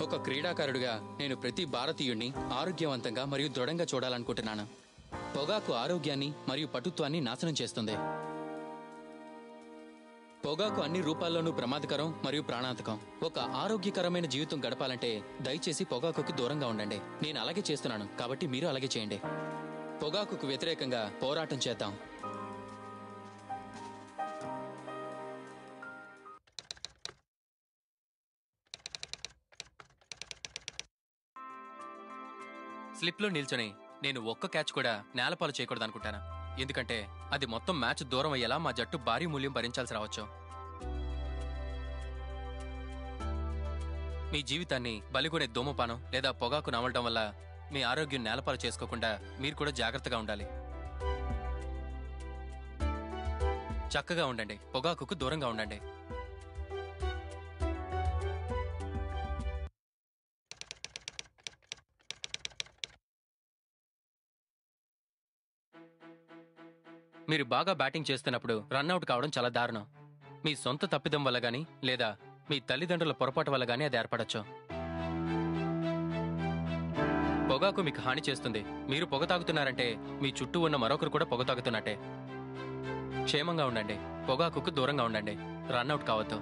ఒక క్రీడాకారుడిగా నేను ప్రతి భారతీయుణ్ణి ఆరోగ్యవంతంగా మరియు దృఢంగా చూడాలనుకుంటున్నాను పొగాకు ఆరోగ్యాన్ని మరియు పటుత్వాన్ని నాశనం చేస్తుంది పొగాకు అన్ని రూపాల్లోనూ ప్రమాదకరం మరియు ప్రాణాంతకం ఒక ఆరోగ్యకరమైన జీవితం గడపాలంటే దయచేసి పొగాకుకి దూరంగా ఉండండి నేను అలాగే చేస్తున్నాను కాబట్టి మీరు అలాగే చేయండి పొగాకుకు వ్యతిరేకంగా పోరాటం చేద్దాం స్లిప్లో నిల్చొని నేను ఒక్క క్యాచ్ కూడా నేలపాలు చేయకూడదు అనుకుంటాను ఎందుకంటే అది మొత్తం మ్యాచ్ దూరం అయ్యేలా మా జట్టు భారీ మూల్యం భరించాల్సి రావచ్చు మీ జీవితాన్ని బలిగొనే ధూమపానం లేదా పొగాకు నమలడం వల్ల మీ ఆరోగ్యం నేలపాలు చేసుకోకుండా మీరు కూడా జాగ్రత్తగా ఉండాలి చక్కగా ఉండండి పొగాకుకు దూరంగా ఉండండి మీరు బాగా బ్యాటింగ్ చేస్తున్నప్పుడు రన్అట్ కావడం చాలా దారుణం మీ సొంత తప్పిదం వల్ల గానీ లేదా మీ తల్లిదండ్రుల పొరపాటు వల్ల గానీ అది ఏర్పడచ్చు పొగాకు మీకు హాని చేస్తుంది మీరు పొగ తాగుతున్నారంటే మీ చుట్టూ ఉన్న మరొకరు కూడా పొగ తాగుతున్నట్టే క్షేమంగా ఉండండి పొగాకుకు దూరంగా ఉండండి రన్అట్ కావద్దు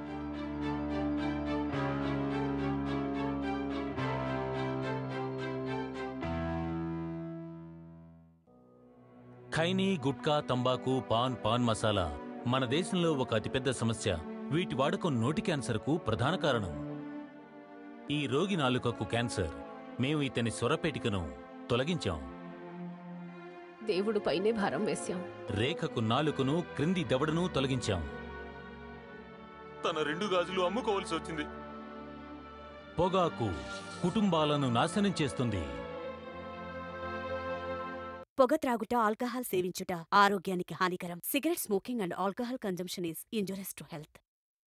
ఖైనీ గుట్కా తంబాకు పాన్ పాన్ మసాలా మన దేశంలో ఒక అతిపెద్ద సమస్య వీటి వాడకం నోటి క్యాన్సర్కు ప్రధాన కారణం ఈ రోగి నాలుకకు క్యాన్సర్ మేము ఇతని స్వరపేటికను తొలగించాం దేవుడు పైనే భారం వేశాం రేఖకు నాలుకను క్రింది దవడను తొలగించాం తన రెండు గాజులు అమ్ముకోవాల్సి వచ్చింది పొగాకు కుటుంబాలను నాశనం చేస్తుంది పొగ త్రాగుట ఆల్కహాల్ సేవించుట ఆరోగ్యానికి హానికరం cigarette smoking and alcohol consumption is injurious to health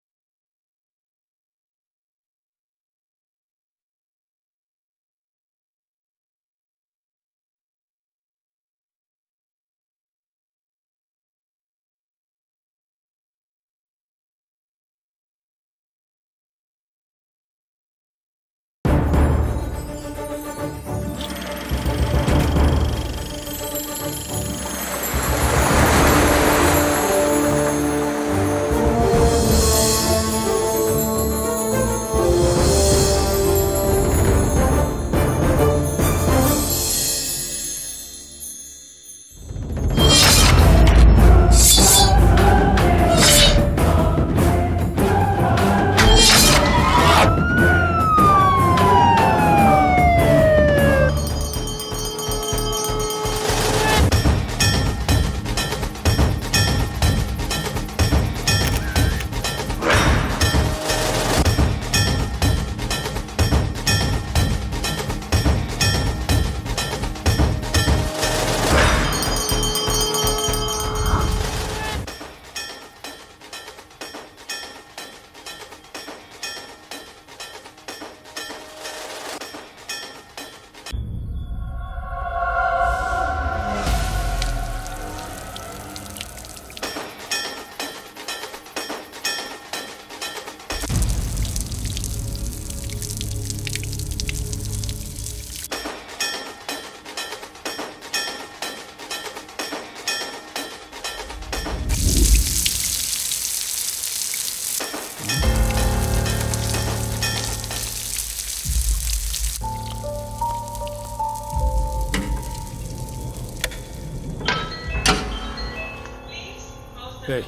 ఏయ్,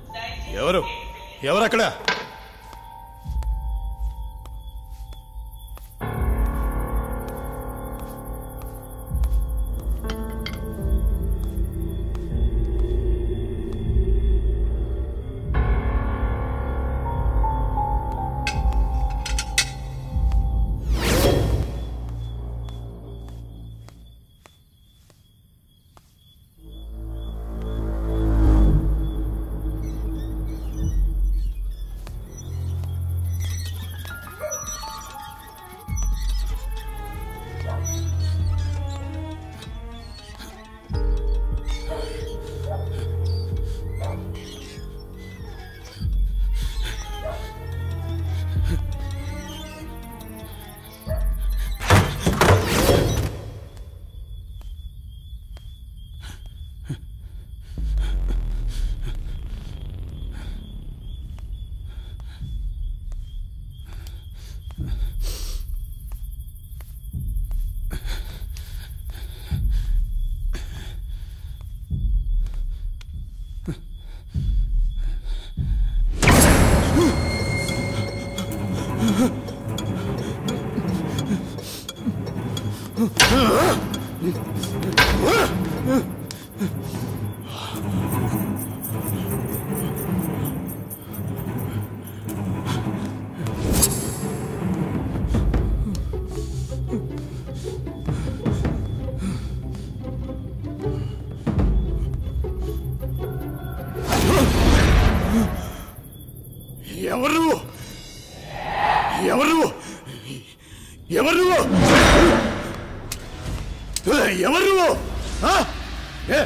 ఎవరు ఎవరు అక్కడ ఎవరు నువ్వు? ఎవరు నువ్వు? ఎవరు నువ్వు? ఎవరు నువ్వు? ఆ? ఏ?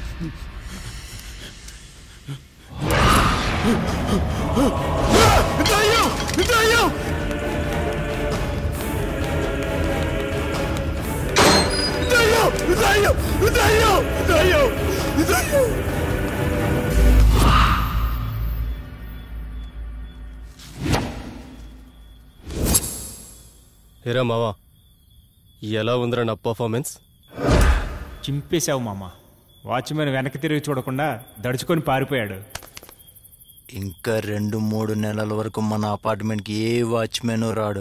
దయ్యం! దయ్యం! దయ్యం! దయ్యం! దయ్యం! దయ్యం! దయ్యం! ఏరా మావా ఎలా ఉందిరా నా పర్ఫార్మెన్స్ చింపేశావు మామ వాచ్మెన్ వెనక్కి తిరిగి చూడకుండా దడుచుకొని పారిపోయాడు ఇంకా రెండు మూడు నెలల వరకు మన అపార్ట్మెంట్కి ఏ వాచ్మెన్ రాడు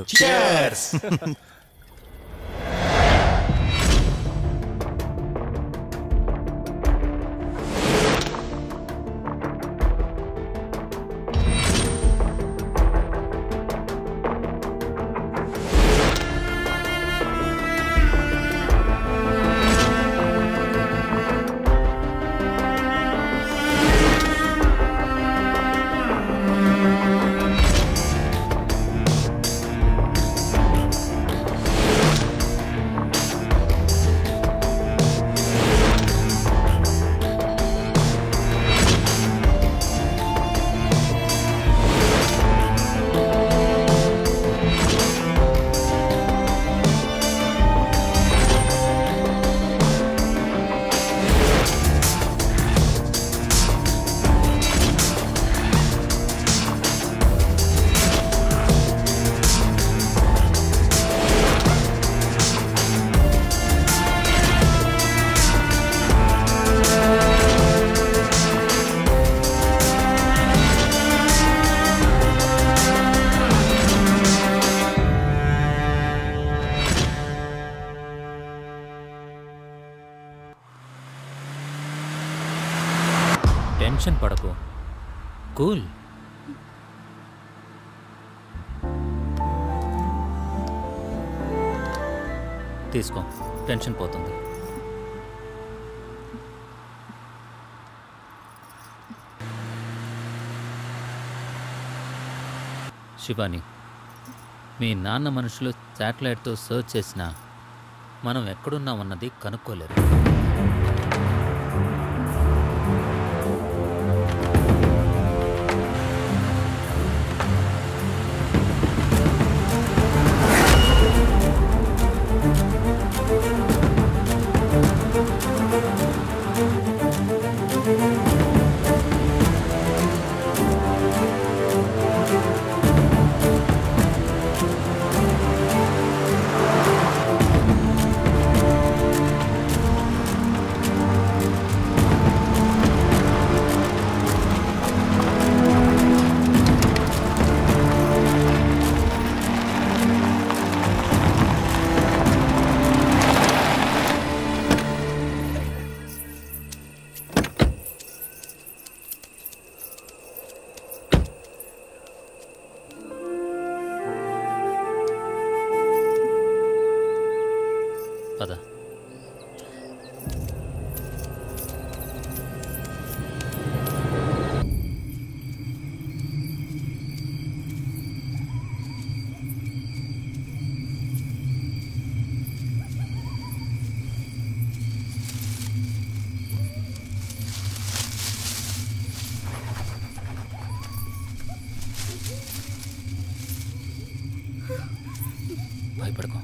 టెన్షన్ పడకు కూల్ తీసుకో టెన్షన్ పోతుంది శివాని మీ నాన్న మనుషులు శాటిలైట్తో సర్చ్ చేసినా మనం ఎక్కడున్నామన్నది కనుక్కోలేరు పద భయపడకు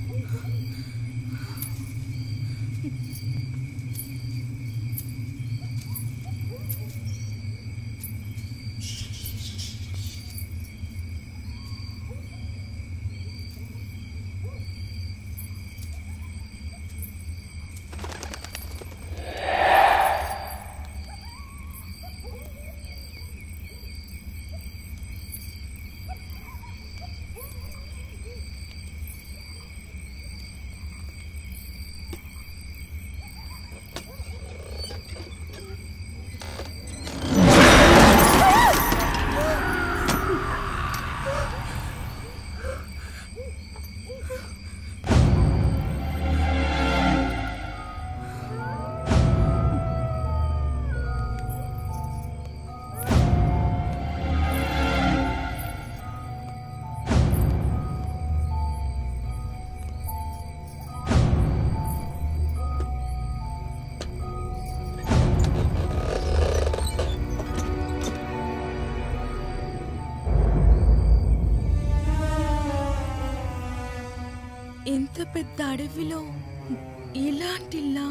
ఇంత పెద్ద అడవిలో ఇలాంటి ఇల్లా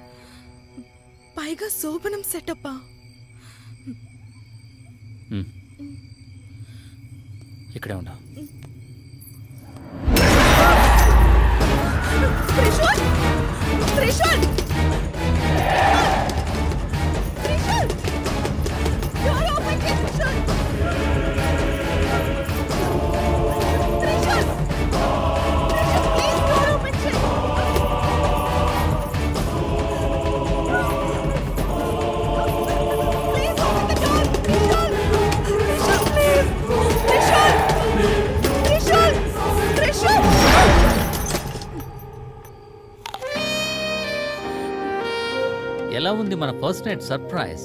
పైగా శోభనం సెటప్పా ఇక్కడే ఉండా త్రిశూల్ త్రిశూల్ త్రిశూల్ డోర్ ఓపెన్ చేయి Trishul Trishul please door open చేయి please open the door Trishul Trishul please Trishul Trishul Trishul ఎలా ఉంది మన first night surprise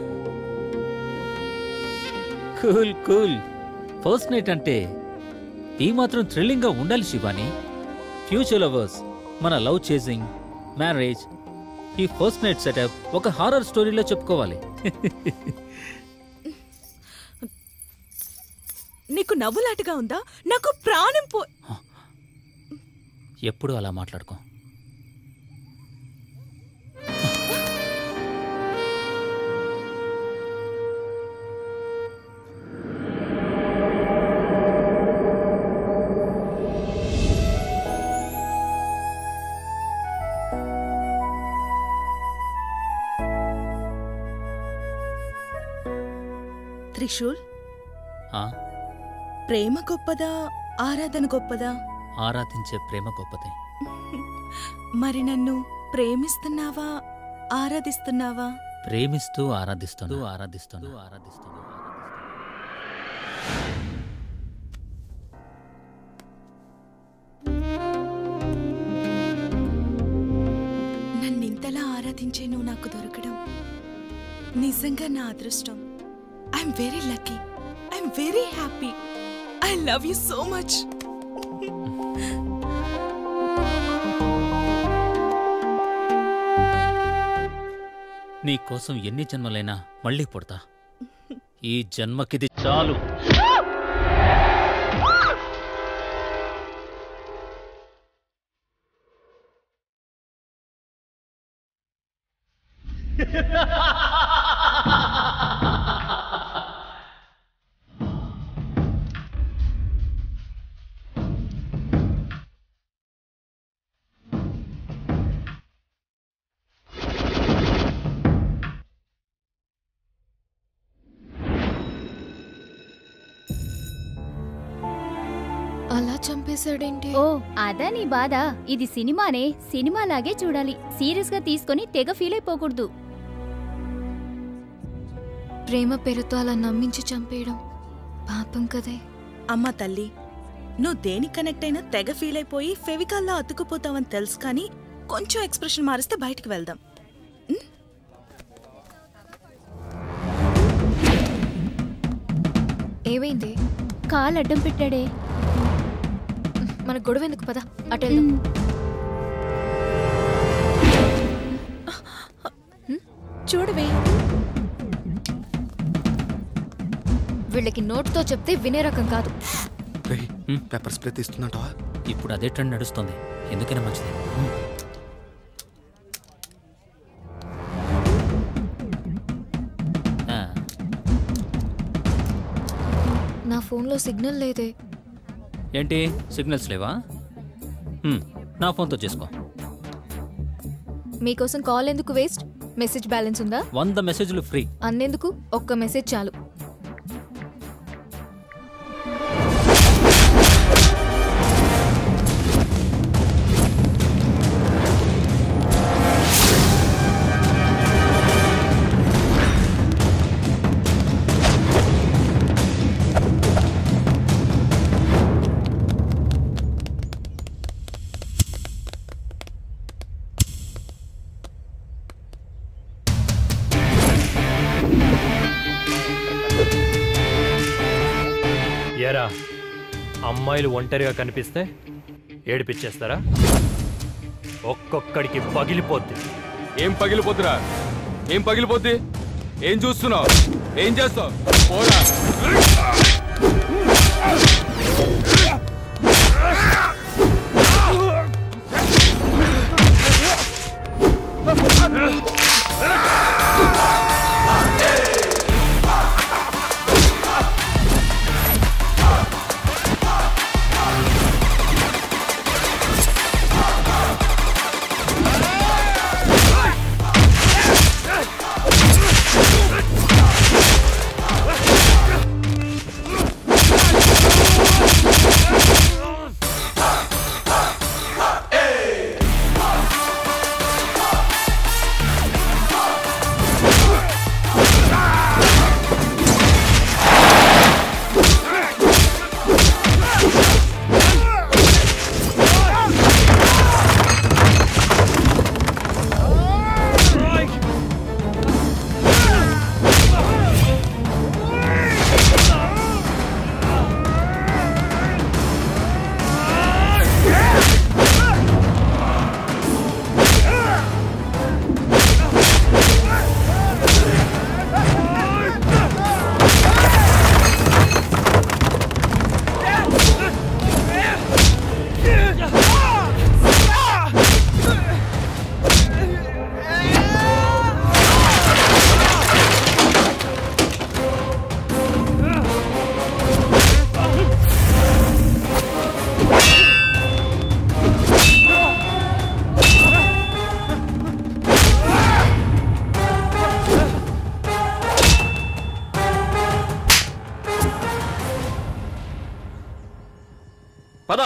cool cool first night అంటే ఈ మాత్రం థ్రిల్లింగ్గా ఉండాలి శివాని ఫ్యూచర్ లవర్స్ మన లవ్ చేసింగ్ మ్యారేజ్ ఈ ఫస్ట్ నైట్ సెటప్ ఒక హారర్ స్టోరీలో చెప్పుకోవాలి నీకు నవ్వులాటగా ఉందా నాకు ప్రాణం పో ఎప్పుడు అలా మాట్లాడుకో త్రిశూల్ ఆ, ప్రేమ గొప్పదా ఆరాధన గొప్పదా ఆరాధించే ప్రేమ గొప్పదే మరి నన్ను ప్రేమిస్తున్నావా ఆరాధిస్తున్నావా ప్రేమిస్తూ ఆరాధిస్తాను ఆరాధిస్తాను ఆరాధిస్తాను నన్నింతలా ఆరాధించే నువ్వు నాకు దొరకడం నిజంగా నా అదృష్టం I'm very lucky I'm very happy I love you so much నీ కోసం ఎన్ని జన్మలైనా మళ్ళీ పుడతా ఈ జన్మకిది చాలు అలా చంపేశాడేంటి ఓ అదా నీ బాధ ఇది సినిమానే సినిమాలాగే చూడాలి సీరియస్ గా తీసుకొని తెగ ఫీల్ అయిపోకూడదు ప్రేమ పేరుతో అలా నమ్మించి చంపేయడం పాపం కదే అమ్మా తల్లి నువ్వు దేనికి కనెక్ట్ అయినా తెగ ఫీల్ అయిపోయి ఫెవికాల్లో అతుక్కుపోతావని తెలుసు కానీ కొంచెం ఎక్స్ప్రెషన్ మారిస్తే బయటికి వెళ్దాం ఏమైంది కాలు అడ్డం పెట్టాడే మన గొడవ ఎందుకు పద అటు వెళ్దాం చూడవే వీళ్ళకి నోట్తో చెప్తే వినే రకం కాదు పెప్పర్ స్ప్రే తీస్తున్నట్టవా ఇప్పుడు అదే ట్రెండ్ నడుస్తుంది ఎందుకైనా మంచిది హ్మ్. ఆ, నా ఫోన్లో సిగ్నల్ లేదే ఏంటి సిగ్నల్స్ లేవా హ్మ్, నా ఫోన్తో చేసుకో మీకోసం కాల్ ఎందుకు వేస్ట్ మెసేజ్ బ్యాలెన్స్ ఉందా వంద మెసేజ్లు ఫ్రీ అన్నెందుకు ఒక్క మెసేజ్ చాలు ఎరా అమ్మాయిలు ఒంటరిగా కనిపిస్తే ఏడిపించేస్తారా ఒక్కొక్కడికి పగిలిపోద్ది ఏం పగిలిపోతురా ఏం పగిలిపోద్ది ఏం చూస్తున్నావు ఏం చేస్తావు పోరా పద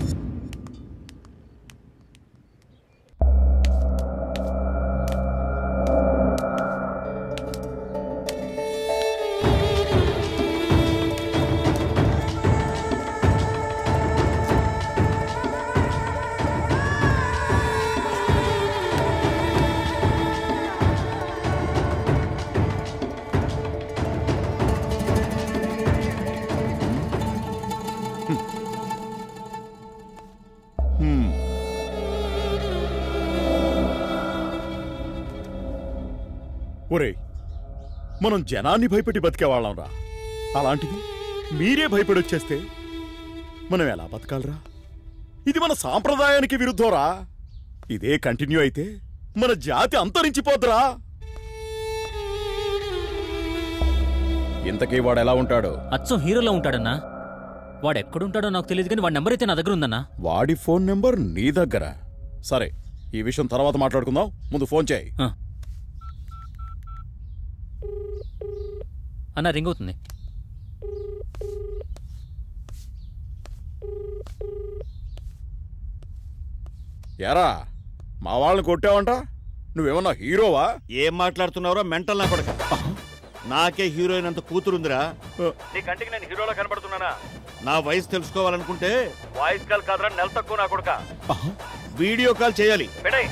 హ్మ్. ఒరేయ్ మనం జనాన్ని భయపెట్టి బతికేవాళ్ళం రా అలాంటిది మీరే భయపడి వచ్చేస్తే మనం ఎలా బతకాలరా ఇది మన సాంప్రదాయానికి విరుద్ధంరా ఇదే కంటిన్యూ అయితే మన జాతి అంతరించిపోద్దురా ఇంతకీ వాడు ఎలా ఉంటాడు అచ్చం హీరోలో ఉంటాడన్నా వాడు ఎక్కడుంటాడో నాకు తెలియదు కానీ వాడి నెంబర్ అయితే నా దగ్గర ఉందన్నా వాడి ఫోన్ నెంబర్ నీ దగ్గర సరే ఈ విషయం తర్వాత మాట్లాడుకుందాం ముందు ఫోన్ చేయి అన్న రింగ్ అవుతుంది ఎరా మా వాళ్ళని కొట్టావంట నువ్వేమన్నా హీరోవా ఏం మాట్లాడుతున్నావురా మెంటల్ నా కొడక నాకే హీరోయిన్ అంత కూతురుందిరా నీ కంటికి నేను హీరోలో కనబడుతున్నానా నా వయసు తెలుసుకోవాలనుకుంటే వాయిస్ కాల్ కాదురా నెల తక్కువ నా కొడుక వీడియో కాల్ చేయాలి పెడై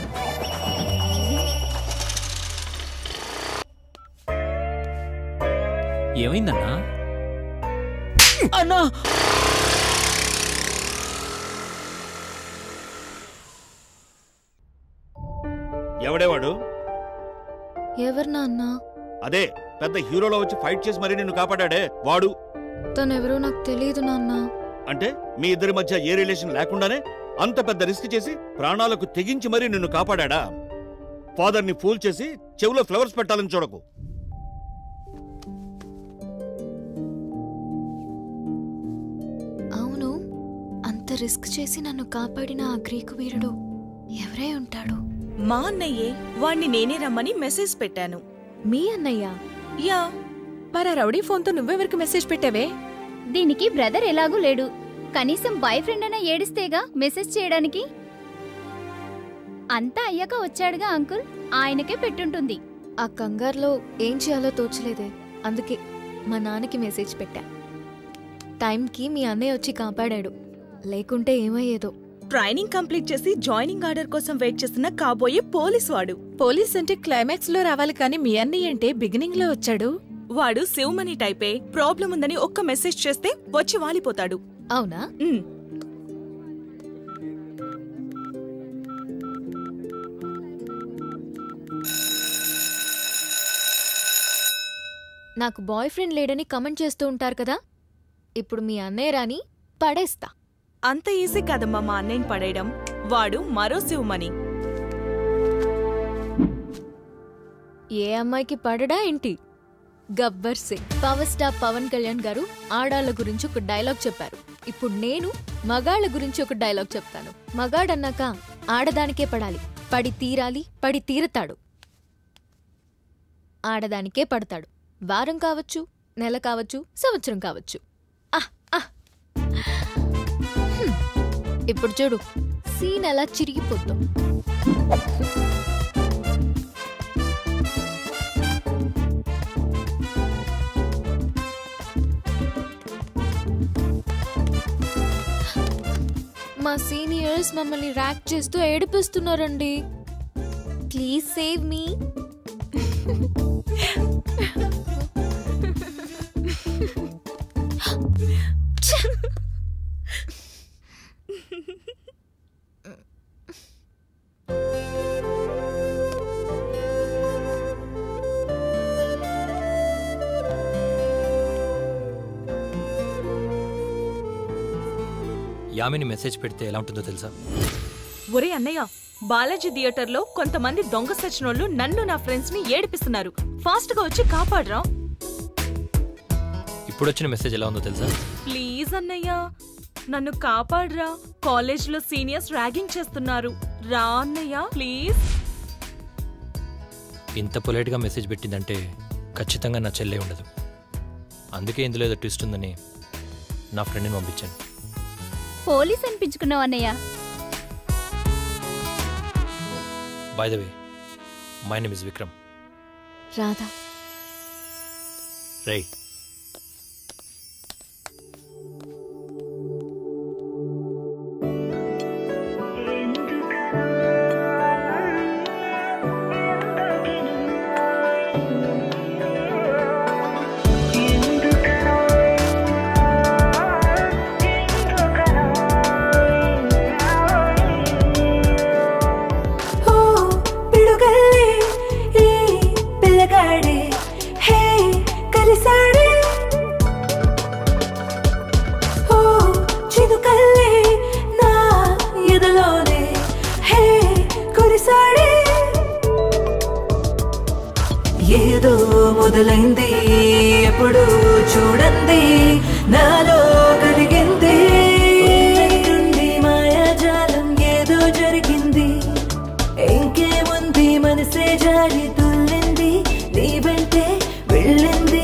ఏమైందన్నా అన్నా ఎవడేవాడు ఎవరు నాన్న అదే పెద్ద హీరోలో వచ్చి ఫైట్ చేసి మరీ నిన్ను కాపాడాడే వాడు తనెవరో నాకు తెలియదు నాన్న అంటే మీ ఇద్దరి మధ్య ఏ రిలేషన్ లేకుండానే అంత పెద్ద రిస్క్ చేసి ప్రాణాలకు తెగించి మరీ నిన్ను కాపాడా ఫాదర్ని ఫూల్ చేసి చెవిలో ఫ్లవర్స్ పెట్టాలని చూడకు అవును అంత రిస్క్ చేసి నన్ను కాపాడిన ఆ గ్రీకు వీరుడు ఎవరై ఉంటాడు మా అన్నయ్యే వాణ్ణి నేనే రమ్మని మెసేజ్ పెట్టాను మీ అన్నయ్య యా మరి ఆ రౌడీ ఫోన్తో నువ్వెవరికి మెసేజ్ పెట్టావే దీనికి బ్రదర్ ఎలాగూ లేడు కనీసం బాయ్ ఫ్రెండ్ అయినా ఏడిస్తేగా మెసేజ్ చేయడానికి అంతా అయ్యాక వచ్చాడుగా అంకుల్ ఆయనకే పెట్టుంటుంది ఆ కంగారులో ఏం చేయాలో తోచలేదే అందుకే మా నాన్నకి మెసేజ్ పెట్టా టైంకి మీ అన్నయ్య వచ్చి కాపాడాడు లేకుంటే ఏమయ్యేదో ట్రైనింగ్ కంప్లీట్ చేసి జాయినింగ్ ఆర్డర్ కోసం వెయిట్ చేస్తున్న కాబోయే పోలీస్ వాడు పోలీస్ అంటే క్లైమాక్స్ లో రావాలి కానీ మీ అన్నయ్య అంటే బిగినింగ్ లో వచ్చాడు వాడు శివమణి టైపే ప్రాబ్లం ఉందని ఒక్క మెసేజ్ చేస్తే వచ్చి వాలిపోతాడు అవునా నాకు బాయ్ ఫ్రెండ్ లేడని కమెంట్ చేస్తూ ఉంటారు కదా ఇప్పుడు మీ అన్నయ్య రాని పడేస్తా అంత ఈజీ కాదమ్మా మా అన్నయ్యని పడేయడం వాడు మరో శివమణి ఏ అమ్మాయికి పడడా ఏంటి గబ్బర్ సింగ్ పవర్ స్టార్ పవన్ కళ్యాణ్ గారు ఆడాళ్ళ గురించి ఒక డైలాగ్ చెప్పారు ఇప్పుడు నేను మగాళ్ళ గురించి ఒక డైలాగ్ చెప్తాను మగాడన్నాక ఆడదానికే పడాలి పడి తీరాలి పడి తీరతాడు ఆడదానికే పడతాడు వారం కావచ్చు నెల కావచ్చు సంవత్సరం కావచ్చు ఆహ్, ఆహ్. హ్మ్. ఇప్పుడు చూడు సీన్ ఎలా చిరిగిపోతాం మా సీనియర్స్ మమ్మల్ని ర్యాక్ చేస్తూ ఏడిపిస్తున్నారండి ప్లీజ్ సేవ్ మీ యామిని మెసేజ్ పెడితే ఎలా ఉంటుందో తెలుసా ఒరే అన్నయ్య బాలాజీ థియేటర్లో కొంతమంది దొంగ సచినోళ్ళు నన్ను నా ఫ్రెండ్స్ ని ఏడిపిస్తున్నారు ఫాస్ట్ గా వచ్చి కాపాడరా ఇప్పుడు వచ్చిన మెసేజ్ ఎలా ఉందో తెలుసా ప్లీజ్ అన్నయ్య నన్ను కాపాడరా కాలేజ్ లో సీనియర్స్ ర్యాగింగ్ చేస్తున్నారు రా అన్నయ్య ప్లీజ్ ఇంత పొలైట్గా మెసేజ్ పెట్టిందంటే ఖచ్చితంగా నా చెల్లె ఉండదు అందుకే ఇందులో ఏదో ట్విస్ట్ ఉందని నా ఫ్రెండ్ని పంపించాను పోలీస్ అనిపించుకున్నావు అన్నయ్య by the way my name is Vikram Radha రే ఓ పిడుగల్లే ఈ పిల్లగాడే హే కలిసాడే ఓ చినుకల్లే నా ఎదలోనే హే కురిసాడే ఏదో మొదలైంది ఎప్పుడు చూడండి నాలో కలిగింది ఉన్నట్టుండి మాయాజాలం ఏదో జరిగింది ఇంకేముంది మనసే జారి తుల్లింది నీ వెంటే వెళ్ళింది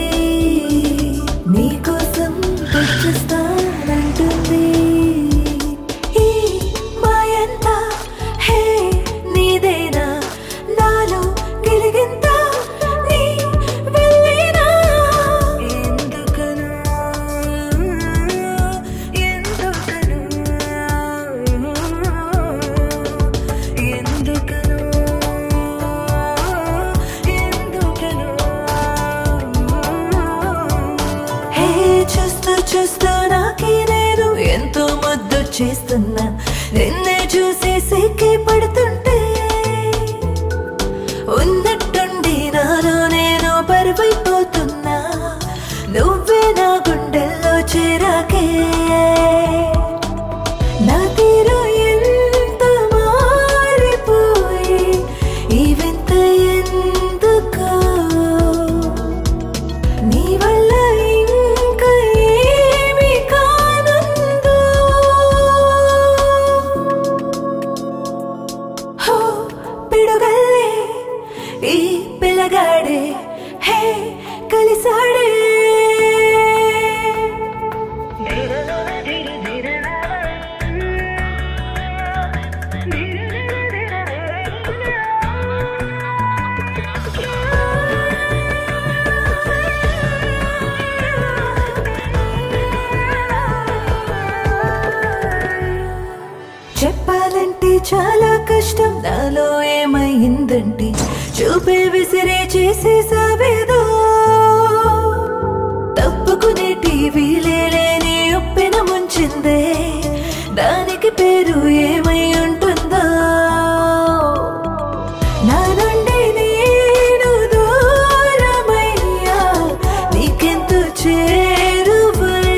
నీకోసం వచ్చేస్తానంటుంది ఈ మాయంతా హే నీదేనా నాలో గిలిగింత నీ వెళ్ళేనా ఎందుకను ఎందుకను ఎందుకను ఎందుకను హే చూస్తూ చూస్తూ నాకే నేను ఎంతో ముద్దు చేస్తున్నా నిన్నే చూసి సిక్కి పడుతుంటే ఉన్నట్టుండి నాలో నేను బరువైపోతున్నా నువ్వే నా గుండెల్లో చేరాకే నా తీరు ఎంత మారిపోయి ఈ వింత ఎందుకో నీ వల్ల ఇంకా ఏమి కానుందో హో పిడుగల్లే ఈ పిల్లగాడే హే కలిసాడే చెప్పాలంటే చాలా కష్టం నాలో ఏమైందంటే చూపే విసిరే చేసేసావేదో తప్పుకునే టీవీలే లేని ఉప్పెన ముంచిందే దానికి పేరు ఏమై ఉంటుందో నా నుండి నేను దూరమయ్యా నీకెంతో చేరువై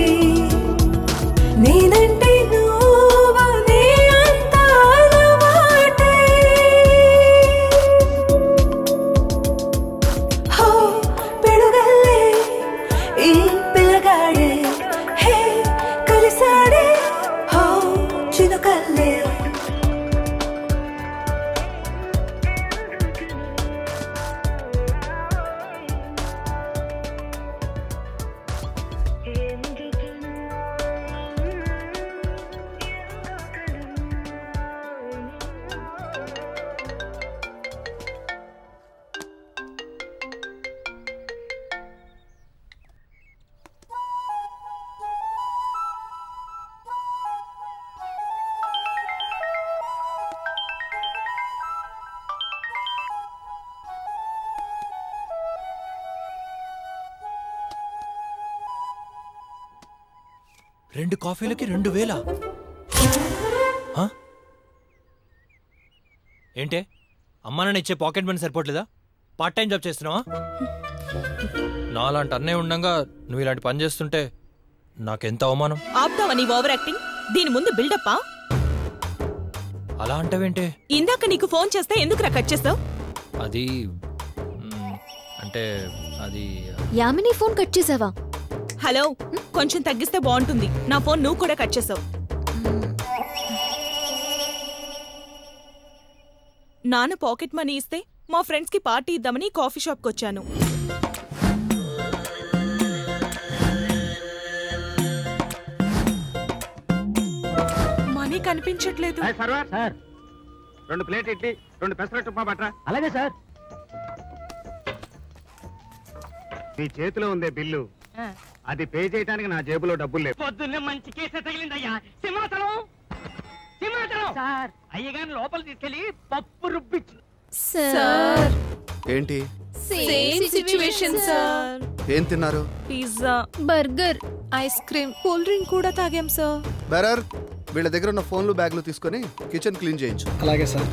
నేనంటే నువ్వు నీ అంత అలవాటై హో పిడుగల్లే ఈ పిల్లగాడే హే కలిసాడే హో చినుకల్లే రెండు కాఫీలకి రెండు వేల ఏంటే అమ్మా నాన్న ఇచ్చే పాకెట్ మనీ సరిపోవట్లేదా పార్ట్ టైం జాబ్ చేస్తున్నావా నాలాంటి అన్నయ్య ఉండంగా నువ్వు ఇలాంటి పని చేస్తుంటే నాకెంత అవమానం ఆపుతావా నీ ఓవర్ యాక్టింగ్ దీని ముందు బిల్డప్పా అలా అంటావేంటే ఇందాక నీకు ఫోన్ చేస్తే ఎందుకు కట్ చేస్తావు అది మ్, అంటే అది యామిని ఫోన్ కట్ చేసావా హలో కొంచెం తగ్గిస్తే బాగుంటుంది నా ఫోన్ నువ్వు కూడా కట్ చేసావు నాన్న పాకెట్ మనీ ఇస్తే మా ఫ్రెండ్స్ కి పార్టీ ఇద్దామని కాఫీ షాప్కి వచ్చాను మనీ కనిపించట్లేదు సార్ రెండు ప్లేట్ ఇడ్లీ రెండు పెసరట్టు ఉప్మా బట్రా అలాగే సార్ నీ చేతిలో ఉందే బిల్లు అది పే చేయడానికి నా జేబులో డబ్బులు లేవు పొద్దున్నే మంచి కేసే తగిలిందయ్యా సింహాచలం సింహాచలం సార్ అయ్యగారిని లోపల తీసుకెళ్లి పప్పు రుబ్బిచ్చు సార్ ఏంటి సేమ్ సిచ్యువేషన్ సార్ ఏం తిన్నారు pizza burger ice cream cool drink కూడా తాగాం సార్ బెరర్ వీళ్ళ దగ్గర ఉన్న ఫోన్లు బ్యాగ్లు తీసుకొని కిచెన్ క్లీన్ చేయించు అలాగే సార్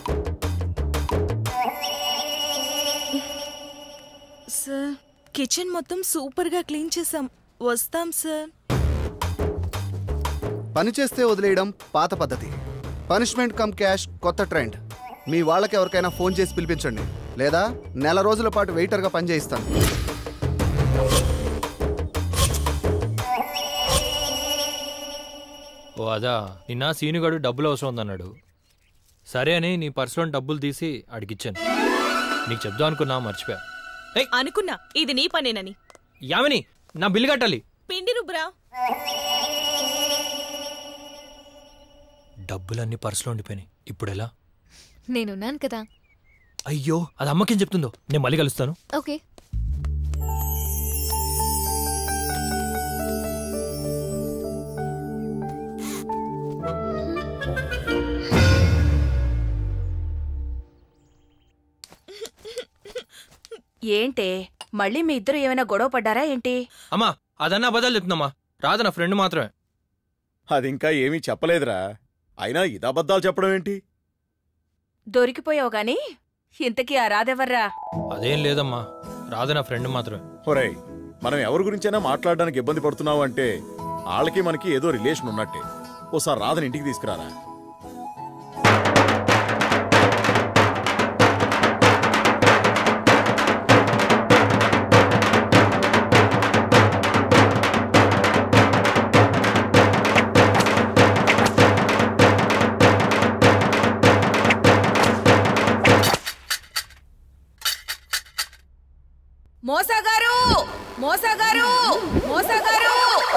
సార్ కిచెన్ మొత్తం సూపర్ గా క్లీన్ చేసాం వస్తాం సార్ పని చేస్తే వదిలేయడం పాత పద్ధతి పనిష్మెంట్ కమ్ క్యాష్ కొత్త ట్రెండ్ మీ వాళ్ళకి ఎవరికైనా ఫోన్ చేసి పిలిపించండి లేదా నెల రోజుల పాటు వెయిటర్గా పనిచేయిస్తాను ఓ అదా నిన్న సీనుగాడు డబ్బులు అవసరం ఉందన్నాడు సరే అని నీ పర్సులో డబ్బులు తీసి అడిగిచ్చాను నీకు చెప్దాం అనుకున్నా మర్చిపోయా అనుకున్నా ఇది నీ పనేనని యామిని నా బిల్లు కట్టాలి పిండి రుబ్రా డబ్బులన్నీ పర్సులో ఉండిపోయినాయి ఇప్పుడు ఎలా నేనున్నాను కదా అయ్యో అది అమ్మకేం చెప్తుందో నేను మళ్ళీ కలుస్తాను ఓకే ఏంటే మళ్ళీ మీ ఇద్దరు ఏమైనా గొడవ పడ్డారా ఏంటి అమ్మా అదన్నా అబద్ధాలు చెప్తుందమ్మా రాదు నా ఫ్రెండ్ మాత్రమే అది ఇంకా ఏమీ చెప్పలేదురా అయినా ఇది అబద్ధాలు చెప్పడం ఏంటి దొరికిపోయావు గాని ఇంతకీ ఆ రాదెవర్రా అదేం లేదమ్మా రాదు నా ఫ్రెండ్ మాత్రమే ఒరేయ్ మనం ఎవరి గురించైనా మాట్లాడడానికి ఇబ్బంది పడుతున్నావు అంటే వాళ్ళకి మనకి ఏదో రిలేషన్ ఉన్నట్టే ఓసారి రాదని ఇంటికి తీసుకురారా మోసగారు మోసగారు మోసగారు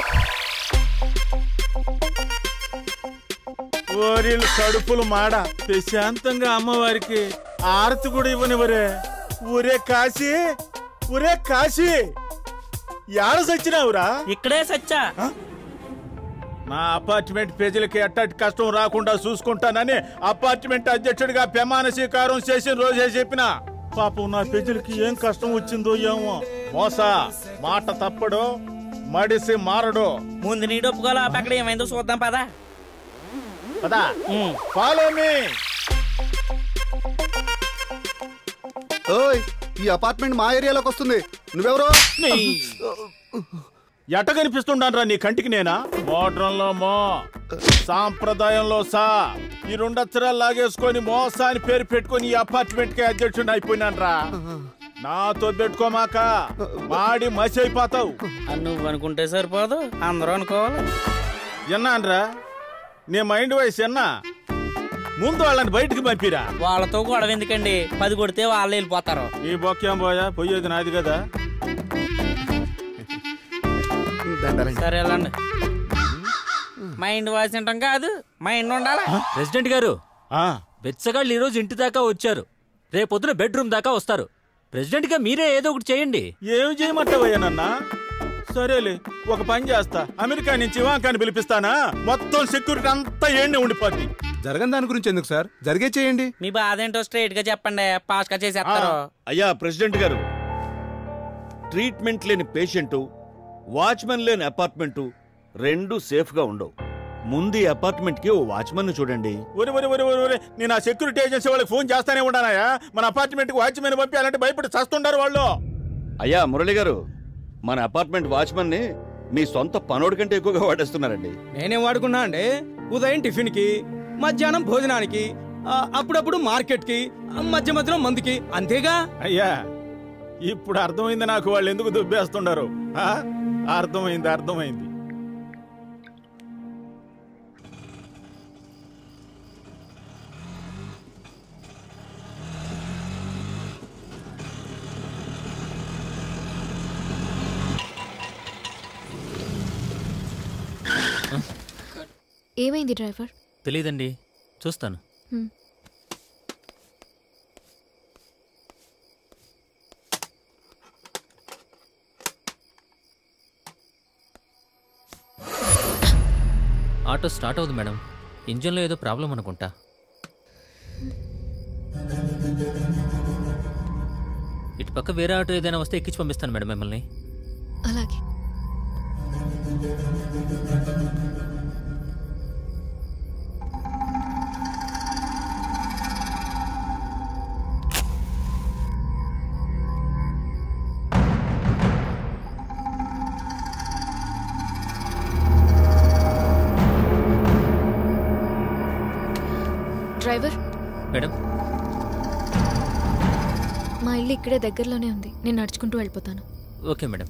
ఓరిల్ కడుపులు మాడ ప్రశాంతంగా అమ్మవారికి ఆరతి కూడా ఇవ్వనివరే ఊరే కాశీ ఊరే కాశీ యాడ సచ్చినావురా ఇక్కడే సచ్చా నా అపార్ట్మెంట్ పేజీలకి ఎట్టటి కష్టం రాకుండా చూసుకుంటానని అపార్ట్మెంట్ అధ్యక్షుడిగా ప్రమాణ స్వీకారం చేసిన రోజే చెప్పిన పాపం నా ప్రజలకి ఏం కష్టం వచ్చిందో ఏమో మోసా మాట తప్పడు మడిసి మారడు ముందు నీ డొప్పుకోలో అక్కడ ఏమైందో చూద్దాం పదా పదా ఫాలో మీ ఓయ్ ఈ అపార్ట్మెంట్ మా ఏరియాలోకి వస్తుంది నువ్వెవరో ఎట కనిపిస్తుండరా నీ కంటికి నేనా మోడ్రంలో మో సాంప్రదాయంలో సా ఈ రెండచ్చరాలు లాగేసుకొని మోసా అని పేరు పెట్టుకొని ఈ అపార్ట్మెంట్ కి అధ్యక్షుడిని అయిపోయినాన్రా నాతో పెట్టుకోమాక మాడి మసి అయిపోతావు నువ్వు అనుకుంటే సరిపోదు అందరూ అనుకోవాలి ఎన్నాన్రా నీ మైండ్ వయసు ఎన్నా ముందు వాళ్ళని బయటికి పంపిరా వాళ్ళతో గొడవ ఎందుకండి పది కొడితే వాళ్ళు వెళ్ళిపోతారు ఈ బొక్కేం పోయా పోయేది నాది కదా సరే వెళ్ళండి మైండ్ వాయిస్ వింటాం కాదు మైండ్ ఉండాలి ప్రెసిడెంట్ గారు బెచ్చగాళ్ళు ఈరోజు ఇంటి దాకా వచ్చారు రేపొద్దున బెడ్రూమ్ దాకా వస్తారు ప్రెసిడెంట్ గా మీరే ఏదో ఒకటి చేయండి ఏం చేయమంటావయ్యానన్నా సరేలే ఒక పని చేస్తా అమెరికా నుంచి ఇవాంకాని పిలిపిస్తానా మొత్తం సెక్యూరిటీ అంతా ఏండి ఉండిపోద్ది జరగని దాని గురించి ఎందుకు సార్ జరిగే చేయండి మీ బాధ ఏంటో స్ట్రైట్ గా చెప్పండి పాస్ గా చేసేస్తారు అయ్యా ప్రెసిడెంట్ గారు ట్రీట్మెంట్ లేని పేషెంట్ వాచ్మెన్ లేని అపార్ట్మెంటు రెండు సేఫ్గా ఉండవు ముందు ఈ అపార్ట్మెంట్కి ఓ వాచ్మెన్ చూడండి ఒరి ఒరి ఒరి ఒరి ఒరి నేను ఆ సెక్యూరిటీ ఏజెన్సీ వాళ్ళకి ఫోన్ చేస్తానే ఉన్నానయ్యా మన అపార్ట్మెంట్కి వాచ్మెన్ పంపించాలంటే భయపడి చస్తుంటారు వాళ్ళు అయ్యా మురళి గారు మన అపార్ట్మెంట్ వాచ్మెన్ని మీ సొంత పనోడి కంటే ఎక్కువగా వాడేస్తున్నారండి నేనేం వాడుకున్నా అండి ఉదయం టిఫిన్ కి మధ్యాహ్నం భోజనానికి ఆ, అప్పుడప్పుడు మార్కెట్ కి ఆ, మధ్య మధ్యలో మందుకి అంతేగా అయ్యా ఇప్పుడు అర్థమైంది నాకు వాళ్ళు ఎందుకు దుబ్బేస్తున్నారు ఆ? అర్థమైంది అర్థమైంది ఏమైంది డ్రైవర్ తెలియదండి చూస్తాను హ్మ్. ఆటో స్టార్ట్ అవుతుంది మేడం ఇంజన్లో ఏదో ప్రాబ్లం అనుకుంటా ఇటు పక్క వేరే ఆటో ఏదైనా వస్తే ఎక్కించి పంపిస్తాను మేడం మిమ్మల్ని అలాగే డ్రైవర్ మేడం మా ఇల్లు ఇక్కడే దగ్గరలోనే ఉంది నేను నడుచుకుంటూ వెళ్ళిపోతాను ఓకే మేడం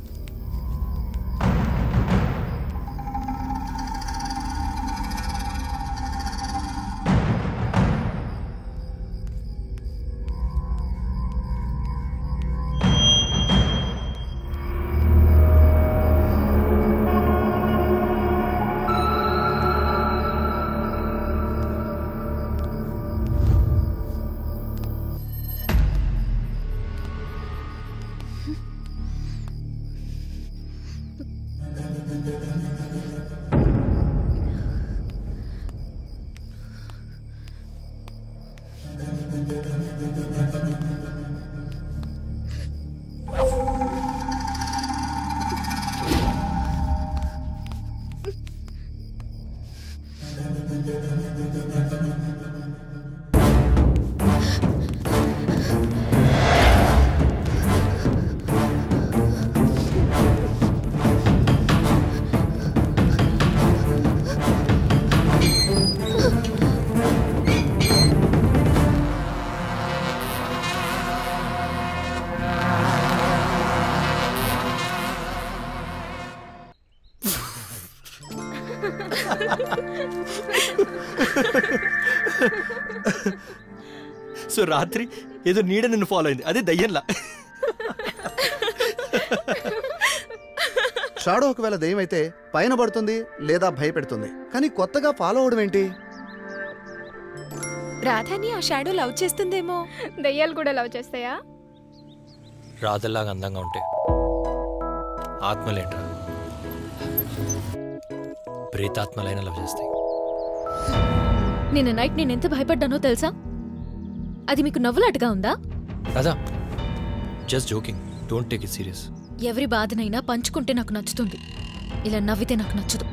సో రాత్రి ఏదో నీడ నిన్ను ఫాలో అయింది అదే దయ్యంలా షాడో ఒకవేళ దెయ్యమైతే పైన పడుతుంది లేదా భయపెడుతుంది కానీ కొత్తగా ఫాలో అవడం ఏంటి రాధాని ఆ షాడో లవ్ చేస్తుందేమో దయ్యాలు కూడా లవ్ చేస్తాయా రాధల్లాగా అందంగా ఉంటే ఆత్మలేంట్రా ప్రేతాత్మలైన లవ్ చేస్తాయి నిన్న నైట్ నేను ఎంత భయపడ్డానో తెలుసా అది మీకు నవ్వులాటగా ఉందా Radha just joking don't take it serious ఎవరి బాధనైనా పంచుకుంటే నాకు నచ్చుతుంది ఇలా నవ్వితే నాకు నచ్చదు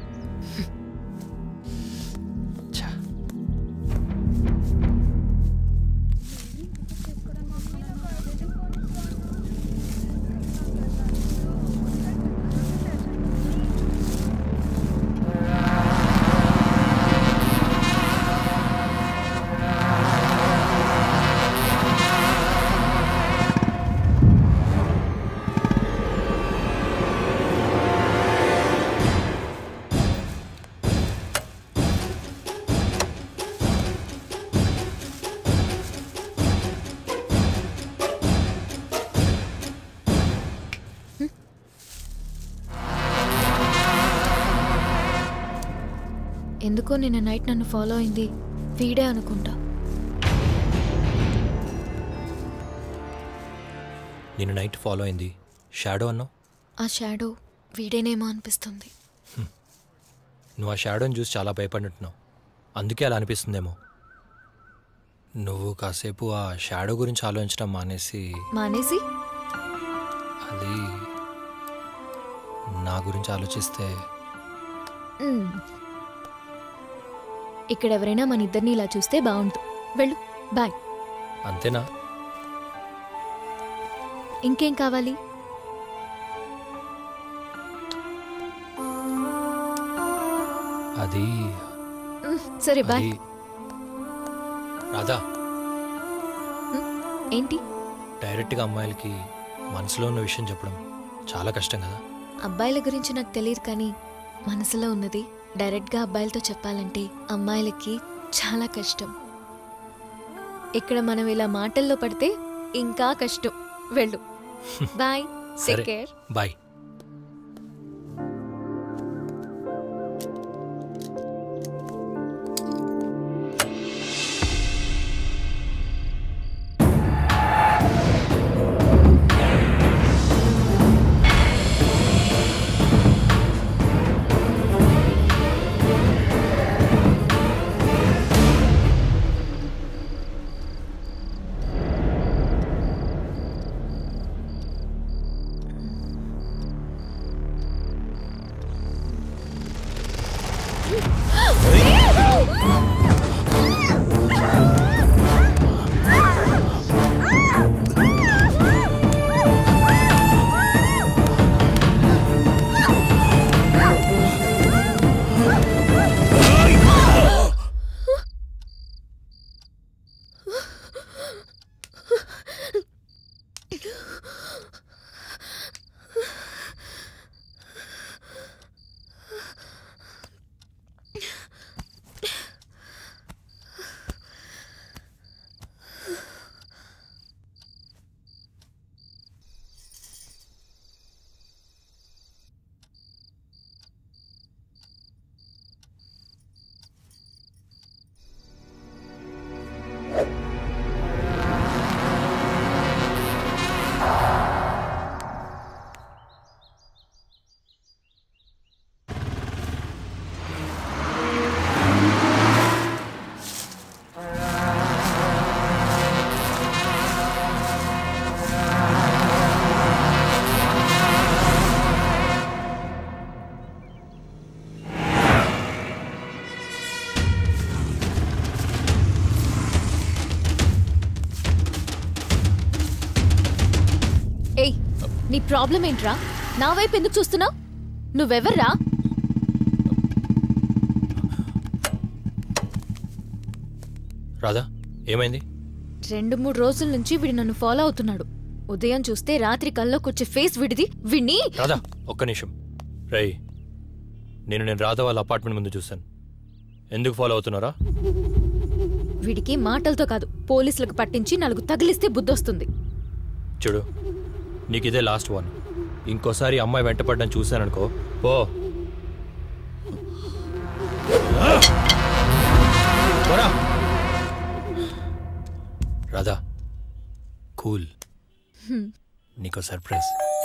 ఎందుకో నిన్న నైట్ నన్ను ఫాలో అయింది వీడే అనుకుంటా నేను నైట్ ఫాలో అయింది షాడో అన్నావు ఆ షాడో వీడేనేమో అనిపిస్తుంది నువ్వు ఆ షాడోని చూసి చాలా భయపడినట్టున్నావు అందుకే అలా అనిపిస్తుందేమో నువ్వు కాసేపు ఆ షాడో గురించి ఆలోచించడం మానేసి మానేసి అది నా గురించి ఆలోచిస్తే మ్. ఇక్కడ ఎవరైనా మన ఇద్దరిని ఇలా చూస్తే బాగుంటుంది వెళ్ళు బాయ్ అంతేనా ఇంకేం కావాలి అది మ్, సరే బాయ్ అది రాధా ఏంటి డైరెక్ట్గా అమ్మాయిలకి మనసులో ఉన్న విషయం చెప్పడం చాలా కష్టం కదా అబ్బాయిల గురించి నాకు తెలియదు కానీ మనసులో ఉన్నది డైరెక్ట్గా అబ్బాయిలతో చెప్పాలంటే అమ్మాయిలకి చాలా కష్టం ఇక్కడ మనం ఇలా మాటల్లో పడితే ఇంకా కష్టం వెళ్ళు బాయ్ టేక్ సరే కేర్ బాయ్ ఏయ్ నీ ప్రాబ్లం ఏంట్రా నా వైపు ఎందుకు చూస్తున్నావు నువ్వెవర్రా రాధా ఏమైంది రెండు మూడు రోజుల నుంచి వీడు నన్ను ఫాలో అవుతున్నాడు ఉదయం చూస్తే రాత్రి కల్లోకొచ్చే ఫేస్ విడిది విని రాధా ఒక్క నిమిషం రై నేను నేను రాధా వాళ్ళ అపార్ట్మెంట్ ముందు చూశాను ఎందుకు ఫాలో అవుతున్నారా వీడికి మాటలతో కాదు పోలీసులకు పట్టించి నలుగు తగిలిస్తే బుద్ధొస్తుంది చూడు నీకు ఇదే లాస్ట్ వన్ ఇంకోసారి అమ్మాయి వెంటపడ్డం చూశాననుకో పో పోరా. రాధా కూల్ హ్మ్. నీకో సర్ప్రైజ్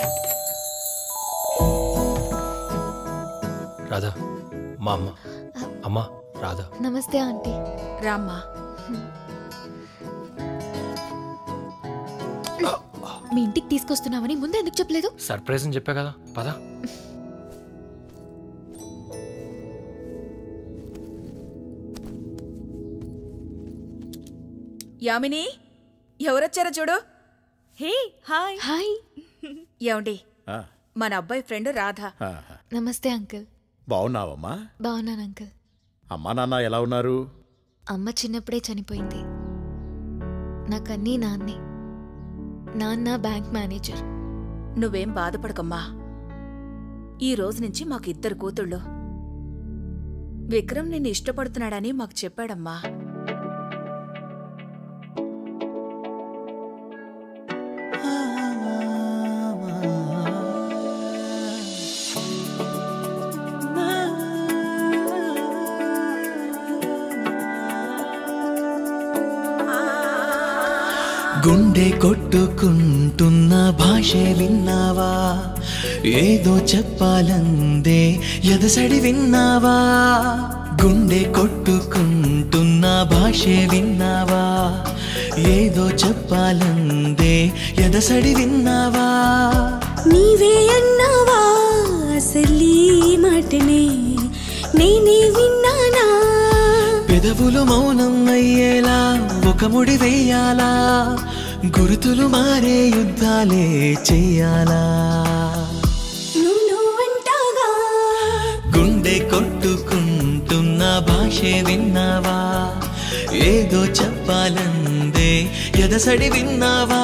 రాధా మా అమ్మ అమ్మ రాధా నమస్తే ఆంటీ రామ్మా మీ ఇంటికి తీసుకొస్తున్నామని ముందే ఎందుకు చెప్పలేదు సర్ప్రైజ్ అని చెప్పా కదా పదా యామిని ఎవరొచ్చారో చూడు హే హాయ్ హాయ్ ఏమండి ఆ, మన అబ్బాయి ఫ్రెండ్ రాధ ఆ, నమస్తే అంకుల్ బాగున్నావమ్మా బాగున్నాను అంకుల్ అమ్మా నాన్న ఎలా ఉన్నారు అమ్మ చిన్నప్పుడే చనిపోయింది నాకన్నీ నాన్నే నాన్న బ్యాంక్ మేనేజర్ నువ్వేం బాధపడకమ్మా ఈ రోజు నుంచి మాకు ఇద్దరు కూతుళ్ళు విక్రమ్ నిన్ను ఇష్టపడుతున్నాడని మాకు చెప్పాడమ్మా గుండె కొట్టుకుంటున్న భాషే విన్నావా ఏదో చెప్పాలందే ఎదసడి విన్నావా గుండె కొట్టుకుంటున్న భాషే విన్నావా ఏదో చెప్పాలందే ఎదసడి విన్నావా నీవే అన్నావా అసలీ మాటనే నేనే విన్నానా పెదవులు మౌనం అయ్యేలా ఒక ముడి వేయాలా గురుతులు మారే యుద్ధాలే చెయ్యాలా నువ్వు అంటాగా గుండె కొట్టుకుంటున్న భాషే విన్నావా ఏదో చెప్పాలందే ఎదసడి విన్నావా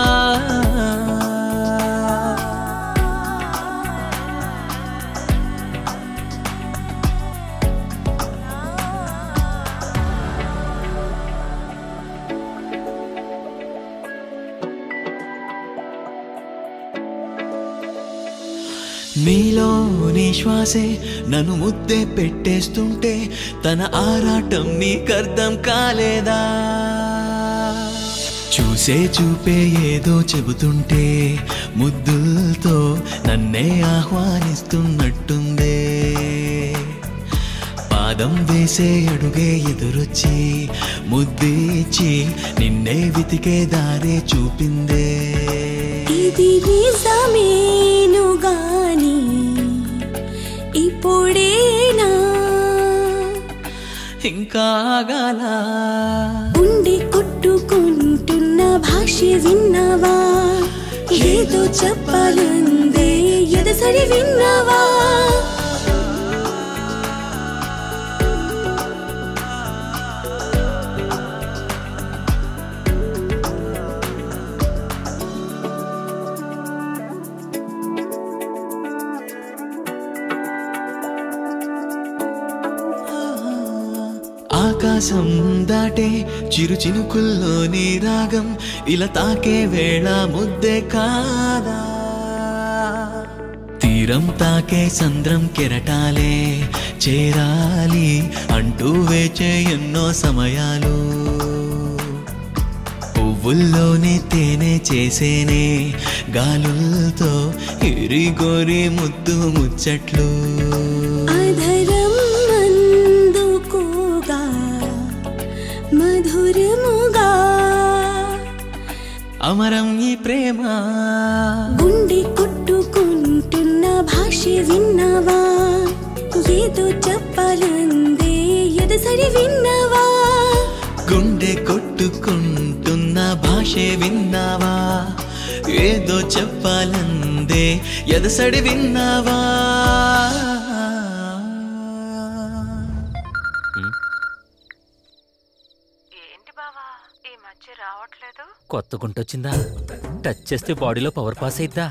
నీలోని శ్వాసే నన్ను ముద్దే పెట్టేస్తుంటే తన ఆరాటం నీకర్థం కాలేదా చూసే చూపే ఏదో చెబుతుంటే ముద్దులతో నన్నే ఆహ్వానిస్తున్నట్టుందే పాదం వేసే అడుగే ఎదురొచ్చి ముద్దిచ్చి నిన్నే వెతికే దారే చూపిందే ఇది నిజమేను గాని ఇప్పుడేనా ఇంకా ఆగాల గుండె కొట్టుకుంటున్న భాష విన్నావా ఏదో చెప్పాలందే ఎదసరి విన్నావా ఆకాశం దాటే చిరు చినుకుల్లోని రాగం ఇలా తాకే వేళ ముద్దే కాదా తీరం తాకే సంద్రం కెరటాలే చేరాలి అంటూ వేచే ఎన్నో సమయాలు పువ్వుల్లోనే తేనె చేసేనే గాలులతో ఇరిగోరి ముద్దు ముచ్చట్లు అధరం అందుకోగా మధురముగా అమరం ఈ ప్రేమ గుండె కొట్టుకుంటున్న భాష విన్నావా ఏదో చెప్పాలందే ఎదసరి విన్నావా గుండె కొట్టుకుంటున్న భాషే విన్నావా ఏదో చెప్పాలందే ఎదసడి విన్నావా కొత్త గుంటొచ్చిందా టచ్ చేస్తే బాడీలో పవర్ పాస్ అయిద్దా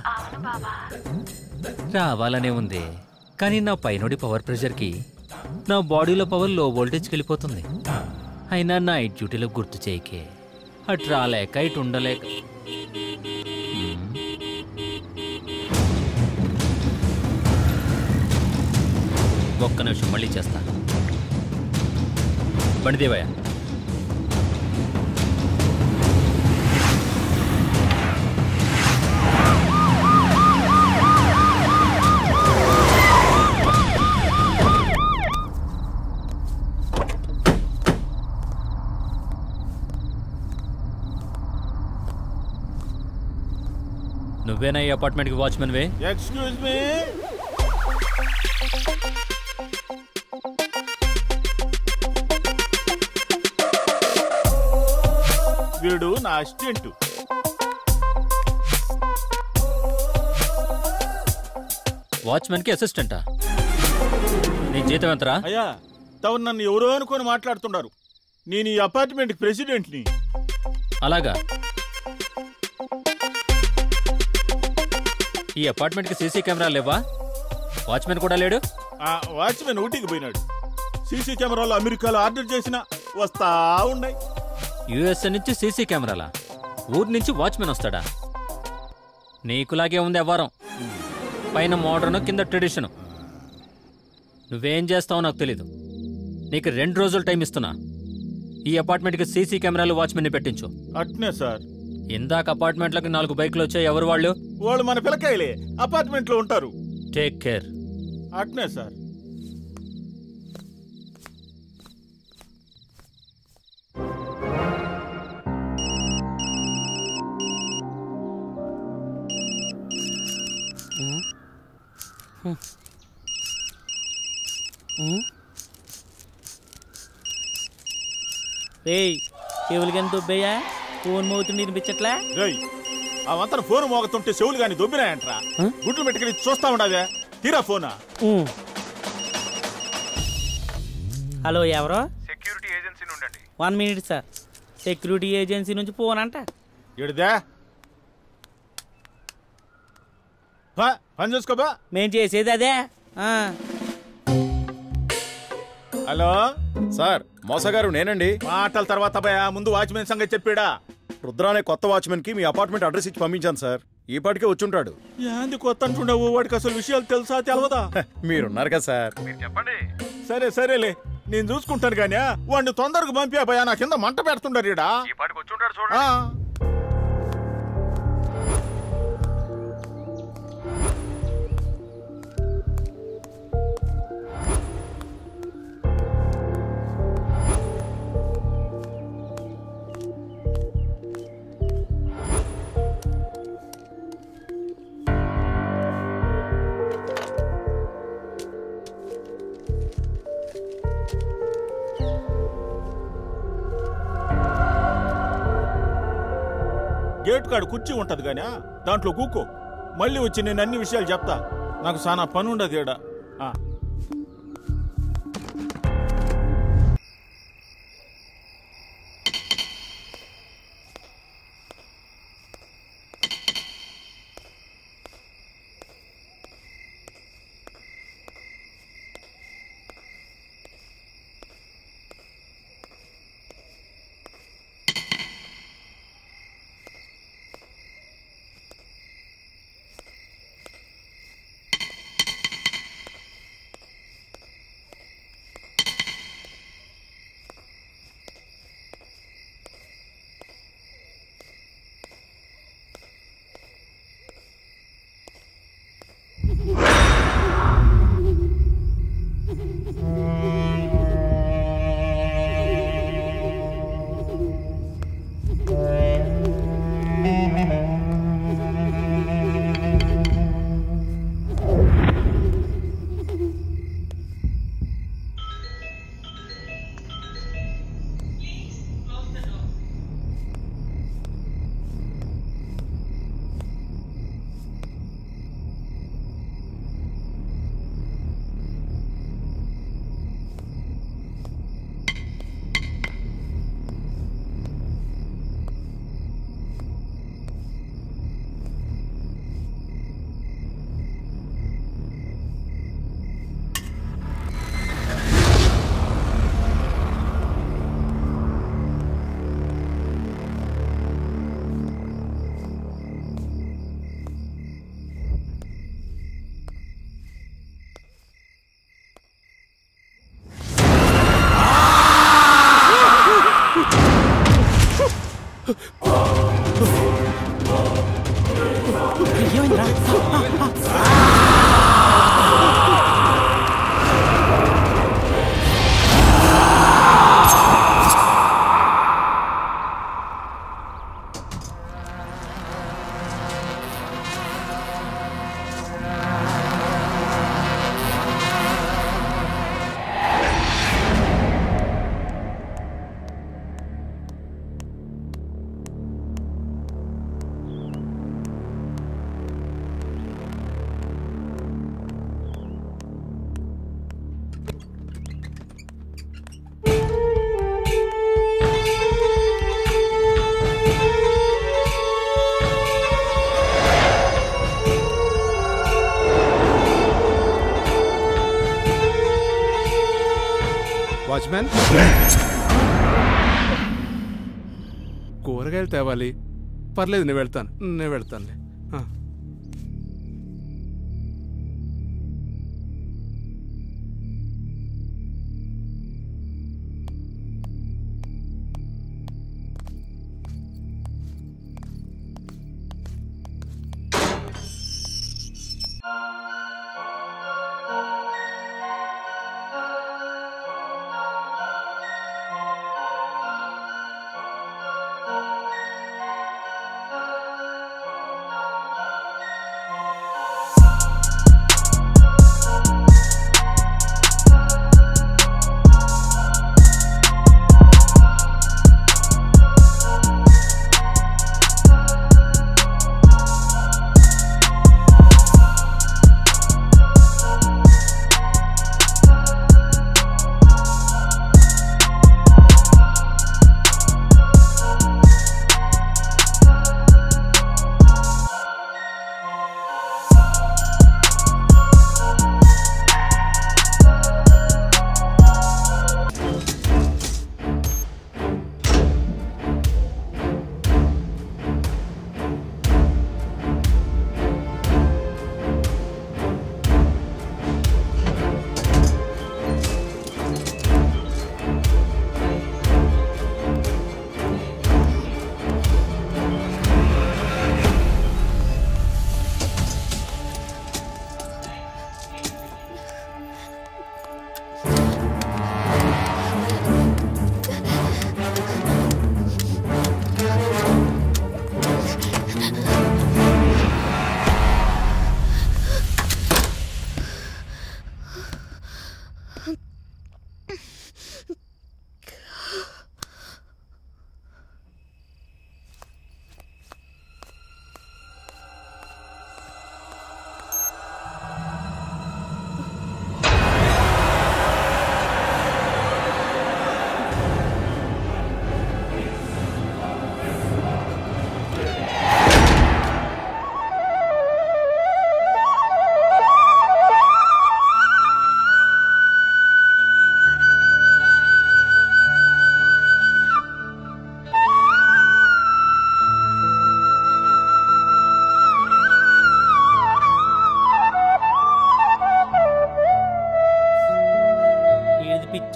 రావాలనే ఉంది కానీ నా పైనుడి పవర్ ప్రెషర్కి నా బాడీలో పవర్ లో వోల్టేజ్కి వెళ్ళిపోతుంది అయినా నైట్ డ్యూటీలో గుర్తు చేయకే అటు రాలేక ఇటు ఉండలేక హ్మ్. ఒక్క నిమిషం మళ్ళీ చేస్తా బండిదేవయ్య నువ్వేనా ఈ అపార్ట్మెంట్కి వాచ్మెన్ వే ఎక్స్క్యూజ్ మీ వీడు నా అసిస్టెంట్ వాచ్మెన్కి అసిస్టెంటా నీ జీతం ఎంతరా అయ్యా తవరు నన్ను ఎవరో అనుకొని మాట్లాడుతున్నారు నేను ఈ అపార్ట్మెంట్ ప్రెసిడెంట్ని అలాగా ఈ అపార్ట్మెంట్కి సీసీ కెమెరా లేవా వాచ్మెన్ కూడా లేడు ఆ వాచ్మెన్ ఊటీకి పోయినాడు సీసీ కెమెరాలు అమెరికాలో ఆర్డర్ చేసిన వస్తా ఉన్నాయి యుఎస్ఏ నుంచి సీసీ కెమెరాలా ఊరి నుంచి వాచ్మెన్ వస్తాడా నీకులాగే ఉంది అవ్వారం పైన మోడర్న్ కింద ట్రెడిషన్ నువ్వేం చేస్తావో నాకు తెలీదు నీకు రెండు రోజులు టైం ఇస్తున్నా ఈ అపార్ట్మెంట్కి సీసీ కెమెరాలు వాచ్మెన్ని పెట్టించు అట్నే సార్ ఇందాక అపార్ట్మెంట్లకు నాలుగు బైకులు వచ్చాయి ఎవరు వాళ్ళు వాళ్ళు మన పిల్లకాయలే అపార్ట్మెంట్ లో ఉంటారు టేక్ కేర్ అట్నే సార్ రేయ్ చెవులు కానీ దుబ్బయ్యా ఫోన్ మోగుతుండి వినిపించట్లా రేయ్ అవంతను ఫోన్ మోగుతుంటే చెవులు గాని దొబ్బినాయంట్రా గుడ్లు పెట్టుకుని చూస్తా ఉండదే తీరా ఫోనా హలో ఎవరో సెక్యూరిటీ ఏజెన్సీ నుండి one minute sir security agency నుంచి ఫోన్ అంట ఎడుదా పని చూసుకోబా మేం చేసేది అదే ఆ. హలో సార్ మోసగారు నేనండి మాటల తర్వాత భయ ముందు వాచ్మెన్ సంగతి చెప్పాడా రుద్ర అనే కొత్త వాచ్మెన్ కి మీ అపార్ట్మెంట్ అడ్రస్ ఇచ్చి పంపించాను సార్ ఈ పాటికే వచ్చుంటాడు ఏంది కొత్త అంటుండవు వాడికి అసలు విషయాలు తెలుసా తెలవదా మీరున్నారు కదా సార్ చెప్పండి సరే సరేలే నేను చూసుకుంటాను కానీ వాడిని తొందరగా పంపా భయ నా కింద మంట పెడుతుండారు ఈడ ఆ. గేట్ కాడ కుర్చీ ఉంటది గాని దాంట్లో కూకో మళ్ళీ వచ్చి నేను అన్ని విషయాలు చెప్తా నాకు చాలా పని ఉండదు ఈడ ఆ. వాచ్మ్యాన్ కూరగాయలు తేవాలి పర్లేదు నేను వెళ్తాను నేను వెళ్తానులే ఆ.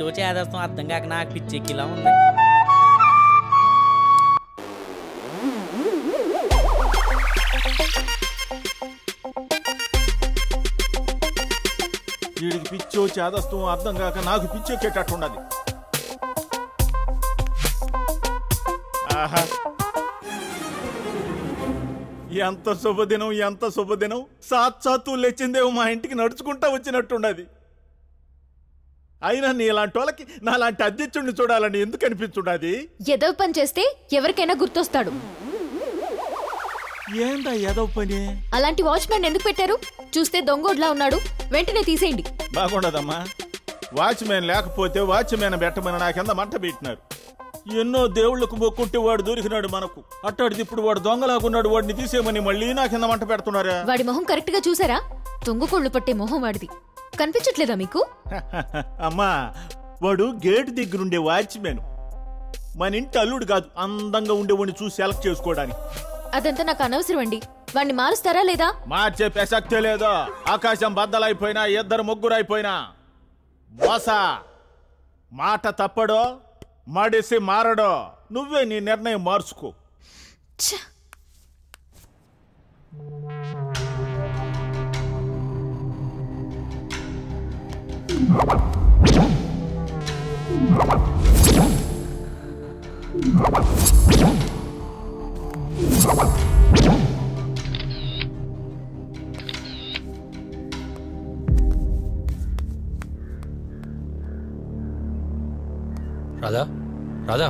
పిచ్చో చేదస్తాం అర్థం కాక నాకు పిచ్చెక్కిలా ఉంది వీడికి పిచ్చో చేదస్తం అర్థం కాక నాకు పిచ్చెక్కేటట్టున్నది ఆహా ఎంత శుభదినం ఎంత శుభదినం సాక్షాత్తు లేచిందేమో మా ఇంటికి నడుచుకుంటా వచ్చినట్టున్నది అయినా నీలాంటి వాళ్ళకి నాలాంటి అధ్యక్షుడిని చూడాలని ఎందుకు అనిపించున్నది ఏదో పని చేస్తే ఎవరికైనా గుర్తొస్తాడు ఏందా ఏదో పని అలాంటి వాచ్మెన్ ఎందుకు పెట్టారు చూస్తే దొంగోడ్లా ఉన్నాడు వెంటనే తీసేయండి బాగుండదమ్మా వాచ్మెన్ లేకపోతే వాచ్మెన్ పెట్టమని నాకెంత మంట పెట్టినారు ఎన్నో దేవుళ్లకు మొక్కుంటే వాడు దొరికినాడు మనకు అట్టాడిది ఇప్పుడు వాడు దొంగలాగున్నాడు వాడిని తీసేయమని మళ్ళీ నాకెంత మంట పెడుతున్నారా వాడి మొహం కరెక్ట్ గా చూసారా దొంగకోళ్ళు పట్టే మొహం వాడిది కనిపించట్లేదా మీకు అమ్మా వాడు గేట్ దగ్గరుండే వాచ్మెన్ మన ఇంటి అల్లుడు కాదు అందంగా ఉండేవాడిని చూసి సెలెక్ట్ చేసుకోవడానికి అదంతా నాకు అనవసరం అండి వాడిని మారుస్తారా లేదా మార్చే ప్రసక్తే లేదో ఆకాశం బద్దలైపోయినా ఇద్దరు ముగ్గురు అయిపోయినా మోస మాట తప్పడో మడిసి మారడో నువ్వే నీ నిర్ణయం మార్చుకో రాధా రాధా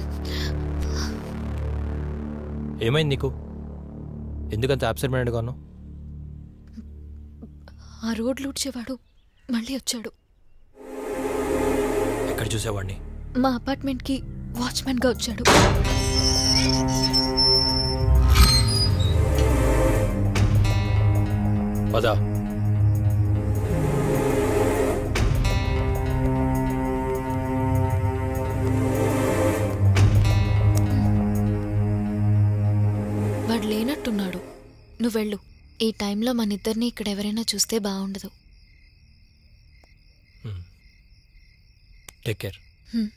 ఏమైంది నీకు ఎందుకంత అబ్సెంట్మెంట్గా ఉన్నావు ఆ రోడ్లు ఊడ్చేవాడు మళ్ళీ వచ్చాడు ఎక్కడ చూసేవాడిని మా అపార్ట్మెంట్ కి వాచ్మెన్ గా వచ్చాడు పదా వాడు లేనట్టున్నాడు నువ్వు వెళ్ళు ఈ టైంలో మన ఇద్దరిని ఇక్కడ ఎవరైనా చూస్తే బాగుండదు టేక్ కేర్ హ్మ్.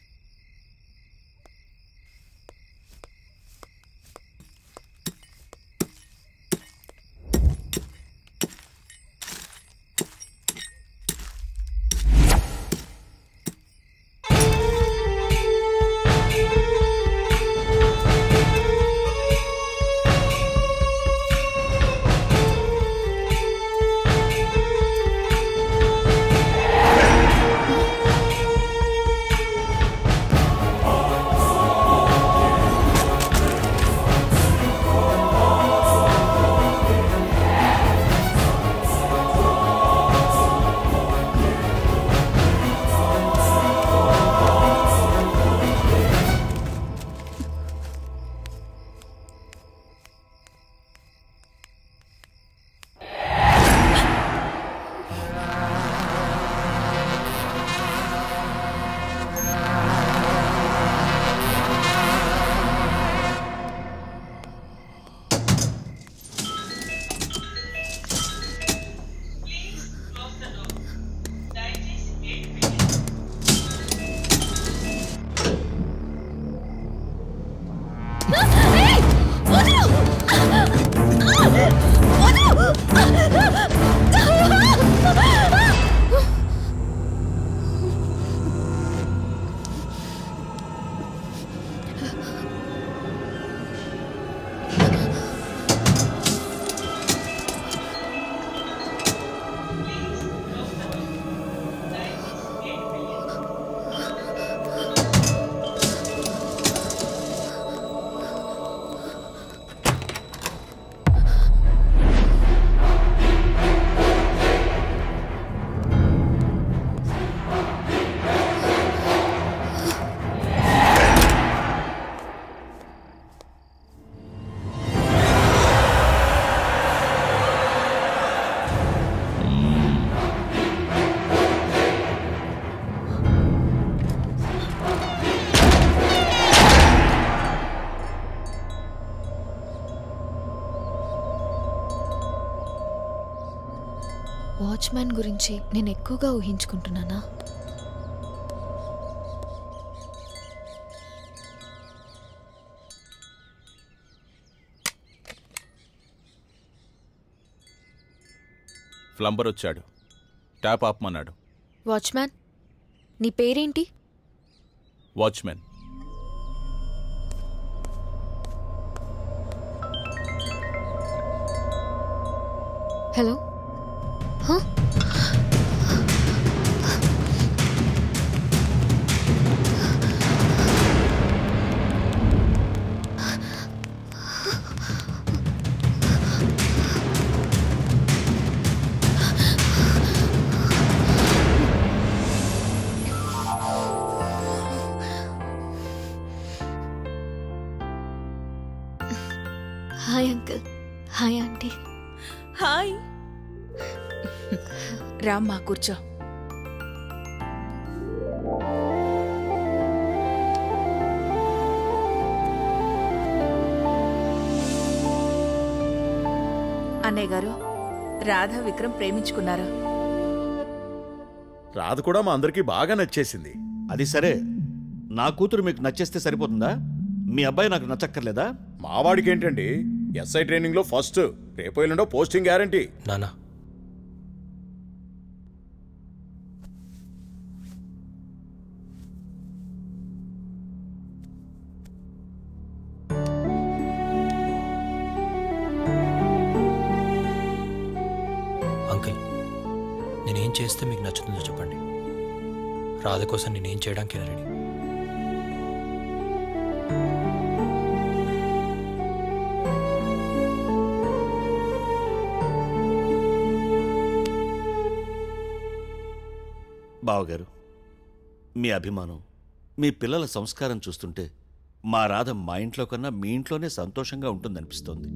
వాచ్మ్యాన్ గురించి నేను ఎక్కువగా ఊహించుకుంటున్నానా ప్లంబర్ వచ్చాడు ట్యాప్ ఆపమన్నాడు వాచ్మ్యాన్ నీ పేరేంటి వాచ్మెన్ హలో హ? Hi uncle hi aunty hi రామ్మా కూర్చో అన్నయ్య గారు రాధ విక్రమ్ ప్రేమించుకున్నారు రాధ కూడా మా అందరికీ బాగా నచ్చేసింది అది సరే నా కూతురు మీకు నచ్చేస్తే సరిపోతుందా మీ అబ్బాయి నాకు నచ్చక్కర్లేదా మావాడికి ఏంటండి ఎస్ఐ ట్రైనింగ్ లో ఫస్ట్ రేపు ఎల్లుండో పోస్టింగ్ గ్యారంటీ నానా అంకుల్ నేనేం చేస్తే మీకు నచ్చుతుందో చెప్పండి రాధ కోసం నేనేం చేయడానికి రెడీ బావగారు మీ అభిమానం మీ పిల్లల సంస్కారం చూస్తుంటే మా రాధ మా ఇంట్లో కన్నా మీ ఇంట్లోనే సంతోషంగా ఉంటుందనిపిస్తోంది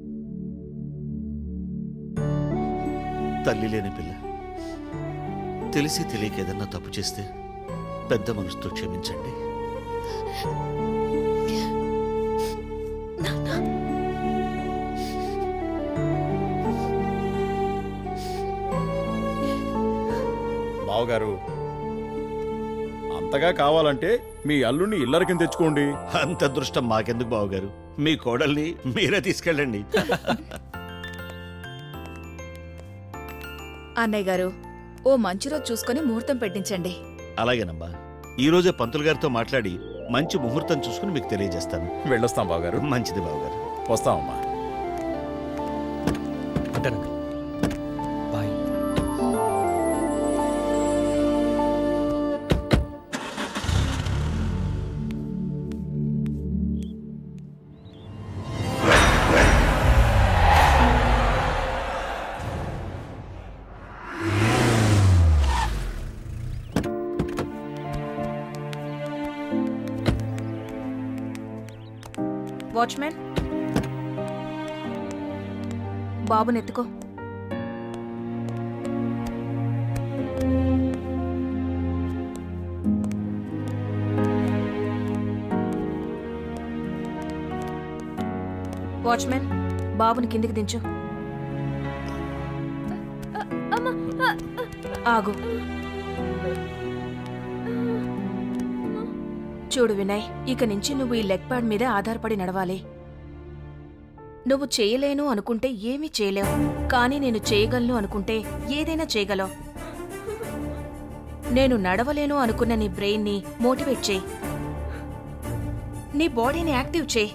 తల్లి లేని పిల్ల తెలిసి తెలియక ఏదన్నా తప్పు చేస్తే పెద్ద మనసుతో క్షమించండి బావగారు అంతగా కావాలంటే మీ అల్లుడిని ఇల్లరికం తెచ్చుకోండి అంత అదృష్టం మాకెందుకు బావగారు మీ కోడల్ని మీరే తీసుకెళ్ళండి అన్నయ్య గారు ఓ మంచి రోజు చూసుకొని ముహూర్తం పెట్టించండి అలాగేనమ్మా ఈ రోజే పంతులు గారితో మాట్లాడి మంచి ముహూర్తం చూసుకుని మీకు తెలియజేస్తాను వెళ్ళొస్తాం బావగారు మంచిది బావగారు వస్తామమ్మా ఉంటాను బాయ్ వాచ్మెన్ బాబునెత్తుకో వాచ్మెన్ బాబుని కిందికి దించు ఆగు చూడు వినయ్ ఇక నుంచి నువ్వు ఈ లెగ్ ప్యాడ్ మీదే ఆధారపడి నడవాలి నువ్వు చేయలేను అనుకుంటే ఏమీ చేయలేవు కానీ నేను చేయగలను అనుకుంటే ఏదైనా చేయగలవు నేను నడవలేను అనుకున్న నీ బ్రెయిన్ని మోటివేట్ చేయి నీ బాడీని యాక్టివ్ చేయి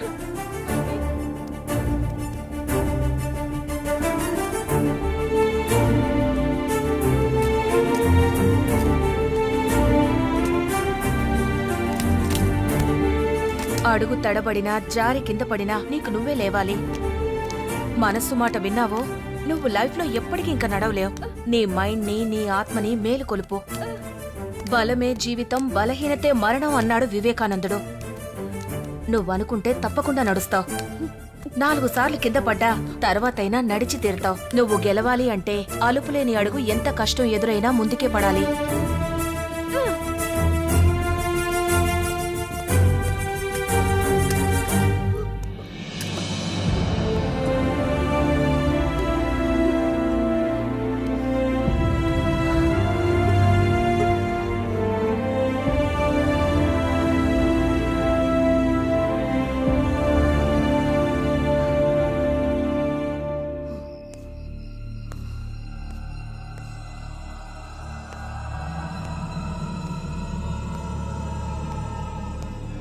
అడుగు తడబడినా జారి కింద పడినా నీకు నువ్వే లేవాలి మనస్సు మాట విన్నావో నువ్వు లైఫ్లో ఎప్పటికీ ఇంకా నడవలేవు నీ మైండ్ని నీ ఆత్మని మేలుకొలుపు బలమే జీవితం బలహీనతే మరణం అన్నాడు వివేకానందుడు నువ్వనుకుంటే తప్పకుండా నడుస్తావు నాలుగు సార్లు కింద పడ్డా తర్వాతైనా నడిచి తీరుతావు నువ్వు గెలవాలి అంటే అలుపులేని అడుగు ఎంత కష్టం ఎదురైనా ముందుకే పడాలి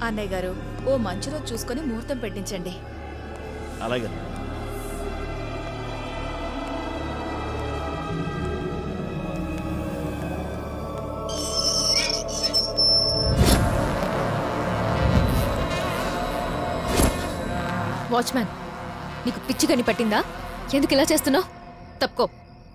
అన్నయ్య గారు ఓ మంచి రోజు చూసుకొని ముహూర్తం పెట్టించండి అలాగే వాచ్మ్యాన్ నీకు పిచ్చి కని పట్టిందా ఎందుకు ఇలా చేస్తున్నావు తప్పుకో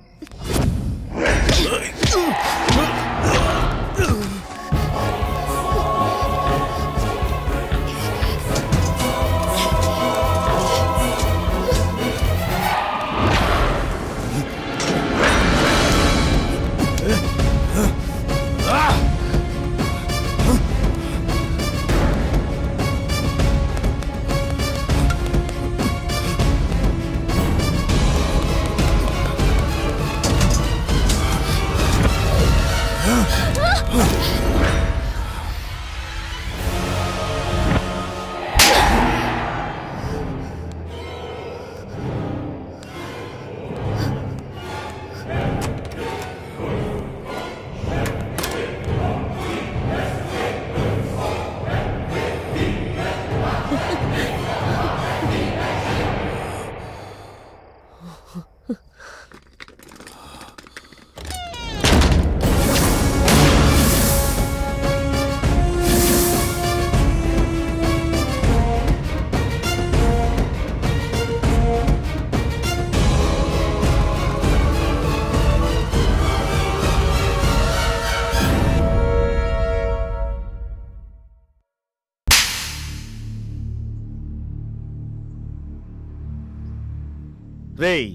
రేయ్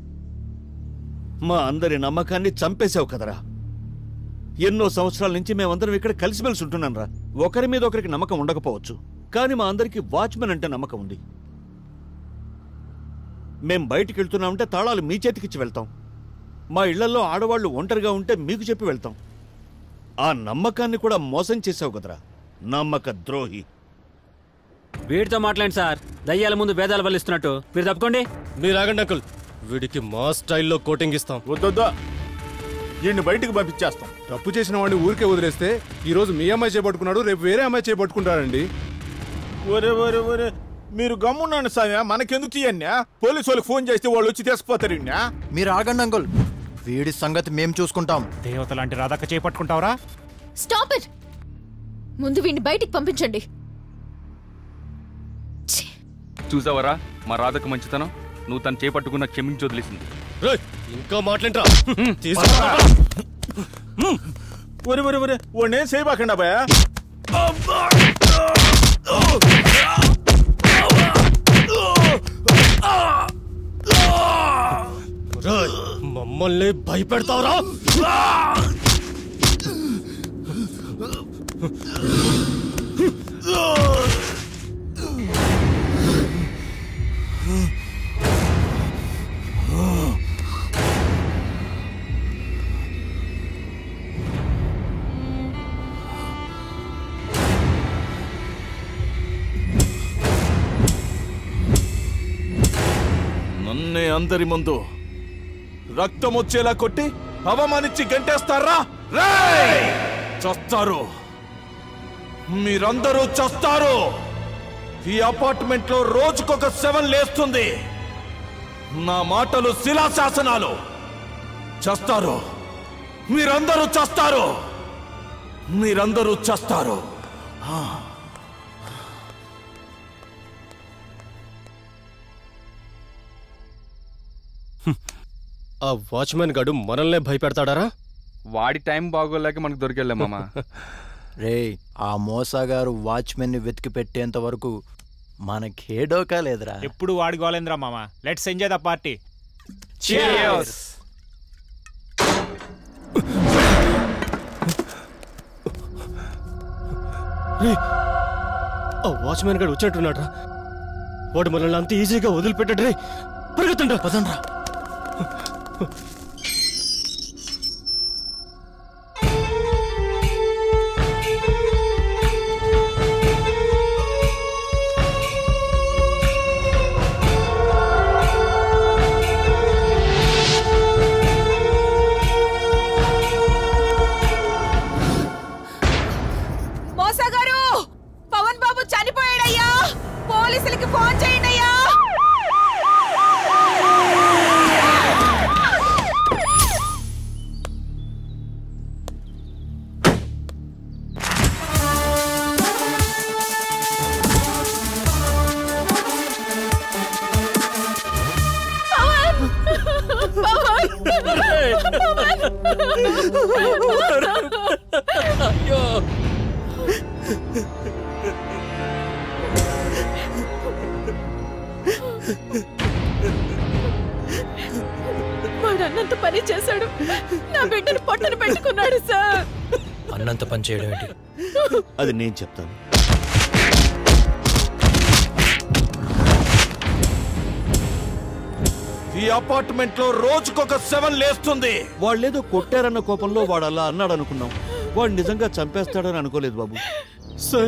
మా అందరి నమ్మకాన్ని చంపేశావు కదరా ఎన్నో సంవత్సరాల నుంచి మేమందరం ఇక్కడ కలిసిమెలిసి ఉంటున్నాం రా ఒకరి మీద ఒకరికి నమ్మకం ఉండకపోవచ్చు కానీ మా అందరికి వాచ్మెన్ అంటే నమ్మకం ఉంది మేం బయటికి వెళ్తున్నామంటే తాళాలు మీ చేతికిచ్చి వెళ్తాం మా ఇళ్లలో ఆడవాళ్లు ఒంటరిగా ఉంటే మీకు చెప్పి వెళ్తాం ఆ నమ్మకాన్ని కూడా మోసం చేసావు కదరా నమ్మక ద్రోహి వీడితో మాట్లాడండి సార్ దయ్యాల ముందు భేదాలు వల్లిస్తున్నట్టు మీరు తప్పుకోండి మీరు ఆగండి అంకుల్ వీడికి మా స్టైల్లో కోటింగ్ ఇస్తాం వద్దొద్దా ఈయన్ని బయటికి పంపించేస్తాం తప్పు చేసిన వాడిని ఊరికే వదిలేస్తే ఈ రోజు మీ అమ్మాయి చేపట్టుకున్నాడు రేపు వేరే అమ్మాయి చేపట్టుకుంటాడండి ఒరే ఒరే ఒరే మీరు గమ్మున్నాను సామ్యా మనకెందుకు ఇవన్నీ పోలీసు వాళ్ళకి ఫోన్ చేస్తే వాళ్ళు వచ్చి తీసుకుపోతారు ఇన్యా మీరు ఆగండి అంకుల్ వీడి సంగతి మేం చూసుకుంటాం దేవత లాంటి రాధక్క చేపట్టుకుంటావరా స్టాప్ ఇట్ ముందు వీడిని బయటికి పంపించండి చూసావరా మా రాధకు మంచితనం నువ్వు తను చేపట్టుకున్న క్షమించి వదిలేసింది ఇంకా మాట్లాడరా ఒరే ఒరే ఒరే వాడిని చేయబాకండి అబ్బాయా మమ్మల్ని భయపెడతావరా నన్నే అందరి ముందు రక్తం వచ్చేలా కొట్టి అవమానించి గంటేస్తారా రేయ్! చస్తారు మీరందరూ చస్తారు ఈ అపార్ట్మెంట్ లో రోజుకొక సెవెన్ లేస్తుంది నా మాటలు శిలాశాసనాలు చస్తారు మీరందరూ చస్తారు మీరందరూ చస్తారు ఆ. ఆ వాచ్మెన్ గడు మనల్నే భయపెడతాడారా వాడి టైం బాగోలేక మనకు దొరికెళ్ళాం మామ రే ఆ మోసగారు వాచ్మెన్ ని వెతికి పెట్టేంత వరకు మనకే డోకా లేదురా ఎప్పుడు వాడి గోలేంద్రా మామ లెట్స్ ఎంజాయ్ ద పార్టీ రేయ్, ఆ వాచ్మెన్ గడు వచ్చినట్టున్నాడు వాడు మనల్ని అంత ఈజీగా వదిలిపెట్టాడు రే పరిగెత్తండి పదండ్రా మోసగారు పవన్ బాబు అయ్యో వాడు అన్నంత పని చేశాడు నా బిడ్డను పొట్టన పెట్టుకున్నాడు సార్ అన్నంత పని చేయడం ఏంటి అది నేను చెప్తాను ఈ అపార్ట్మెంట్ లో రోజుకొక సెవెన్ లేస్తుంది వాళ్ళేదో కొట్టారన్న కోపంలో వాడు అలా అన్నాడు అనుకున్నాం వాడు నిజంగా చంపేస్తాడని అనుకోలేదు బాబు సార్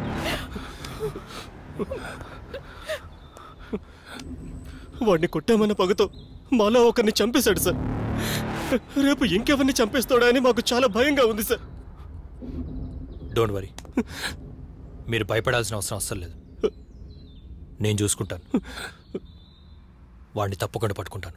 వాడిని కొట్టామన్న పగతో మాలో ఒకరిని చంపేశాడు సార్ రేపు ఇంకెవరిని చంపేస్తాడా అని మాకు చాలా భయంగా ఉంది సార్ డోంట్ వరీ మీరు భయపడాల్సిన అవసరం అస్సలు లేదు నేను చూసుకుంటాను వాడిని తప్పకుండా పట్టుకుంటాను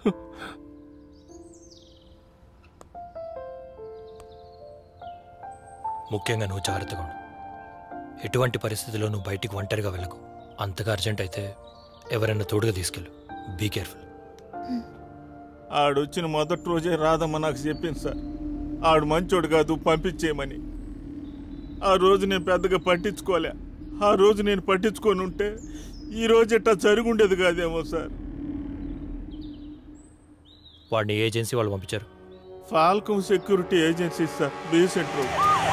ముఖ్యంగా నువ్వు జాగ్రత్తగా ఉండు ఎటువంటి పరిస్థితుల్లో నువ్వు బయటికి ఒంటరిగా వెళ్ళకు అంతగా అర్జెంట్ అయితే ఎవరైనా తోడుగా తీసుకెళ్ళు బీ కేర్ఫుల్ ఆడొచ్చిన మొదటి రోజే రాదమ్మ నాకు చెప్పింది సార్ ఆడు మంచోడు కాదు పంపించేయమని ఆ రోజు నేను పెద్దగా పట్టించుకోలే ఆ రోజు నేను పట్టించుకొని ఉంటే ఈ రోజు ఇట్టా జరుగుండేది కాదేమో సార్ వాడిని ఏ ఏజెన్సీ వాళ్ళు పంపించారు Falcon security agency sir B centre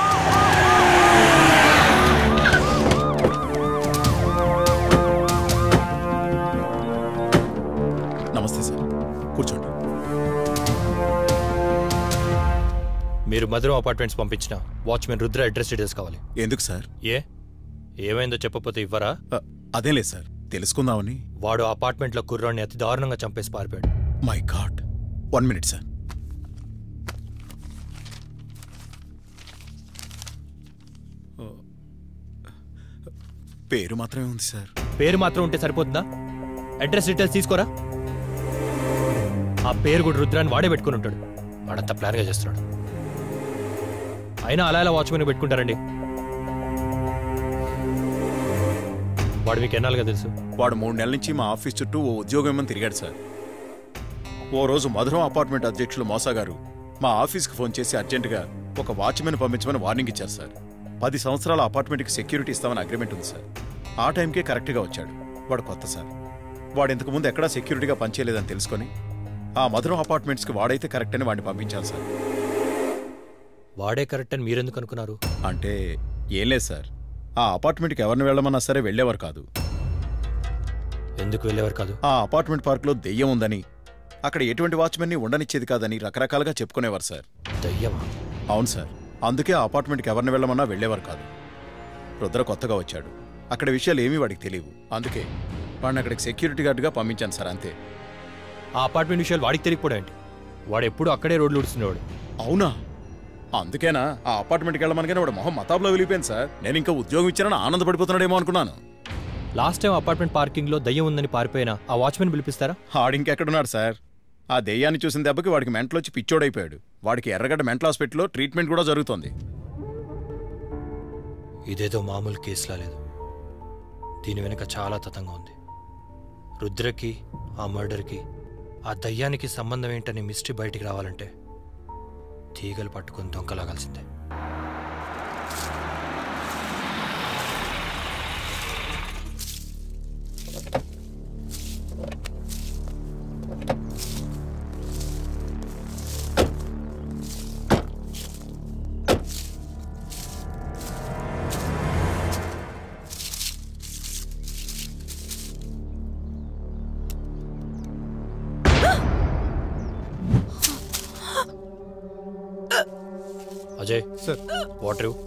నమస్తే సార్ కూర్చోండి మీరు మధురం అపార్ట్మెంట్స్ పంపించిన వాచ్మెన్ రుద్ర అడ్రస్ డీటెయిల్స్ కావాలి ఎందుకు సార్ ఏ ఏమైందో చెప్పకపోతే ఇవ్వరా అదేం లేదు సార్ తెలుసుకుందామని వాడు అపార్ట్మెంట్లో కుర్రాన్ని అతి దారుణంగా చంపేసి పారిపోయాడు my God one minute sir పేరు మాత్రమే ఉంది సార్ పేరు మాత్రం ఉంటే సరిపోతుందా అడ్రస్ డీటెయిల్స్ తీసుకోరా ఆ పేరు కూడా రుద్రాన్ని వాడే పెట్టుకుని ఉంటాడు వాడంతా ప్లాన్గా చేస్తున్నాడు అయినా అలా ఎలా వాచ్మెన్ పెట్టుకుంటారండి వాడు మీకు ఎన్నాళ్ళుగా తెలుసు వాడు మూడు నెలల నుంచి మా ఆఫీస్ చుట్టూ ఓ ఉద్యోగం ఏమని తిరిగాడు సార్ ఓ రోజు మధురం అపార్ట్మెంట్ అధ్యక్షులు మోసా గారు మా ఆఫీస్కి ఫోన్ చేసి అర్జెంటుగా ఒక వాచ్మెన్ పంపించమని వార్నింగ్ ఇచ్చారు సార్ పది సంవత్సరాల అపార్ట్మెంట్కి సెక్యూరిటీ ఇస్తామని అగ్రిమెంట్ ఉంది సార్ ఆ టైంకే కరెక్ట్గా వచ్చాడు వాడు కొత్త సార్ వాడు ఇంతకు ముందు ఎక్కడా సెక్యూరిటీగా పనిచేయలేదని తెలుసుకొని ఆ మధురం అపార్ట్మెంట్స్కి వాడైతే కరెక్ట్ అని వాడిని పంపించాలి సార్ వాడే కరెక్ట్ అని మీరెందుకు అనుకున్నారు అంటే ఏం లేదు సార్ ఆ అపార్ట్మెంట్కి ఎవరిని వెళ్ళమన్నా సరే వెళ్ళేవారు కాదు ఎందుకు వెళ్ళేవారు కాదు ఆ అపార్ట్మెంట్ పార్క్లో దెయ్యం ఉందని అక్కడ ఎటువంటి వాచ్మెన్ని ఉండనిచ్చేది కాదని రకరకాలుగా చెప్పుకునేవారు సార్ దయ్యమా అవును సార్ అందుకే ఆ అపార్ట్మెంట్కి ఎవరిని వెళ్ళమన్నా వెళ్ళేవారు కాదు రుద్ర కొత్తగా వచ్చాడు అక్కడ విషయాలు ఏమీ వాడికి తెలియవు అందుకే వాడిని అక్కడికి సెక్యూరిటీ గార్డుగా పంపించాను సార్ అంతే ఆ అపార్ట్మెంట్ విషయాలు వాడికి తెలియకపోవడం ఏంటి వాడు ఎప్పుడు అక్కడే రోడ్లు ఉడుస్తున్నాడు అవునా అందుకేనా ఆ అపార్ట్మెంట్కి వెళ్ళమనగానే వాడు మొహం మతాబ్లో వెళ్ళిపోయింది సార్ నేను ఇంకా ఉద్యోగం ఇచ్చానని ఆనందపడిపోతున్నాడేమో అనుకున్నాను లాస్ట్ టైం అపార్ట్మెంట్ పార్కింగ్ లో దయ్యం ఉందని పారిపోయినా ఆ వాచ్మెన్ పిలిపిస్తారా ఆడింకెక్కడున్నాడు సార్ ఆ దెయ్యాన్ని చూసిన దెబ్బకి వాడికి మెంటలొచ్చి పిచ్చోడైపోయాడు వాడికి ఎర్రగడ్డ మెంటల్ హాస్పిటల్లో ట్రీట్మెంట్ కూడా జరుగుతోంది ఇదేదో మామూలు కేసులా లేదు దీని వెనుక చాలా తతంగా ఉంది రుద్రకి ఆ మర్డర్కి ఆ దయ్యానికి సంబంధం ఏంటని మిస్టరీ బయటికి రావాలంటే తీగలు పట్టుకొని దొంకలాగాల్సిందే అజయ్ సార్ వాటర్ ఇవ్వు.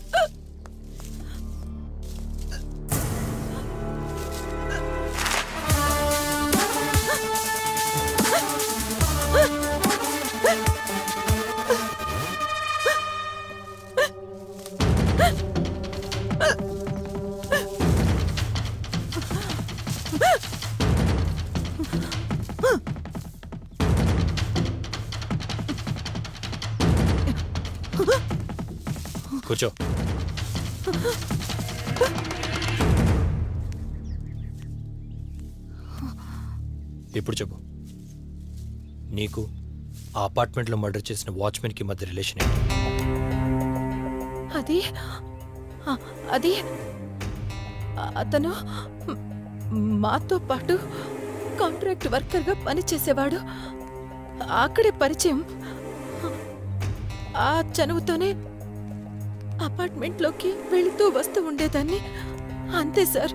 కూర్చో ఇప్పుడు చెప్పు నీకు ఆ అపార్ట్మెంట్లో మర్డర్ చేసిన వాచ్మెన్కి మధ్య రిలేషన్ ఏంటి అది ఆ, అది అతను మ్- మాతో పాటు కాంట్రాక్ట్ వర్కర్గా పనిచేసేవాడు అక్కడే పరిచయం ఆ చనువుతోనే అపార్ట్మెంట్లోకి వెళుతూ వస్తూ ఉండేదాన్ని అంతే సార్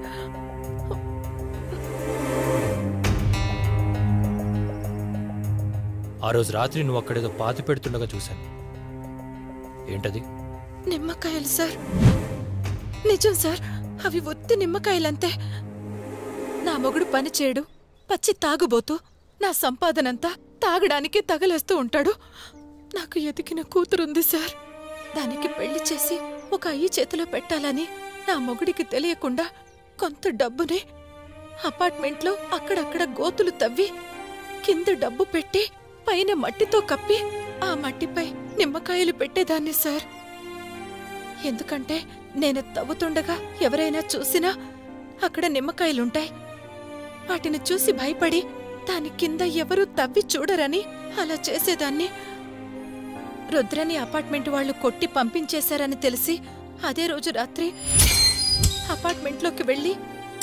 ఆ రోజు రాత్రి నువ్వు అక్కడేదో పాతి పెడుతుండగా చూశాను ఏంటది నిమ్మకాయలు సార్ నిజం సార్ అవి ఒత్తి నిమ్మకాయలంతే నా మొగుడు పని చేయడు పచ్చి తాగుబోతూ నా సంపాదనంతా తాగడానికి తగలేస్తూ ఉంటాడు నాకు ఎదిగిన కూతురుంది సార్ దానికి పెళ్లి చేసి ఒక అయ్యి చేతిలో పెట్టాలని నా మొగుడికి తెలియకుండా కొంత డబ్బుని అపార్ట్మెంట్లో అక్కడక్కడ గోతులు తవ్వి కింద డబ్బు పెట్టి పైన మట్టితో కప్పి ఆ మట్టిపై నిమ్మకాయలు పెట్టేదాన్ని సార్ ఎందుకంటే నేను తవ్వుతుండగా ఎవరైనా చూసినా అక్కడ నిమ్మకాయలుంటాయి వాటిని చూసి భయపడి దాని కింద ఎవరూ తవ్వి చూడరని అలా చేసేదాన్ని రుద్రని అపార్ట్మెంట్ వాళ్ళు కొట్టి పంపించేశారని తెలిసి అదే రోజు రాత్రి అపార్ట్మెంట్లోకి వెళ్ళి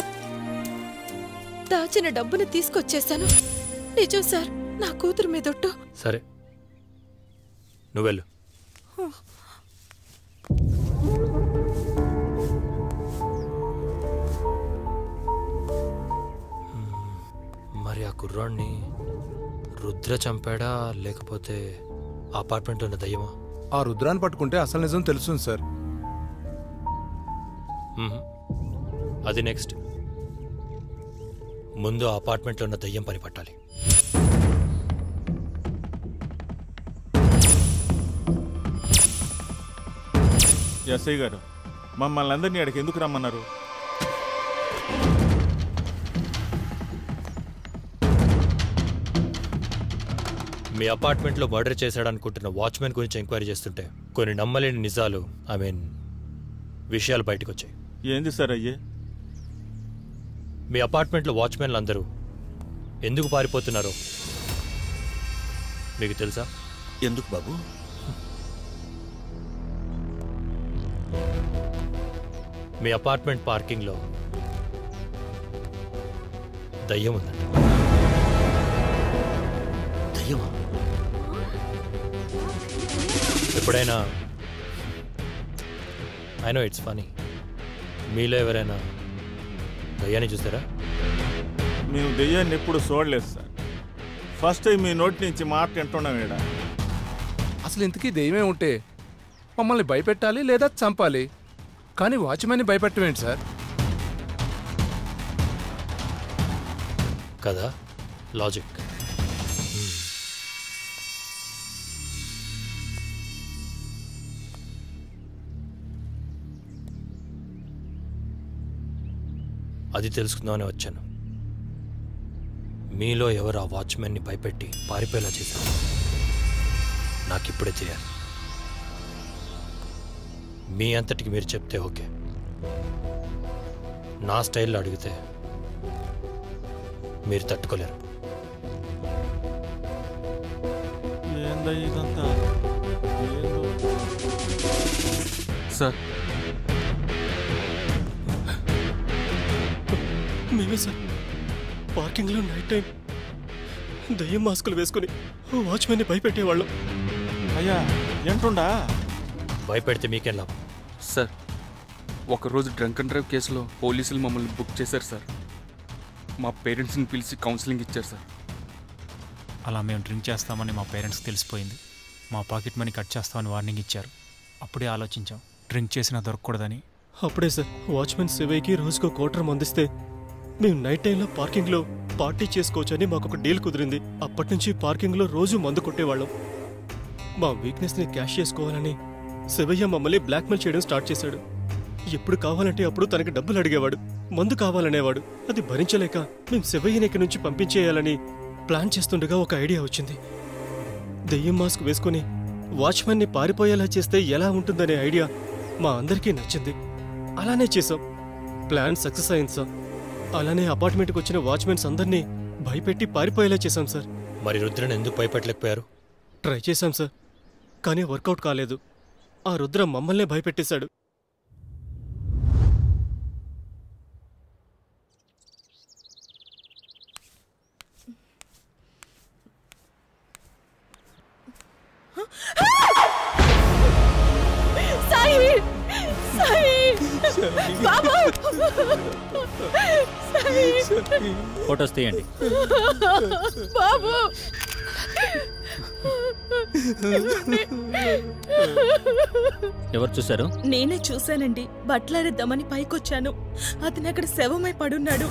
దాచిన డబ్బును తీసుకొచ్చేశాను నిజం సార్ నా కూతురు మీదొట్టు సరే నువ్వెళ్ళు మరి ఆ కుర్రాడిని రుద్ర చంపాడా లేకపోతే అపార్ట్మెంట్ ఉన్న దయ్యమా ఆ రుద్రాన్ని పట్టుకుంటే అసలు నిజం తెలుస్తుంది సార్ మ్మ్. అది నెక్స్ట్ ముందు ఆ అపార్ట్మెంట్లో ఉన్న దయ్యం పని పట్టాలి ఎస్ఐ గారు మమ్మల్ని అందరినీ అక్కడికి ఎందుకు రమ్మన్నారు మీ అపార్ట్మెంట్లో మర్డర్ చేశాడనుకుంటున్న వాచ్మెన్ గురించి ఎంక్వైరీ చేస్తుంటే కొన్ని నమ్మలేని నిజాలు ఐ మీన్ విషయాలు బయటకు వచ్చాయి ఏంది సార్ అయ్యే మీ అపార్ట్మెంట్లో వాచ్మెన్లు అందరూ ఎందుకు పారిపోతున్నారో మీకు తెలుసా ఎందుకు బాబు మీ అపార్ట్మెంట్ పార్కింగ్లో దయ్యం ఉందండి దయ్యమా ఎప్పుడైనా ఐ నో ఇట్స్ ఫనీ మీలో ఎవరైనా దయ్యాన్ని చూసారా మేము దెయ్యాన్ని ఎప్పుడు చూడలేదు సార్ ఫస్ట్ టైం మీ నోటి నుంచి మాట వింటున్నాం ఈడ అసలు ఇంతకీ దెయ్యమే ఉంటే మమ్మల్ని భయపెట్టాలి లేదా చంపాలి కానీ వాచ్మెన్ని భయపెట్టమేంటి సార్ కదా లాజిక్ అది తెలుసుకుందామని వచ్చాను మీలో ఎవరు ఆ వాచ్మెన్ని భయపెట్టి పారిపోయేలా చేశారు నాకు ఇప్పుడే తెలియాలి మీ అంతటికి మీరు చెప్తే ఓకే నా స్టైల్లో అడిగితే మీరు తట్టుకోలేరు ఏందయ్య ఇదంతా ఏందో సార్ మేమే సార్ పార్కింగ్లో నైట్ టైం దయ్యం మాస్కులు వేసుకుని వాచ్మెన్ని భయపెట్టేవాళ్ళం అయ్యా ఏంటుండా భయపెడితే మీకేం లాభం సార్ ఒకరోజు డ్రంక్ అండ్ డ్రైవ్ కేసులో పోలీసులు మమ్మల్ని బుక్ చేశారు సార్ మా పేరెంట్స్ని పిలిచి కౌన్సిలింగ్ ఇచ్చారు సార్ అలా మేము డ్రింక్ చేస్తామని మా పేరెంట్స్కి తెలిసిపోయింది మా పాకెట్ మనీ కట్ చేస్తామని వార్నింగ్ ఇచ్చారు అప్పుడే ఆలోచించాం డ్రింక్ చేసినా దొరకకూడదని అప్పుడే సార్ వాచ్మెన్ శివయ్యకి రోజుకో కోటర్ మందిస్తే మేము నైట్ టైంలో పార్కింగ్లో పార్టీ చేసుకోవచ్చని మాకు ఒక డీల్ కుదిరింది అప్పటి నుంచి పార్కింగ్లో రోజు మందు కొట్టేవాళ్ళం మా వీక్నెస్ని క్యాష్ చేసుకోవాలని శివయ్య మమ్మల్ని బ్లాక్మెయిల్ చేయడం స్టార్ట్ చేశాడు ఎప్పుడు కావాలంటే అప్పుడు తనకి డబ్బులు అడిగేవాడు మందు కావాలనేవాడు అది భరించలేక మేము శివయ్యని ఇక్కడి నుంచి పంపించేయాలని ప్లాన్ చేస్తుండగా ఒక ఐడియా వచ్చింది దెయ్యం మాస్క్ వేసుకుని వాచ్మెన్ని పారిపోయేలా చేస్తే ఎలా ఉంటుందనే ఐడియా మా అందరికీ నచ్చింది అలానే చేసాం ప్లాన్ సక్సెస్ అయింది సార్ అలానే అపార్ట్మెంట్కి వచ్చిన వాచ్మెన్స్ అందరినీ భయపెట్టి పారిపోయేలా చేశాం సార్ మరి రుద్రని ఎందుకు భయపెట్టలేకపోయారు ట్రై చేశాం సార్ కానీ వర్కౌట్ కాలేదు ఆ రుద్ర మమ్మల్నే భయపెట్టేశాడు సాయి సాయి బాబు సాయి ఫొటోస్ తీయండి బాబు ఎవరు చూశారు నేనే చూశానండి బట్టలారేద్దామని పైకొచ్చాను అతను అక్కడ శవమై పడున్నాడు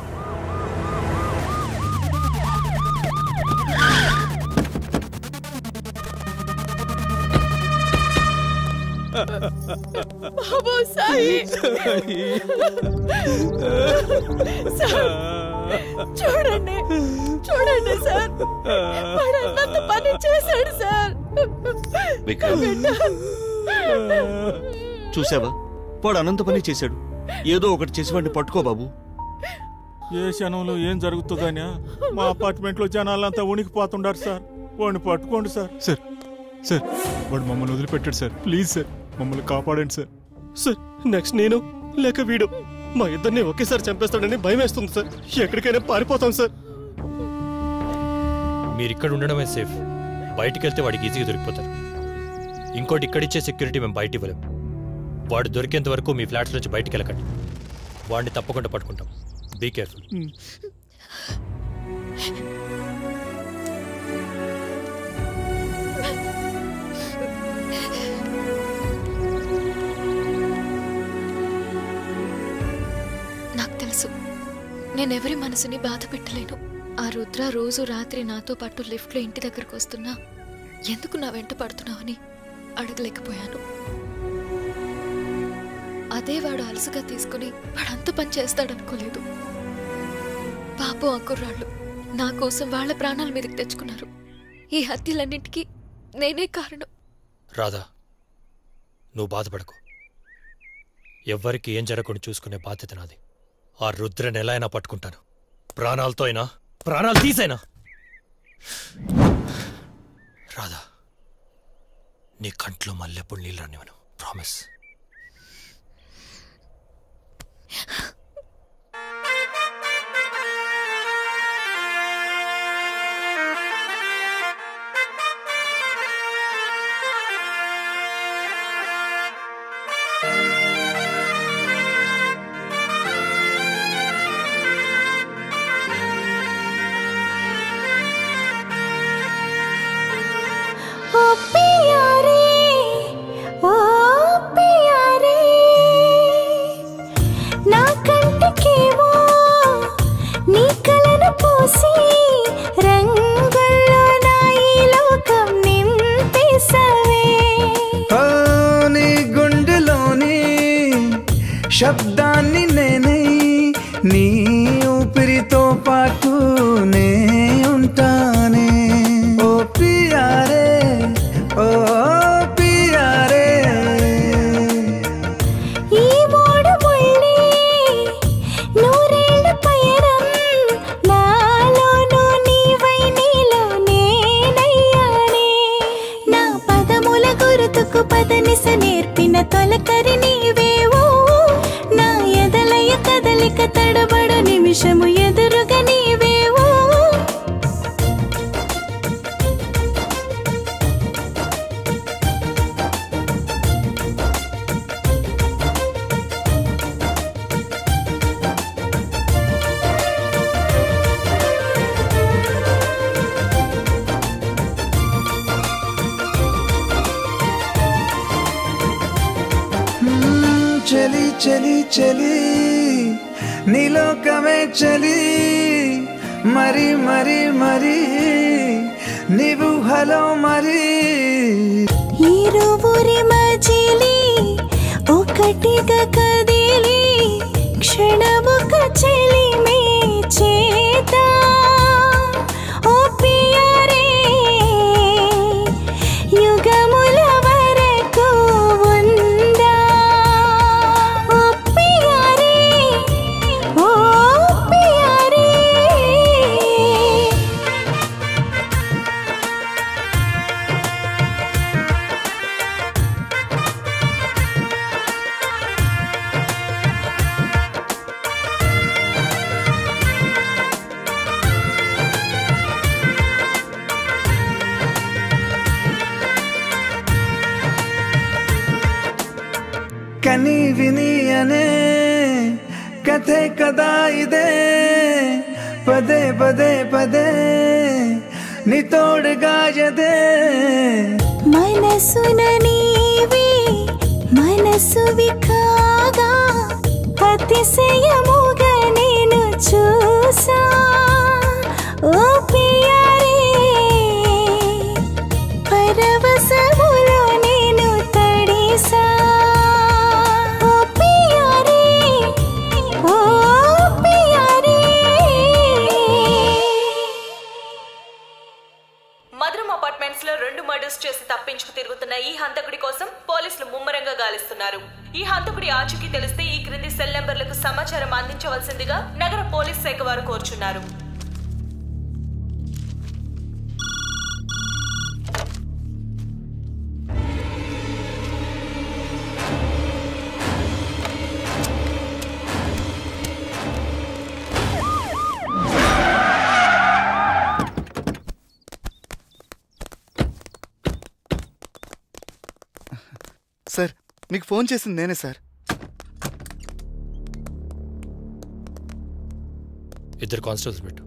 బాబు సాయి సార్, చూడండి చూడండి సార్ వాడు అన్నంత పని చేశాడు సార్ విక్రమ్. చూసావా వాడు అనంత పని చేశాడు ఏదో ఒకటి చేసి వాడిని పట్టుకో బాబు ఏ క్షణంలో ఏం జరుగుతుందని మా అపార్ట్మెంట్లో జనాలంతా ఉనికిపోతుండారు సార్ వాడిని పట్టుకోండి సార్ సార్ సార్ వాడు మమ్మల్ని వదిలిపెట్టాడు సార్ ప్లీజ్ సార్ మమ్మల్ని కాపాడండి సార్ సార్ నెక్స్ట్ నేను లేక వీడు మా ఇద్దరిని ఒకేసారి చంపేస్తాడని భయం వేస్తుంది సార్ ఎక్కడికైనా పారిపోతాం సార్ మీరు ఇక్కడ ఉండడమే సేఫ్ బయటికి వెళ్తే వాడికి ఈజీగా దొరికిపోతారు ఇంకోటి ఇక్కడిచ్చే సెక్యూరిటీ మేము బయట ఇవ్వలేం వాడు దొరికేంత వరకు మీ ఫ్లాట్స్ నుంచి బయటికి వెళ్ళకండి వాడిని తప్పకుండా పట్టుకుంటాం బీ కేర్ఫుల్ నాకు తెలుసు నేనెవరి మనసుని బాధ పెట్టలేను ఆ రుద్ర రోజు రాత్రి నాతో పాటు లిఫ్ట్లో ఇంటి దగ్గరకు వస్తున్నా ఎందుకు నా వెంట పడుతున్నావని అడగలేకపోయాను అదే వాడు అలసుగా తీసుకుని వాడంత పని చేస్తాడనుకోలేదు పాపం ఆ కుర్రాళ్ళు నా కోసం వాళ్ళ ప్రాణాల మీదకి తెచ్చుకున్నారు ఈ హత్యలన్నింటికీ నేనే కారణం రాధా నువ్వు బాధపడకు ఎవ్వరికి ఏం జరగకుండా చూసుకునే బాధ్యత నాది ఆ రుద్రని ఎలా అయినా పట్టుకుంటాను ప్రాణాలతో అయినా ప్రాణాలు తీసైనా రాధా నీ కంట్లో మల్లెప్పుడు నీళ్ళు రానివను ప్రామిస్ ओ पिया रे ओ पिया रे నా కంటికేమో నీ కలను పూసి రంగుల్లో నా ఈ లోకం నింపేసావే ఆ, నీ గుండెలోని శబ్దాన్ని నేనే నీ ఊపిరితో పాటు నే ఉంటానే ఓ పియారే ఓ పియారే ఈ మూడు ముళ్ళే నూరేళ్ల పయనం నాలోనూ నీవై నీలో నేనయ్యానే నా పదముల గురుతుకు పదనిస నేర్పిన తొలకరి నీవేవో నా ఎదలయ కదలిక తడబడు నిమిషము ఎదురుగా నీవేవో మ్మ్, చలి చలి చలి నీలోకమే చలి మరి మరి మరి నీవు హలో మరి ఇరువురి మజిలి ఒకటిగా కదిలి క్షణముక చెలిమే చేత ఓ పియరే యుగముల వరకు ఉందా ఓ పియరే ఓ పియరే ವಿನಿಯನೇ ಕಥೆ ಕದಾ ಇದೆ ಪದೇ ಪದೇ ಪದೇ ನಿ ತೋಡಗಾಯದೆ మనసున నీవే మనసువి కాగా అతిశయముగా నేను చూసా ఓ పియారే పరవశములో నేను తడిసా ఓ పియారే ఓ పియారే మధురం అపార్ట్మెంట్స్ లో రెండు మర్డర్స్ చేసి తప్పించుకు తిరుగుతున్న ఈ హంతకుడి కోసం పోలీసులు ముమ్మరంగా గాలిస్తున్నారు ఈ హంతకుడి ఆచూకీ తెలిస్తే ఈ క్రింది సెల్ నెంబర్లకు సమాచారం అందించవలసిందిగా నగర పోలీస్ శాఖ వారు కోరుచున్నారు సార్ మీకు ఫోన్ చేసింది నేనే సార్ ఇద్దరు కానిస్టేబుల్స్ పెట్టు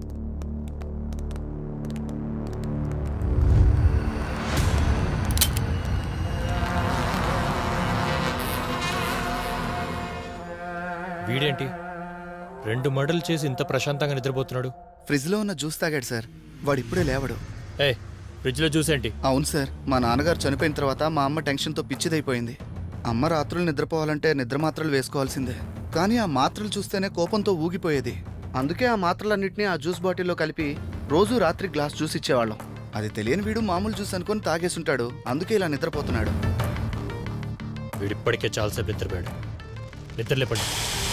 వీడేంటి రెండు మర్డర్లు చేసి ఇంత ప్రశాంతంగా నిద్రపోతున్నాడు ఫ్రిడ్జ్లో ఉన్న జ్యూస్ తాగాడు సార్ వాడు ఇప్పుడే లేవడు ఏ ఫ్రిడ్జ్లో జ్యూస్ ఏంటి అవును సార్ మా నాన్నగారు చనిపోయిన తర్వాత మా అమ్మ టెన్షన్తో పిచ్చిదైపోయింది అమ్మ రాత్రులు నిద్రపోవాలంటే నిద్ర మాత్రలు వేసుకోవాల్సిందే కానీ ఆ మాత్రలు చూస్తేనే కోపంతో ఊగిపోయేది అందుకే ఆ మాత్రలన్నింటినీ ఆ జ్యూస్ బాటిల్లో కలిపి రోజు రాత్రి గ్లాస్ జ్యూస్ ఇచ్చేవాళ్ళం అది తెలియని వీడు మామూలు జ్యూస్ అనుకొని తాగేసుంటాడు అందుకే ఇలా నిద్రపోతున్నాడు వీడిప్పటికే చాలాసేపు నిద్రపోయాడు నిద్రలేపండి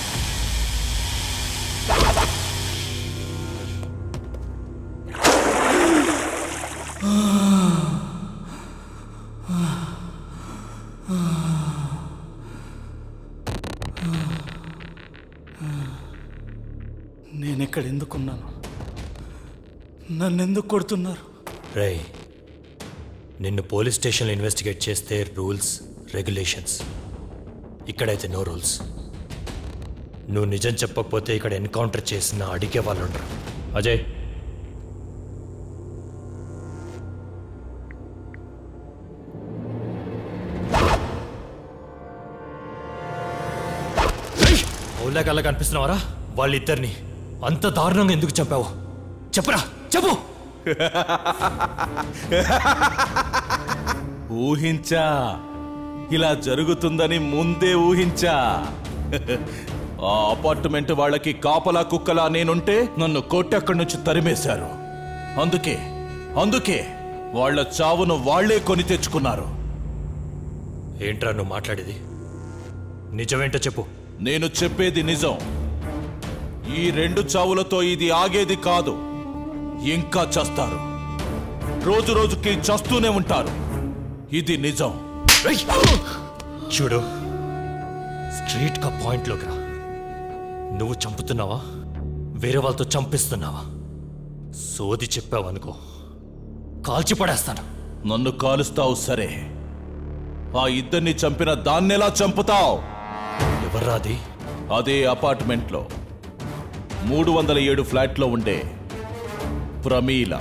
నేను ఇక్కడ ఎందుకున్నాను నన్ను ఎందుకు కొడుతున్నారు రేయ్ నిన్ను పోలీస్ స్టేషన్లో ఇన్వెస్టిగేట్ చేస్తే రూల్స్ రెగ్యులేషన్స్ ఇక్కడైతే నో రూల్స్ నువ్వు నిజం చెప్పకపోతే ఇక్కడ ఎన్కౌంటర్ చేసిన అడిగే వాళ్ళు ఉండరు అజయ్ అవులాగా అలా కనిపిస్తున్నావరా వాళ్ళిద్దరిని అంత దారుణంగా ఎందుకు చంపావు చెప్పరా చెప్పు ఊహించా ఇలా జరుగుతుందని ముందే ఊహించా ఆ అపార్ట్మెంట్ వాళ్ళకి కాపలా కుక్కలా నేనుంటే నన్ను కొట్టెక్కడి నుంచి తరిమేశారు అందుకే అందుకే వాళ్ళ చావును వాళ్లే కొని తెచ్చుకున్నారు ఏంట్రా నువ్వు మాట్లాడేది నిజమేంటో చెప్పు నేను చెప్పేది నిజం ఈ రెండు చావులతో ఇది ఆగేది కాదు ఇంకా చస్తారు రోజు రోజుకి చస్తూనే ఉంటారు ఇది నిజం చూడు స్ట్రీట్ గా పాయింట్లోకి రా నువ్వు చంపుతున్నావా వేరే వాళ్ళతో చంపిస్తున్నావా సోది చెప్పావనుకో కాల్చి పడేస్తాను నన్ను కాలుస్తావు సరే ఆ ఇద్దరిని చంపిన దాన్నెలా చంపుతావు ఎవర్రాది అదే అపార్ట్మెంట్లో మూడు వందల ఏడు ఫ్లాట్లో ఉండే ప్రమీల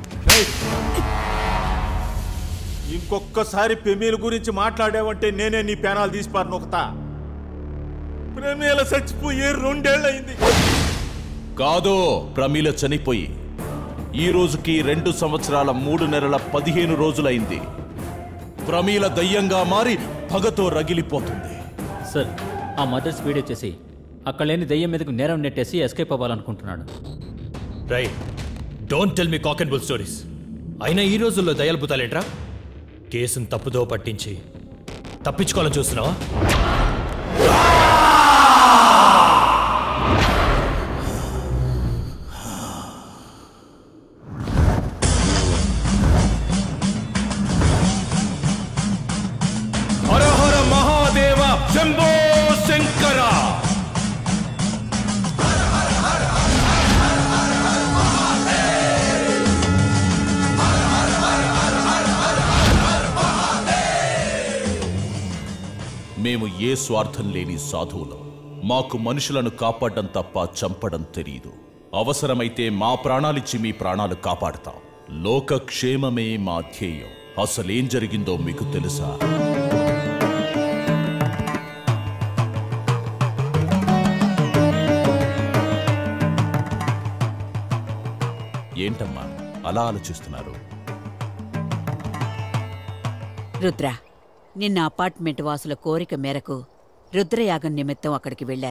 ఇంకొక్కసారి పెమీల గురించి మాట్లాడావంటే నేనే నీ పేనాలు తీసి పారనొకతా ప్రేమీల చచ్చిపోయి రెండేళ్ళయింది కాదు ప్రమీల చనిపోయి ఈ రోజుకి రెండు సంవత్సరాల మూడు నెలల పదిహేను రోజులైంది ప్రమీల దయ్యంగా మారి పగతో రగిలిపోతుంది సార్ ఆ మదర్స్ వీడియో చేసి అక్కడ లేని దయ్యం మీదకు నేరం నెట్టేసి ఎస్కేప్ అవ్వాలనుకుంటున్నాడు రై don't tell me cock and bull stories అయినా ఈ రోజుల్లో దయాలు పుతాలేంట్రా కేసును తప్పుదో పట్టించి తప్పించుకోవాలని చూస్తున్నావా హర హర మహాదేవ శంభో శంకర మేము ఏ స్వార్థం లేని సాధువులం మాకు మనుషులను కాపాడడం తప్ప చంపడం తెలియదు అవసరమైతే మా ప్రాణాలిచ్చి మీ ప్రాణాలు కాపాడతాం లోక క్షేమమే మా ధ్యేయం అసలేం జరిగిందో మీకు తెలుసా ఏంటమ్మా అలా ఆలోచిస్తున్నారు రుద్ర నిన్న అపార్ట్మెంట్ వాసుల కోరిక మేరకు రుద్రయాగం నిమిత్తం అక్కడికి వెళ్ళా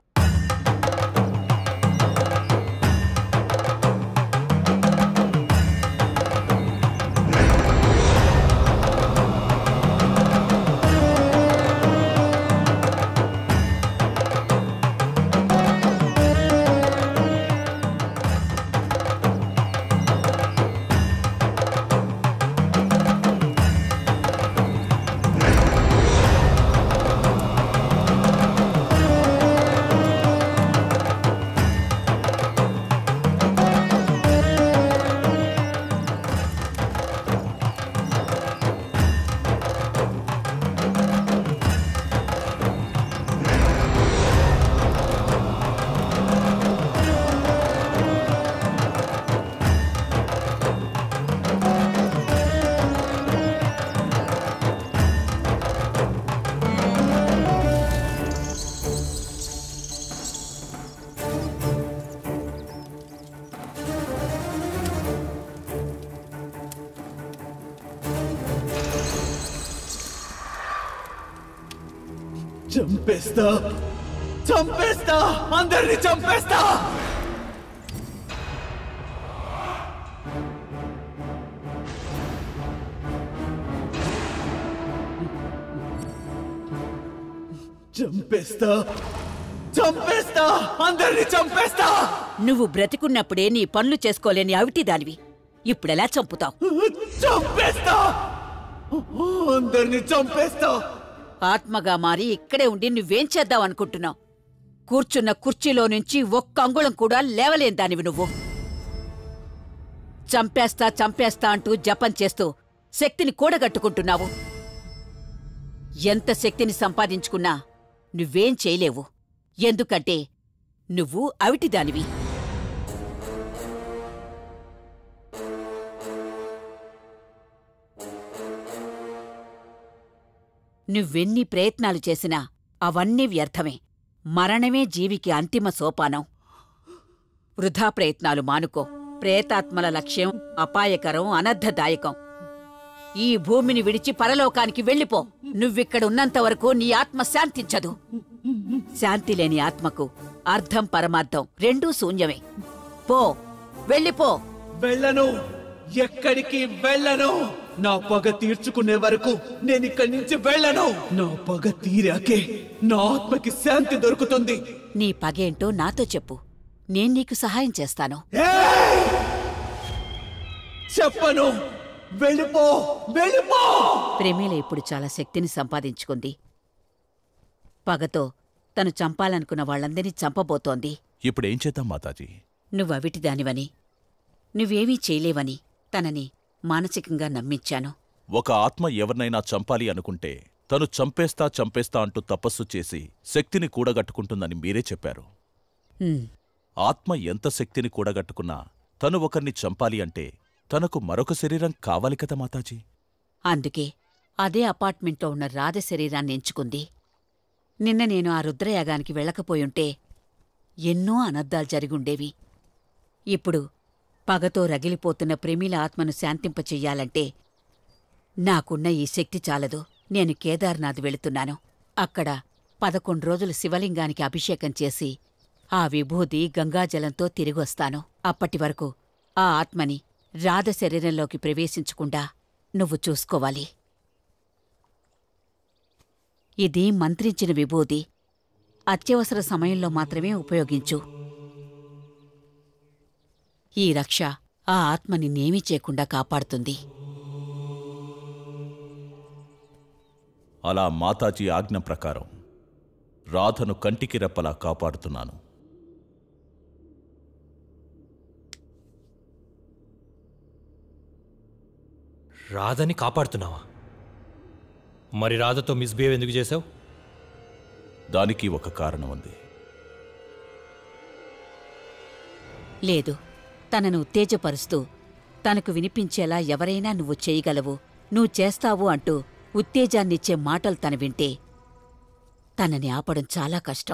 చంపేస్తా చంపేస్తా అందరిని చంపేస్తా చంపేస్తా చంపేస్తా అందరిని చంపేస్తా నువ్వు బ్రతికున్నప్పుడే నీ పనులు చేసుకోలేని అవిటి దానివి ఇప్పుడెలా చంపుతావు చంపేస్తా అందరిని చంపేస్తా ఆత్మగా మారి ఇక్కడే ఉండి నువ్వేం చేద్దాం అనుకుంటున్నావు కూర్చున్న కుర్చీలో నుంచి ఒక్క అంగుళం కూడా లేవలేని దానివి నువ్వు చంపేస్తా చంపేస్తా అంటూ జపం చేస్తూ శక్తిని కూడగట్టుకుంటున్నావు ఎంత శక్తిని సంపాదించుకున్నా నువ్వేం చేయలేవు ఎందుకంటే నువ్వు అవిటిదానివి నువ్వెన్ని ప్రయత్నాలు చేసినా అవన్నీ వ్యర్థమే మరణమే జీవికి అంతిమ సోపానం వృధా ప్రయత్నాలు మానుకో ప్రేతాత్మల లక్ష్యం అపాయకరం అనర్థదాయకం ఈ భూమిని విడిచి పరలోకానికి వెళ్ళిపో నువ్విక్కడ ఉన్నంత వరకు నీ ఆత్మ శాంతించదు శాంతి లేని ఆత్మకు అర్థం పరమార్థం రెండూ శూన్యమే పో వెళ్ళిపో వెళ్ళను ఎక్కడికి వెళ్ళను నా పగ తీర్చుకునే వరకు నేను ఇక్కడి నుంచి వెళ్ళను నా పగ తీరాకే నా ఆత్మకి శాంతి దొరుకుతుంది నీ పగేంటో నాతో చెప్పు నేను నీకు సహాయం చేస్తాను చెప్పను వెళ్ళిపో వెళ్ళిపో ప్రేమేల ఇప్పుడు చాలా శక్తిని సంపాదించుకుంది పగతో తను చంపాలనుకున్న వాళ్ళందరినీ చంపబోతోంది ఇప్పుడేం చేద్దాం మాతాజీ నువ్వవిటిదానివని నువ్వేమీ చేయలేవని తనని మానసికంగా నమ్మించాను ఒక ఆత్మ ఎవరినైనా చంపాలి అనుకుంటే తను చంపేస్తా చంపేస్తా అంటూ తపస్సు చేసి శక్తిని కూడగట్టుకుంటుందని మీరే చెప్పారు హ్మ్. ఆత్మ ఎంత శక్తిని కూడగట్టుకున్నా తను ఒకరిని చంపాలి అంటే తనకు మరొక శరీరం కావాలి కదా మాతాజీ అందుకే అదే అపార్ట్మెంట్లో ఉన్న రాధ శరీరాన్ని ఎంచుకుంది నిన్న నేను ఆ రుద్రయాగానికి వెళ్ళకపోయుంటే ఎన్నో అనర్థాలు జరిగుండేవి ఇప్పుడు పగతో రగిలిపోతున్న ప్రేమిల ఆత్మను శాంతింపచెయ్యాలంటే నాకున్న ఈ శక్తి చాలదు నేను కేదార్నాథ్ వెళుతున్నాను అక్కడ పదకొండు రోజులు శివలింగానికి అభిషేకం చేసి ఆ విభూది గంగాజలంతో తిరిగొస్తాను అప్పటి వరకు ఆ ఆత్మని రాధ శరీరంలోకి ప్రవేశించకుండా నువ్వు చూసుకోవాలి ఇది మంత్రించిన విభూది అత్యవసర సమయంలో మాత్రమే ఉపయోగించు ఈ రక్ష ఆ ఆత్మ నిన్నేమీ చేయకుండా కాపాడుతుంది అలా మాతాజీ ఆజ్ఞ ప్రకారం రాధను కంటికి రెప్పలా కాపాడుతున్నాను రాధని కాపాడుతున్నావా మరి రాధతో మిస్బిహేవ్ ఎందుకు చేశావు దానికి ఒక కారణం ఉంది లేదు తనను ఉత్తేజపరుస్తూ తనకు వినిపించేలా ఎవరైనా నువ్వు చేయగలవు నువ్వు చేస్తావు అంటూ ఉత్తేజాన్నిచ్చే మాటలు తను వింటే తనని ఆపడం చాలా కష్టం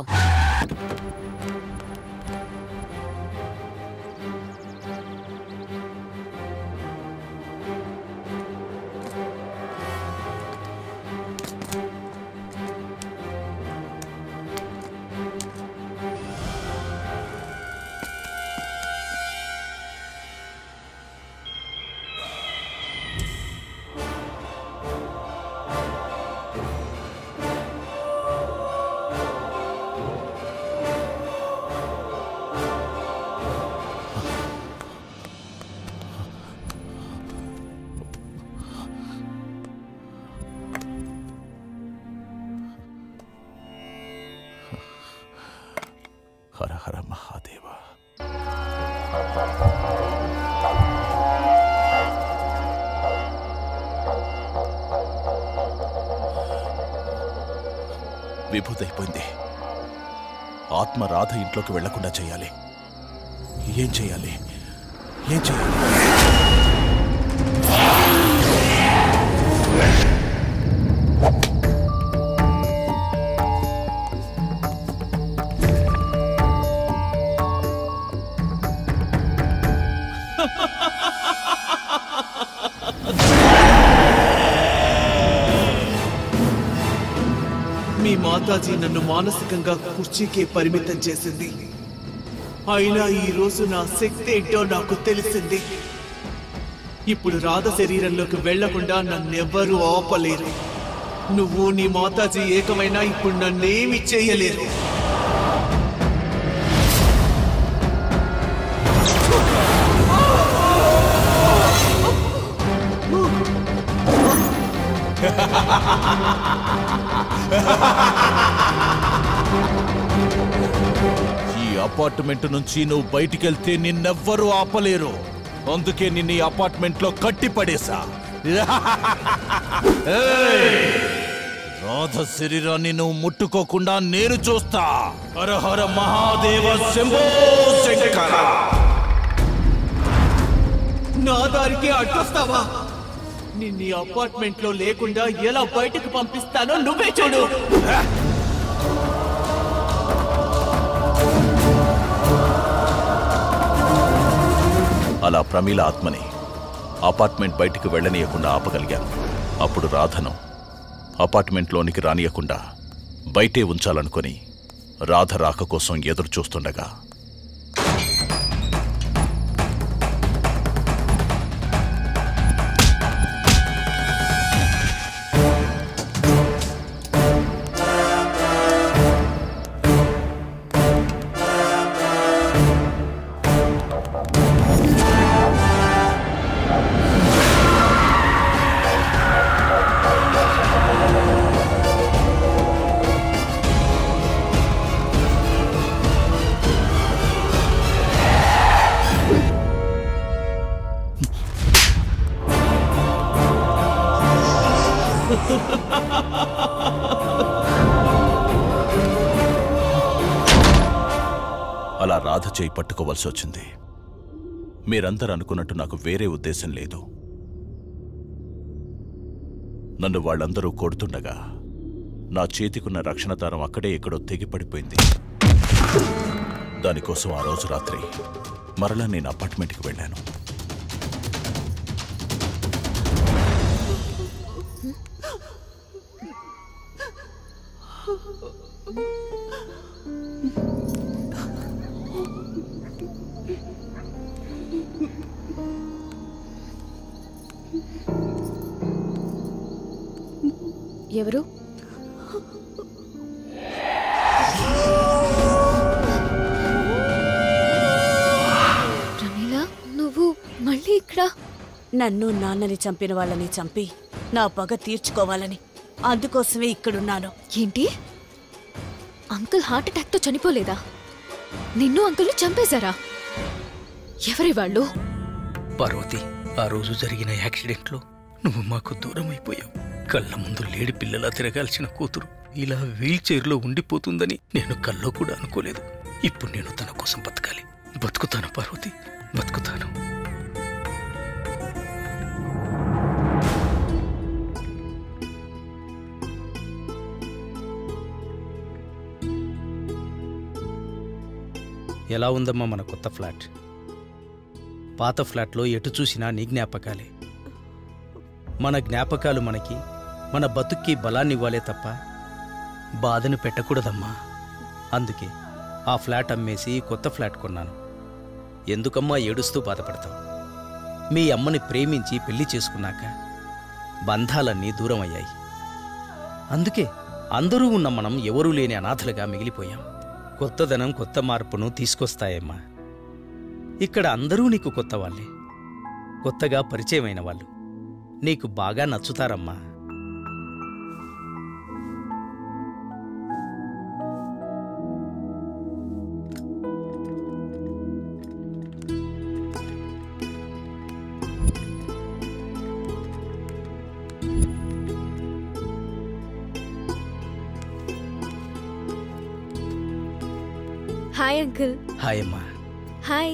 హర హర మహాదేవ విభూతైపోయింది ఆత్మ రాధ ఇంట్లోకి వెళ్లకుండా చేయాలి ఏం చేయాలి ఏం చేయాలి మీ మాతాజీ నన్ను మానసికంగా కుర్చీకే పరిమితం చేసింది అయినా ఈ రోజు నా శక్తి ఏంటో నాకు తెలిసింది ఇప్పుడు రాధ శరీరంలోకి వెళ్లకుండా నన్నెవ్వరూ ఆపలేరు నువ్వు నీ మాతాజీ ఏకమైనా ఇప్పుడు నన్నేమి చేయలేరు ఈ అపార్ట్మెంట్ నుంచి నువ్వు బయటికెళ్తే నిన్నెవ్వరూ ఆపలేరు అందుకే నిన్ను ఈ అపార్ట్మెంట్ లో కట్టి పడేశా ఏయ్! రాధ శరీరాన్ని నువ్వు ముట్టుకోకుండా నేను చూస్తా హర హర మహాదేవ శంభో శంకర నా దారికి అడ్డొస్తావా నిన్ను అపార్ట్మెంట్ లో లేకుండా ఎలా బయటకు పంపిస్తానో నువ్వే చూడు అలా ప్రమీల ఆత్మని అపార్ట్మెంట్ బయటికి వెళ్ళనీయకుండా ఆపగలిగాను అప్పుడు రాధను అపార్ట్మెంట్లోనికి రానియకుండా బయటే ఉంచాలనుకొని రాధ రాక కోసం ఎదురు చూస్తుండగా అలా రాధ చేయి పట్టుకోవలసి వచ్చింది మీరందరూ అనుకున్నట్టు నాకు వేరే ఉద్దేశం లేదు నన్ను వాళ్ళందరూ కొడుతుండగా నా చేతికున్న రక్షణ దారం అక్కడే ఎక్కడో తెగిపడిపోయింది దానికోసం ఆ రోజు రాత్రి మరలా నేను అపార్ట్మెంట్కి వెళ్ళాను ఎవరు ప్రమీల నువ్వు మళ్ళీ ఇక్కడ నన్ను నాన్నని చంపిన వాళ్ళని చంపి నా పగ తీర్చుకోవాలని అందుకోసమే ఇక్కడున్నాను ఏంటి అంకుల్ హార్ట్ అటాక్ తో చనిపోలేదా నిన్ను అంకుల్ చంపేశారా ఎవరి వాళ్ళు పార్వతి ఆ రోజు జరిగిన యాక్సిడెంట్లో నువ్వు మాకు దూరం అయిపోయావు కళ్ళ ముందు లేడి పిల్లలా తిరగాల్సిన కూతురు ఇలా వీల్ చైర్లో ఉండిపోతుందని నేను కల్లో కూడా అనుకోలేదు ఇప్పుడు నేను తన కోసం బతకాలి బతుకుతాను పార్వతి బతుకుతాను ఎలా ఉందమ్మా మన కొత్త ఫ్లాట్ పాత ఫ్లాట్లో ఎటు చూసినా నీ జ్ఞాపకాలే మన జ్ఞాపకాలు మనకి మన బతుక్కి బలాన్ని ఇవ్వాలే తప్ప బాధను పెట్టకూడదమ్మా అందుకే ఆ ఫ్లాట్ అమ్మేసి కొత్త ఫ్లాట్ కొన్నాను ఎందుకమ్మా ఏడుస్తూ బాధపడతావు మీ అమ్మని ప్రేమించి పెళ్లి చేసుకున్నాక బంధాలన్నీ దూరం అయ్యాయి అందుకే అందరూ ఉన్న మనం ఎవరూ లేని అనాథలుగా మిగిలిపోయాం కొత్తదనం కొత్త మార్పును తీసుకొస్తాయమ్మా ఇక్కడ అందరూ నీకు కొత్త వాళ్ళే కొత్తగా పరిచయమైన వాళ్ళు నీకు బాగా నచ్చుతారమ్మా హాయ్ అంకుల్ హాయ్ అమ్మా హాయ్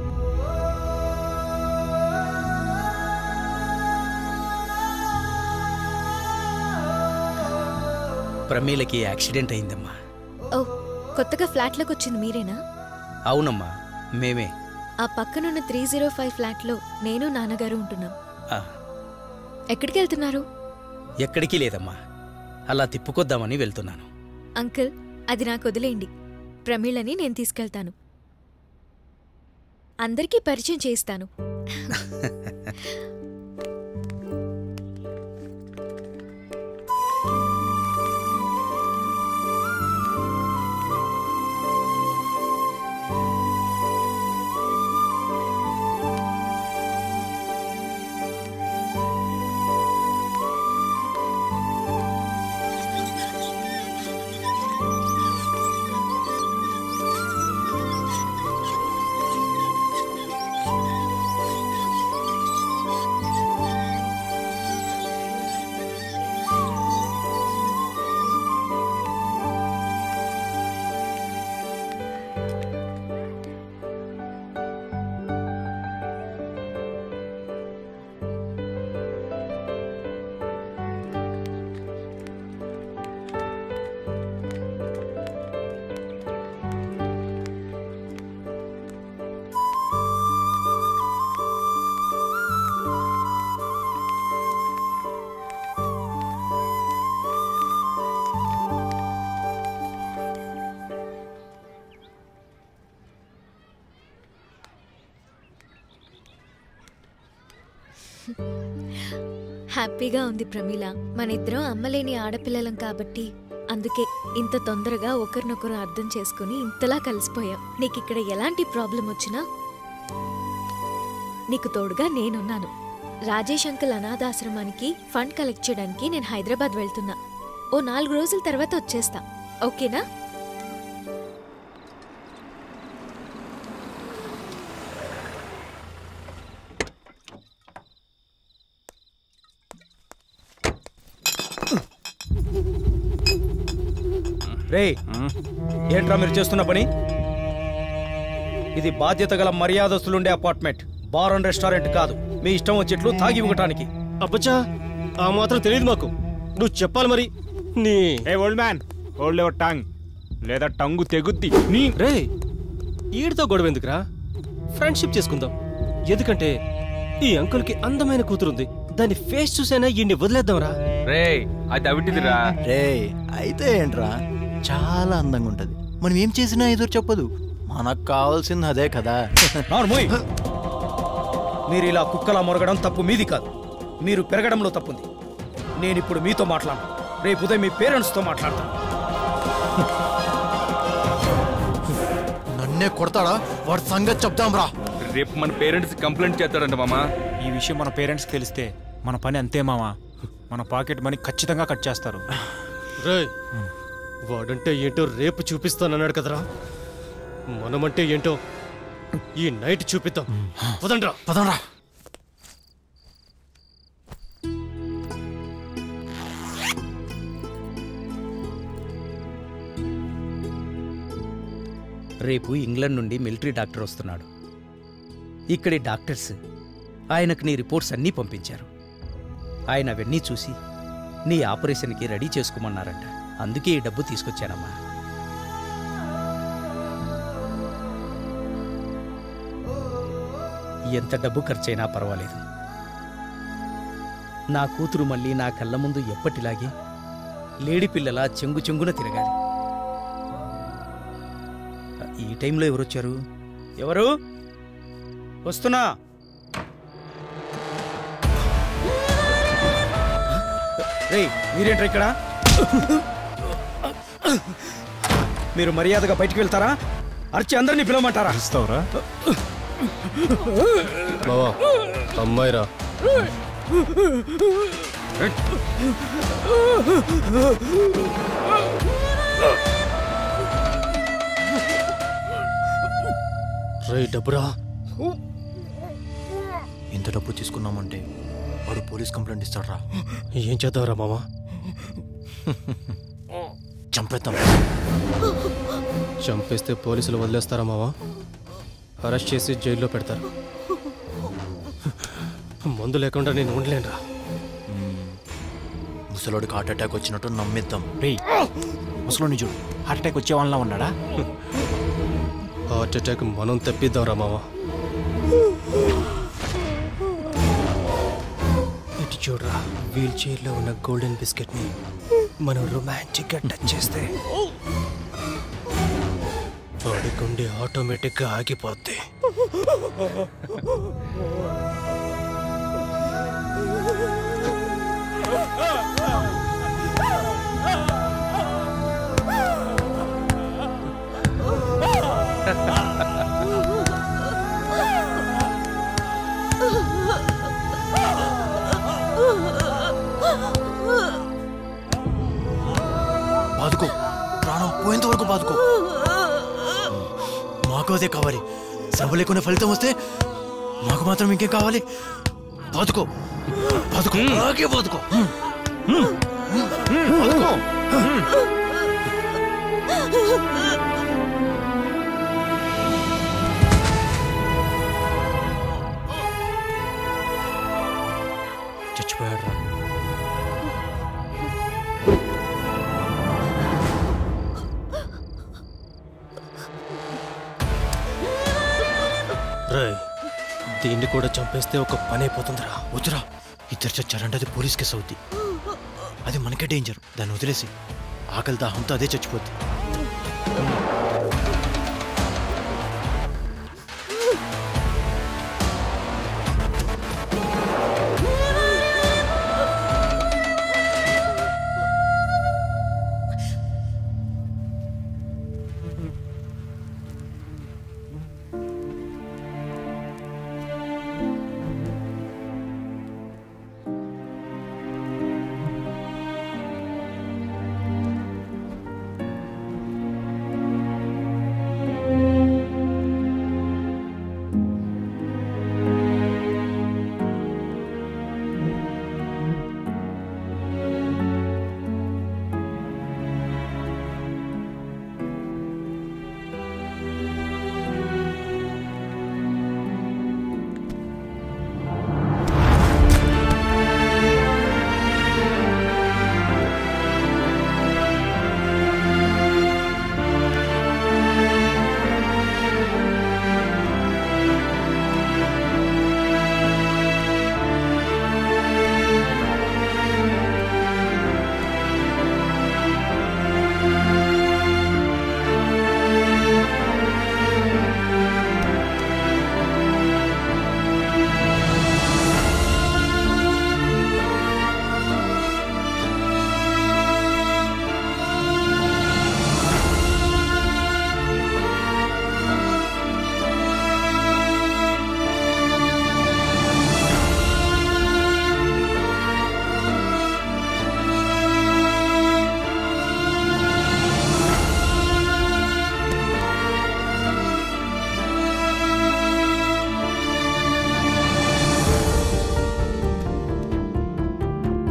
ప్రమీలకి యాక్సిడెంట్ అయిందమ్మా ఓ కొత్తగా ఫ్లాట్లోకి వచ్చింది మీరేనా అవునమ్మా మేమే ఆ పక్కనున్న త్రీ జీరో ఫైవ్ ఫ్లాట్లో నేను నాన్నగారు ఉంటున్నాం ఆ, ఎక్కడికి వెళ్తున్నారు ఎక్కడికి లేదమ్మా అలా తిప్పుకొద్దామని వెళ్తున్నాను అంకుల్ అది నాకు వదిలేయండి ప్రమీళని నేను తీసుకెళ్తాను అందరికీ పరిచయం చేయిస్తాను హ్యాపీగా ఉంది ప్రమీల మన ఇద్దరం అమ్మలేని ఆడపిల్లలం కాబట్టి అందుకే ఇంత తొందరగా ఒకరినొకరు అర్థం చేసుకుని ఇంతలా కలిసిపోయాం నీకు ఇక్కడ ఎలాంటి ప్రాబ్లం వచ్చినా నీకు తోడుగా నేనున్నాను రాజేష్ అంకుల్ అనాథాశ్రమానికి ఫండ్ కలెక్ట్ చేయడానికి నేను హైదరాబాద్ వెళ్తున్నా ఓ నాలుగు రోజుల తర్వాత వచ్చేస్తా ఓకేనా రే ఏంట్రా మీరు చేస్తున్న పని ఇది బాధ్యత గల మర్యాదస్తులుండే అపార్ట్మెంట్ బార్ అండ్ రెస్టారెంట్ కాదు మీ ఇష్టం వచ్చేట్లు తాగి ఇవ్వటానికి అబ్బచ్చా ఆ మాత్రం తెలియదు మాకు నువ్వు చెప్పాలి మరి నీ ఏ old man hold your tongue లేదా టంగు తెగుద్ది నీ రే ఈడితో గొడవ ఎందుకురా ఫ్రెండ్షిప్ చేసుకుందాం ఎందుకంటే ఈ అంకుల్కి అందమైన కూతురుంది దాని ఫేస్ చూసైనా ఈయన్ని వదిలేద్దాంరా రే అది అవిటిదిరా రే అయితే ఏంట్రా చాలా అందంగా ఉంటది మనం ఏం చేసినా ఎదురు చెప్పదు మనకు కావాల్సింది అదే కదా నార్మోయ్ మీరు ఇలా కుక్కలా మొరగడం తప్పు మీది కాదు మీరు పెరగడంలో తప్పుంది నేను ఇప్పుడు మీతో మాట్లాడను రేపు ఉదయం మీ పేరెంట్స్తో మాట్లాడతాను నన్నే కొడతాడా వాడి సంగతి చెప్దాం రా రేపు మన పేరెంట్స్ కంప్లైంట్ చేస్తాడంట మామా ఈ విషయం మన పేరెంట్స్కి తెలిస్తే మన పని అంతే మామా మన పాకెట్ మనీ ఖచ్చితంగా కట్ చేస్తారు రే వాడంటే ఏంటో రేపు చూపిస్తానన్నాడు కదరా మనమంటే ఏంటో ఈ నైట్ చూపిద్దాం పదండ్రా పదంరా రేపు ఇంగ్లాండ్ నుండి మిలిటరీ డాక్టర్ వస్తున్నాడు ఇక్కడి డాక్టర్స్ ఆయనకు నీ రిపోర్ట్స్ అన్నీ పంపించారు ఆయన అవన్నీ చూసి నీ ఆపరేషన్కి రెడీ చేసుకోమన్నారంట అందుకే ఈ డబ్బు తీసుకొచ్చానమ్మా ఎంత డబ్బు ఖర్చైనా పర్వాలేదు నా కూతురు మళ్ళీ నా కళ్ళ ముందు ఎప్పటిలాగే లేడి పిల్లలా చెంగు చెంగున తిరగాలి ఈ టైంలో ఎవరొచ్చారు ఎవరు వస్తున్నా రేయ్ మీరేంట్రా ఇక్కడ మీరు మర్యాదగా బయటికి వెళ్తారా అర్చి అందరినీ పిలవమంటారా ఇస్తావురా బావా అమ్మాయిరా రే డబ్బురా ఇంత డబ్బు తీసుకున్నామంటే వాడు పోలీస్ కంప్లైంట్ ఇస్తాడ్రా ఏం చేద్దాంరా మామా చంపేద్దాం చంపేస్తే పోలీసులు వదిలేస్తారా మావా అరెస్ట్ చేసి జైల్లో పెడతారు మందు లేకుండా నేను ఉండలేనురా ముసలోడికి హార్ట్ అటాక్ వచ్చినట్టు నమ్మిద్దాం రే ముసలోని చూడు హార్ట్ అటాక్ వచ్చే వాళ్ళ ఉన్నాడా హార్ట్ అటాక్ మనం తెప్పిద్దాంరా మావా ఇటు చూడరా వీల్ చైర్లో ఉన్న గోల్డెన్ బిస్కెట్ని మనం రొమాంటిక్గా టచ్ చేస్తే వాడి గుండె ఆటోమేటిక్గా ఆగిపోద్ది బాదుకో ప్రాణం పోయేంత వరకు బాదుకో మాకు అదే కావాలి శ్రమ లేకుండా ఫలితం వస్తే మాకు మాత్రం ఇంకేం కావాలి బాదుకో బాదుకో అలాగే బాదుకో బాదుకో చచ్చిపోయాడు రా రే దీన్ని కూడా చంపేస్తే ఒక పని అయిపోతుందిరా వద్దురా ఇద్దరు చచ్చారంటే అది పోలీస్ కేసు అవుద్ది అది మనకే డేంజర్ దాన్ని వదిలేసి ఆకలి దాహంతో అదే చచ్చిపోద్ది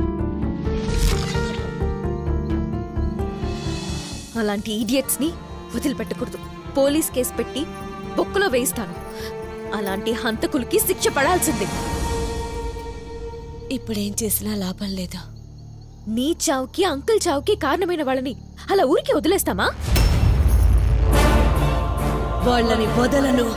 అలాంటి ఈడియట్స్ ని వదిలిపెట్టకూడదు పోలీస్ కేసు పెట్టి బొక్కలో వేయిస్తాను అలాంటి హంతకులకి శిక్ష పడాల్సిందే ఇప్పుడేం చేసినా లాభం లేదా నీ చావుకి అంకుల్ చావుకి కారణమైన వాళ్ళని అలా ఊరికి వదిలేస్తామా వాళ్ళని వదలను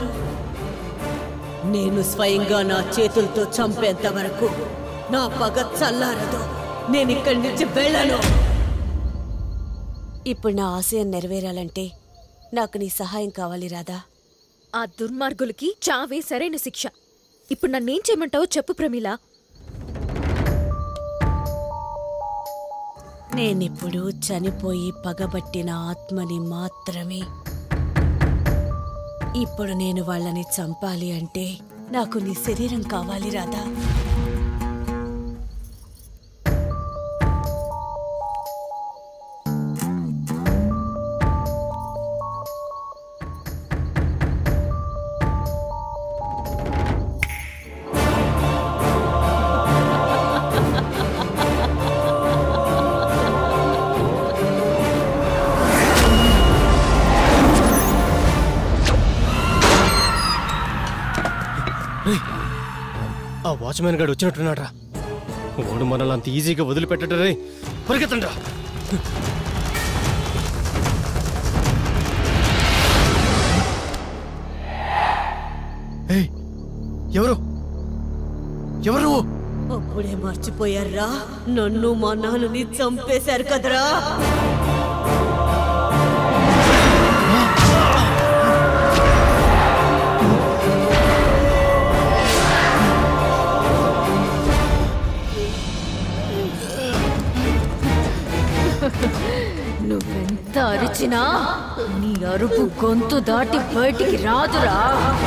నేను స్వయంగా నా చేతులతో చంపేంత వరకు నా పగ చల్లారదు నేను ఇక్కడి నుంచి వెళ్ళను ఇప్పుడు నా ఆశయం నెరవేరాలంటే నాకు నీ సహాయం కావాలి రాదా ఆ దుర్మార్గులకి చావే సరైన శిక్ష ఇప్పుడు నన్నేం చేయమంటావో చెప్పు ప్రమీల నేనిప్పుడు చనిపోయి పగబట్టిన ఆత్మని మాత్రమే ఇప్పుడు నేను వాళ్ళని చంపాలి అంటే నాకు నీ శరీరం కావాలి రాదా ఆ వాచ్మెన్ గాడు వచ్చినట్టున్నాడ్రా వాడు మనల్ని అంత ఈజీగా వదిలిపెట్టడరే పరిగెత్తండ్రా ఏయ్, ఎవరు ఎవరు నువ్వు అప్పుడే మర్చిపోయారా నన్ను మా నాన్నని చంపేశారు కదరా నువ్వెంత అరిచినా నీ అరుపు గొంతు దాటి బయటికి రాదురా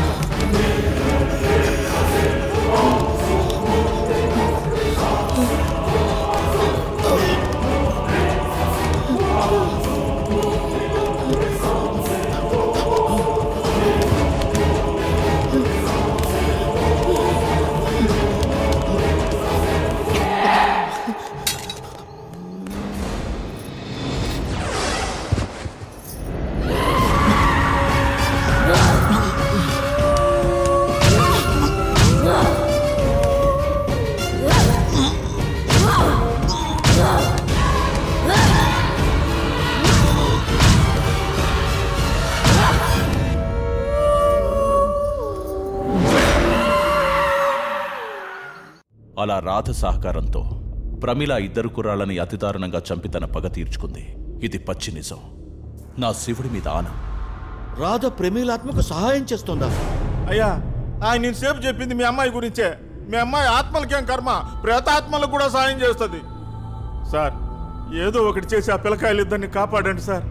అలా రాధ సహకారంతో ప్రమిళ ఇద్దరు కుర్రాళ్ళని అతి దారుణంగా చంపి తన పగ తీర్చుకుంది ఇది పచ్చి నిజం నా శివుడి మీద ఆన రాధ ప్రమీలాత్మకు సహాయం చేస్తుందా అయ్యా ఆయన నేను సేపు చెప్పింది మీ అమ్మాయి గురించే మీ అమ్మాయి ఆత్మలకేం కర్మ ప్రేతాత్మలకు కూడా సాయం చేస్తుంది సార్ ఏదో ఒకటి చేసి ఆ పిల్లకాయలు ఇద్దరిని కాపాడండి సార్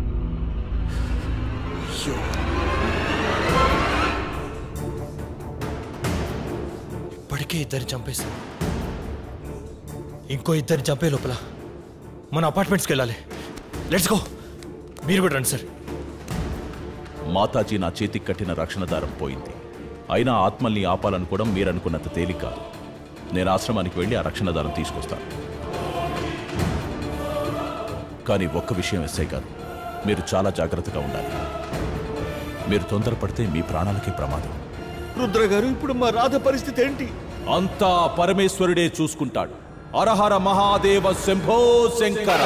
ఇప్పటికే ఇద్దరిని చంపేశాం ఇంకో ఇద్దరిని చంపే లోపల మన అపార్ట్మెంట్స్కి వెళ్ళాలి లెట్స్ గో మీరు కూడా రండి సార్ మాతాజీ నా చేతికి కట్టిన రక్షణ దారం పోయింది అయినా ఆత్మల్ని ఆపాలనుకోవడం మీరనుకున్నంత తేలిక కాదు నేను ఆశ్రమానికి వెళ్ళి ఆ రక్షణ దారం తీసుకొస్తాను కానీ ఒక్క విషయం ఎస్ఐ గారు మీరు చాలా జాగ్రత్తగా ఉండాలి మీరు తొందరపడితే మీ ప్రాణాలకే ప్రమాదం రుద్ర గారు ఇప్పుడు మా రాధ పరిస్థితి ఏంటి అంతా పరమేశ్వరుడే చూసుకుంటాడు అరహర మహాదేవ శంభో శంకర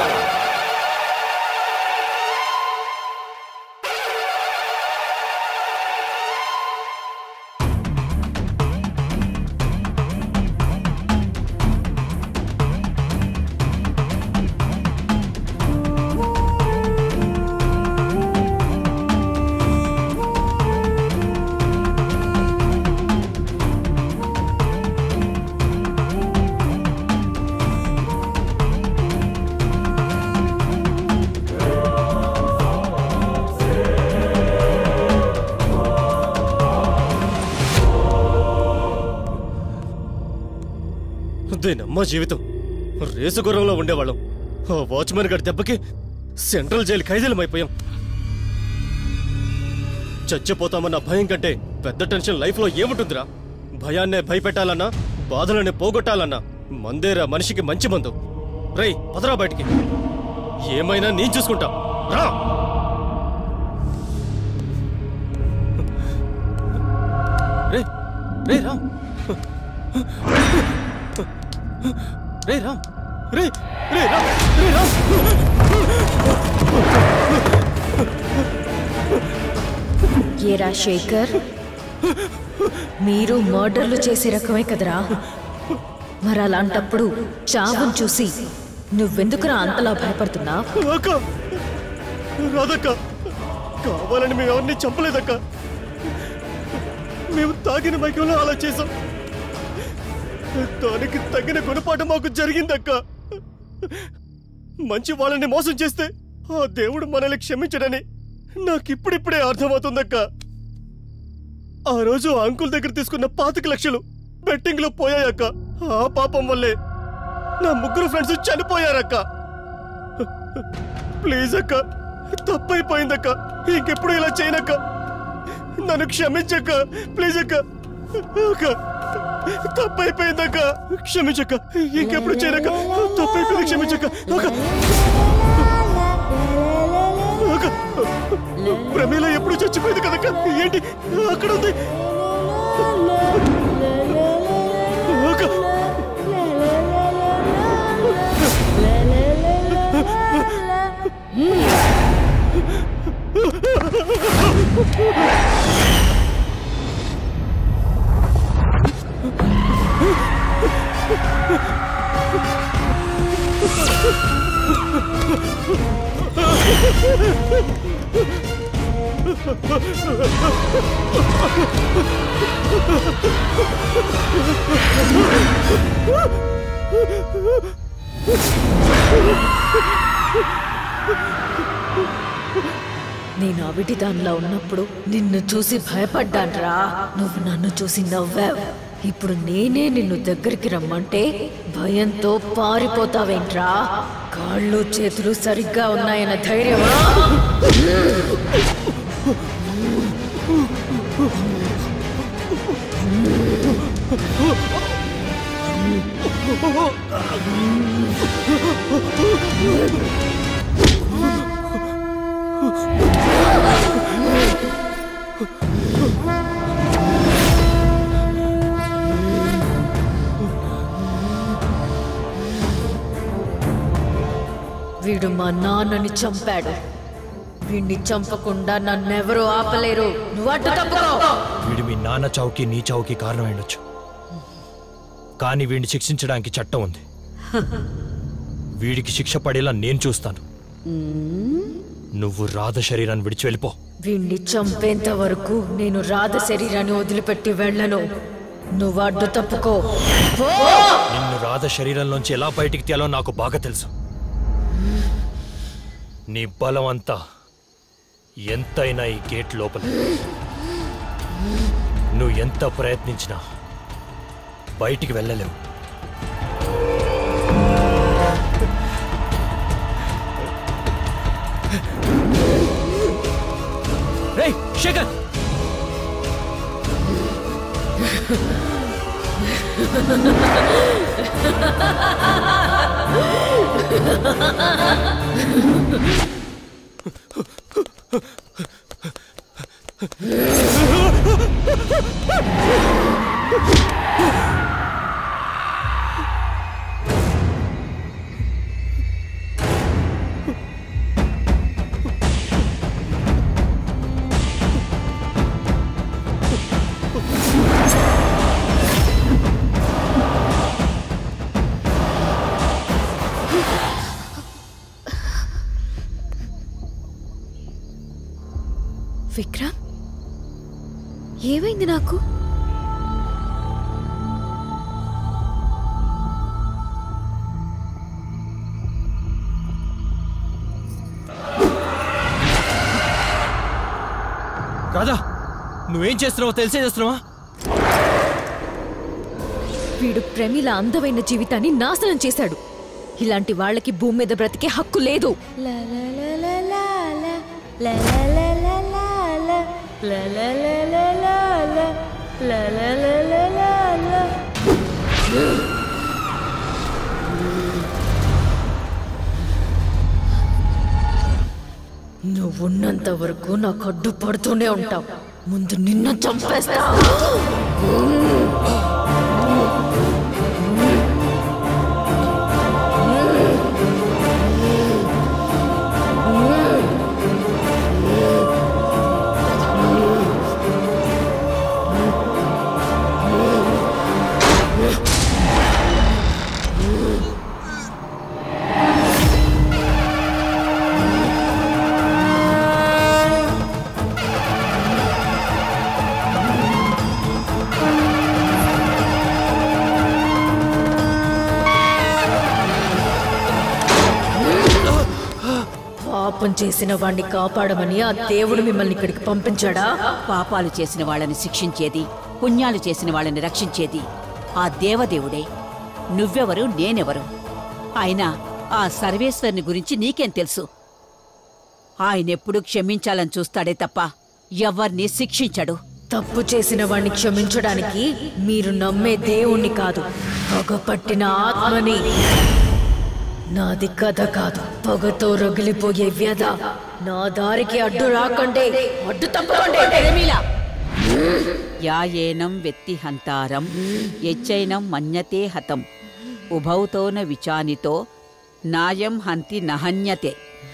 దేనమ్మా జీవితం రేసు గుర్రంలో ఉండేవాళ్ళం ఆ వాచ్మెన్ గారి దెబ్బకి సెంట్రల్ జైలు ఖైదీలం అయిపోయాం చచ్చిపోతామన్న భయం కంటే పెద్ద టెన్షన్ లైఫ్లో ఏముంటుందిరా భయాన్నే భయపెట్టాలన్నా బాధలనే పోగొట్టాలన్నా మందేరా మనిషికి మంచి మందు రేయ్ పదరా బయటికి ఏమైనా నేను చూసుకుంటా రా రే రామ్ రే రామ్ రే రే రామ్ రే రామ్ ఏరా శేఖర్ మీరు మర్డర్లు చేసే రకమే కదరా మరి అలాంటప్పుడు చావును చూసి నువ్వెందుకురా అంతలా భయపడుతున్నా అక్క రాదక్క కావాలని మేము ఎవరిని చంపలేదక్క మేము తాగిన మైకంలో అలా చేసాం దానికి తగిన గుణపాఠం మాకు జరిగిందక్క మంచి వాళ్ళని మోసం చేస్తే ఆ దేవుడు మనల్ని క్షమించడని నాకిప్పుడిప్పుడే అర్థమవుతుందక్క ఆ రోజు ఆ అంకుల్ దగ్గర తీసుకున్న పాతిక లక్షలు బెట్టింగ్ లో పోయాయక్క ఆ పాపం వల్లే నా ముగ్గురు ఫ్రెండ్స్ చనిపోయారక్క ప్లీజ్ అక్క తప్పైపోయిందక్క ఇంకెప్పుడు ఇలా చేయనక్క నన్ను క్షమించక్క ప్లీజ్ అక్క అక్క తప్పైపోయిందక్క క్షమించక్క ఇంకెప్పుడు చేయనక్క తప్పైపోయింది క్షమించక్క అక్క అక్క ప్రమీల ఎప్పుడు చచ్చిపోయింది కదక్క ఏంటి అక్కడ ఉంది అక్క నేను అవిటి దానిలో ఉన్నప్పుడు నిన్ను చూసి భయపడ్డాన్రా నువ్వు నన్ను చూసి నవ్వావు ఇప్పుడు నేనే నిన్ను దగ్గరికి రమ్మంటే భయంతో పారిపోతావేంట్రా కాళ్ళు చేతులు సరిగ్గా ఉన్నాయన్న ధైర్యమా వీడు మా నాన్నని చంపాడు వీడిని చంపకుండా నన్నెవరూ ఆపలేరు నువ్వు అడ్డు తప్పుకో వీడు మీ నాన్న చావుకి నీ చావుకి కారణం ఉండొచ్చు కానీ వీడిని శిక్షించడానికి చట్టం ఉంది వీడికి శిక్ష పడేలా నేను చూస్తాను నువ్వు రాధ శరీరాన్ని విడిచి వెళ్ళిపో వీణ్ణి చంపేంత వరకు నేను రాధ శరీరాన్ని వదిలిపెట్టి వెళ్ళను నువ్వు అడ్డు తప్పుకో పో! నిన్ను రాధ శరీరంలోంచి ఎలా బయటికి తేలో నాకు బాగా తెలుసు నీ బలం అంతా ఎంతైనా ఈ గేట్ లోపల నువ్వు ఎంత ప్రయత్నించినా బయటికి వెళ్ళలేవు రే శేఖర్ విక్రమ్ ఏమైంది నాకు రాధా నువ్వేం చేస్తున్నావో తెలిసే చేస్తున్నావా వీడు ప్రమిల అందమైన జీవితాన్ని నాశనం చేశాడు ఇలాంటి వాళ్ళకి భూమి మీద బ్రతికే హక్కు లేదు నువ్వున్నంత వరకు నాకు అడ్డు పడుతూనే ఉంటావు ముందు నిన్ను చంపేస్తా పాపం చేసిన వాణ్ణి కాపాడమని ఆ దేవుడు మిమ్మల్ని ఇక్కడికి పంపించాడా పాపాలు చేసిన వాళ్ళని శిక్షించేది పుణ్యాలు చేసిన వాళ్ళని రక్షించేది ఆ దేవదేవుడే నువ్వెవరు నేనెవరు అయినా ఆ సర్వేశ్వరుని గురించి నీకేం తెలుసు ఆయనెప్పుడు క్షమించాలని చూస్తాడే తప్ప ఎవ్వర్నీ శిక్షించడు తప్పు చేసిన వాణ్ణి క్షమించడానికి మీరు నమ్మే దేవుణ్ణి కాదు పగపట్టిన ఆత్మని నాది కథ కాదు పొగతో రగిలిపోయే వ్యధ నా దారికి అడ్డు రాకండే అడ్డు తప్పకండి ప్రేమిలా యాయేనం వెత్తి హంతారం యచ్చైనం మన్యతే హతం ఉభౌతోన విచానితో నాయం హంతి నహన్యతే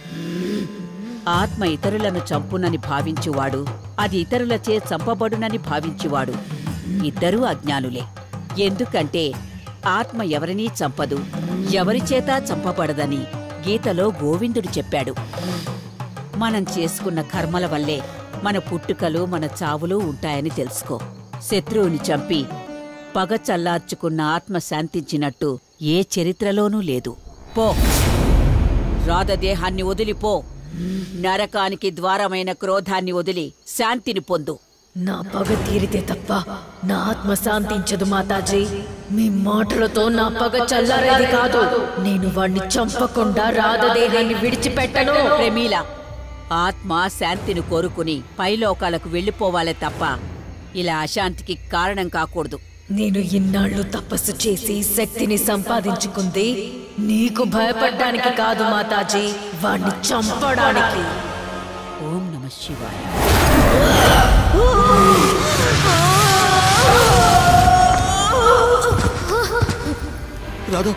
ఆత్మ ఇతరులను చంపునని భావించువాడు అది ఇతరులచే చంపబడునని భావించువాడు ఇద్దరూ అజ్ఞానులే ఎందుకంటే ఆత్మ ఎవరినీ చంపదు ఎవరిచేత చంపబడదని గీతలో గోవిందుడు చెప్పాడు మనం చేసుకున్న కర్మల వల్లే మన పుట్టుకలు మన చావులు ఉంటాయని తెలుసుకో శత్రువుని చంపి పగ చల్లార్చుకున్న ఆత్మ శాంతించినట్టు ఏ చరిత్రలోనూ లేదు పో రాధదేహాన్ని వదిలిపో నరకానికి ద్వారమైన క్రోధాన్ని వదిలి శాంతిని పొందు నా పగ తీరితే తప్ప నా ఆత్మ శాంతించదు మాతాజీ మీ మాటలతో నా పగ చల్లారేది కాదు నేను వాణ్ణి చంపకుండా రాధదేహాన్ని విడిచిపెట్టను ప్రమీల ఆత్మ శాంతిని కోరుకుని పైలోకాలకు వెళ్ళిపోవాలే తప్ప ఇలా అశాంతికి కారణం కాకూడదు నేను ఇన్నాళ్ళు తపస్సు చేసి శక్తిని సంపాదించుకుంది నీకు భయపడ్డానికి కాదు మాతాజీ వాణ్ణి చంపడానికి ఓం నమ శివాయ రాధా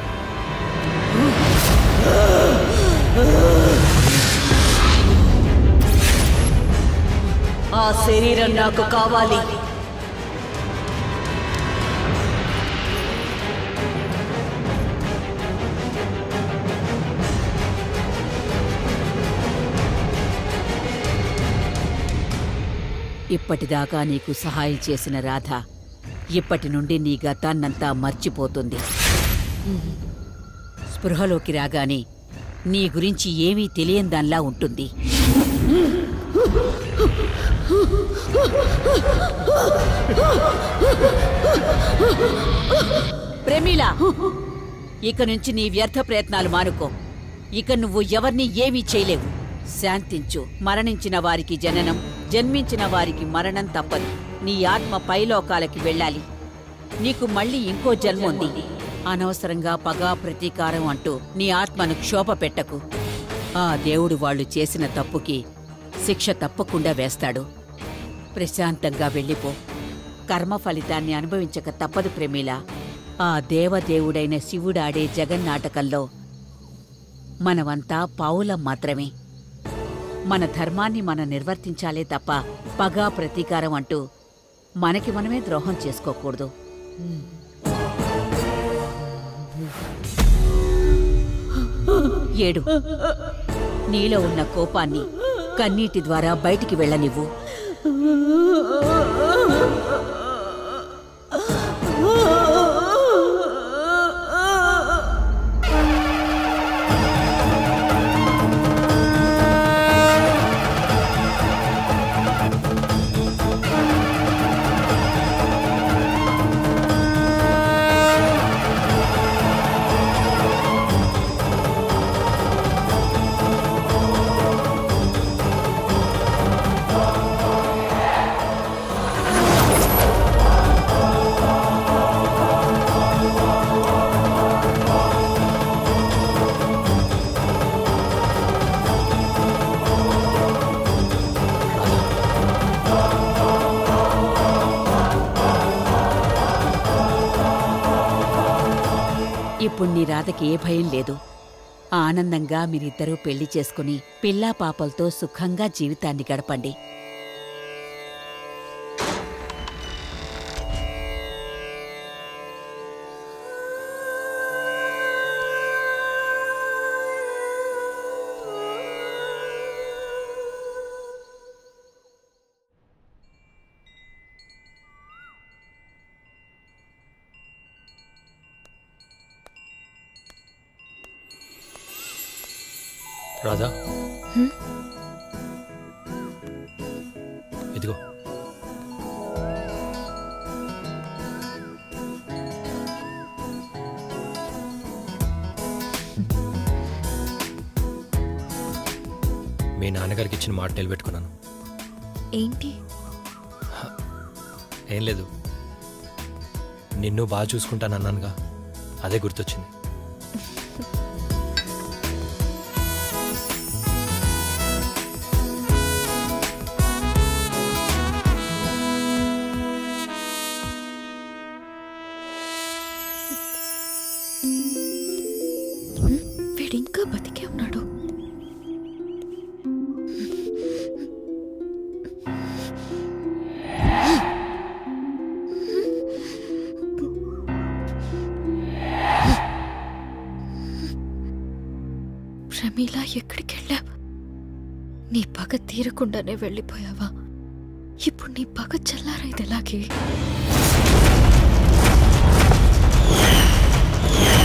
ఆ శరీరం నాకు కావాలి ఇప్పటిదాకా నీకు సహాయం చేసిన రాధ ఇప్పటి నుండి నీ గతాన్నంతా మర్చిపోతుంది స్పృహలోకి రాగానే నీ గురించి ఏమీ తెలియందాన్లా ఉంటుంది ప్రమీల ఇక నుంచి నీ వ్యర్థ ప్రయత్నాలు మానుకో ఇక నువ్వు ఎవరిని ఏమీ చేయలేవు శాంతించు మరణించిన వారికి జననం జన్మించిన వారికి మరణం తప్పదు నీ ఆత్మ పైలోకాలకి వెళ్ళాలి నీకు మళ్ళీ ఇంకో జన్మ ఉంది అనవసరంగా పగ ప్రతీకారం అంటూ నీ ఆత్మను క్షోభ పెట్టకు ఆ దేవుడు వాళ్ళు చేసిన తప్పుకి శిక్ష తప్పకుండా వేస్తాడు ప్రశాంతంగా వెళ్ళిపో కర్మ ఫలితాన్ని అనుభవించక తప్పదు ప్రేమిల ఆ దేవదేవుడైన శివుడాడే జగన్నాటకంలో మనమంతా పావులం మాత్రమే మన ధర్మాన్ని మనం నిర్వర్తించాలే తప్ప పగా ప్రతీకారం అంటూ మనకి మనమే ద్రోహం చేసుకోకూడదు ఏడు నీలో ఉన్న కోపాన్ని కన్నీటి ద్వారా బయటికి వెళ్ళనివ్వు ఇప్పుడు నీ రాధకి ఏ భయం లేదు ఆనందంగా మీరిద్దరూ పెళ్లి చేసుకుని పిల్లా పాపలతో సుఖంగా జీవితాన్ని గడపండి రాధా హ్మ్? ఇదిగో మీ నాన్నగారికి ఇచ్చిన మాట నిలబెట్టుకున్నాను ఏంటి ఏం లేదు నిన్ను బాగా చూసుకుంటాను అన్నానుగా అదే గుర్తొచ్చింది వీడింకా బతికే ఉన్నాడు ప్రమీల ఎక్కడికి వెళ్ళావు నీ పగ తీరకుండానే వెళ్ళిపోయావా ఇప్పుడు నీ పగ చల్లారైంది ఎలాగే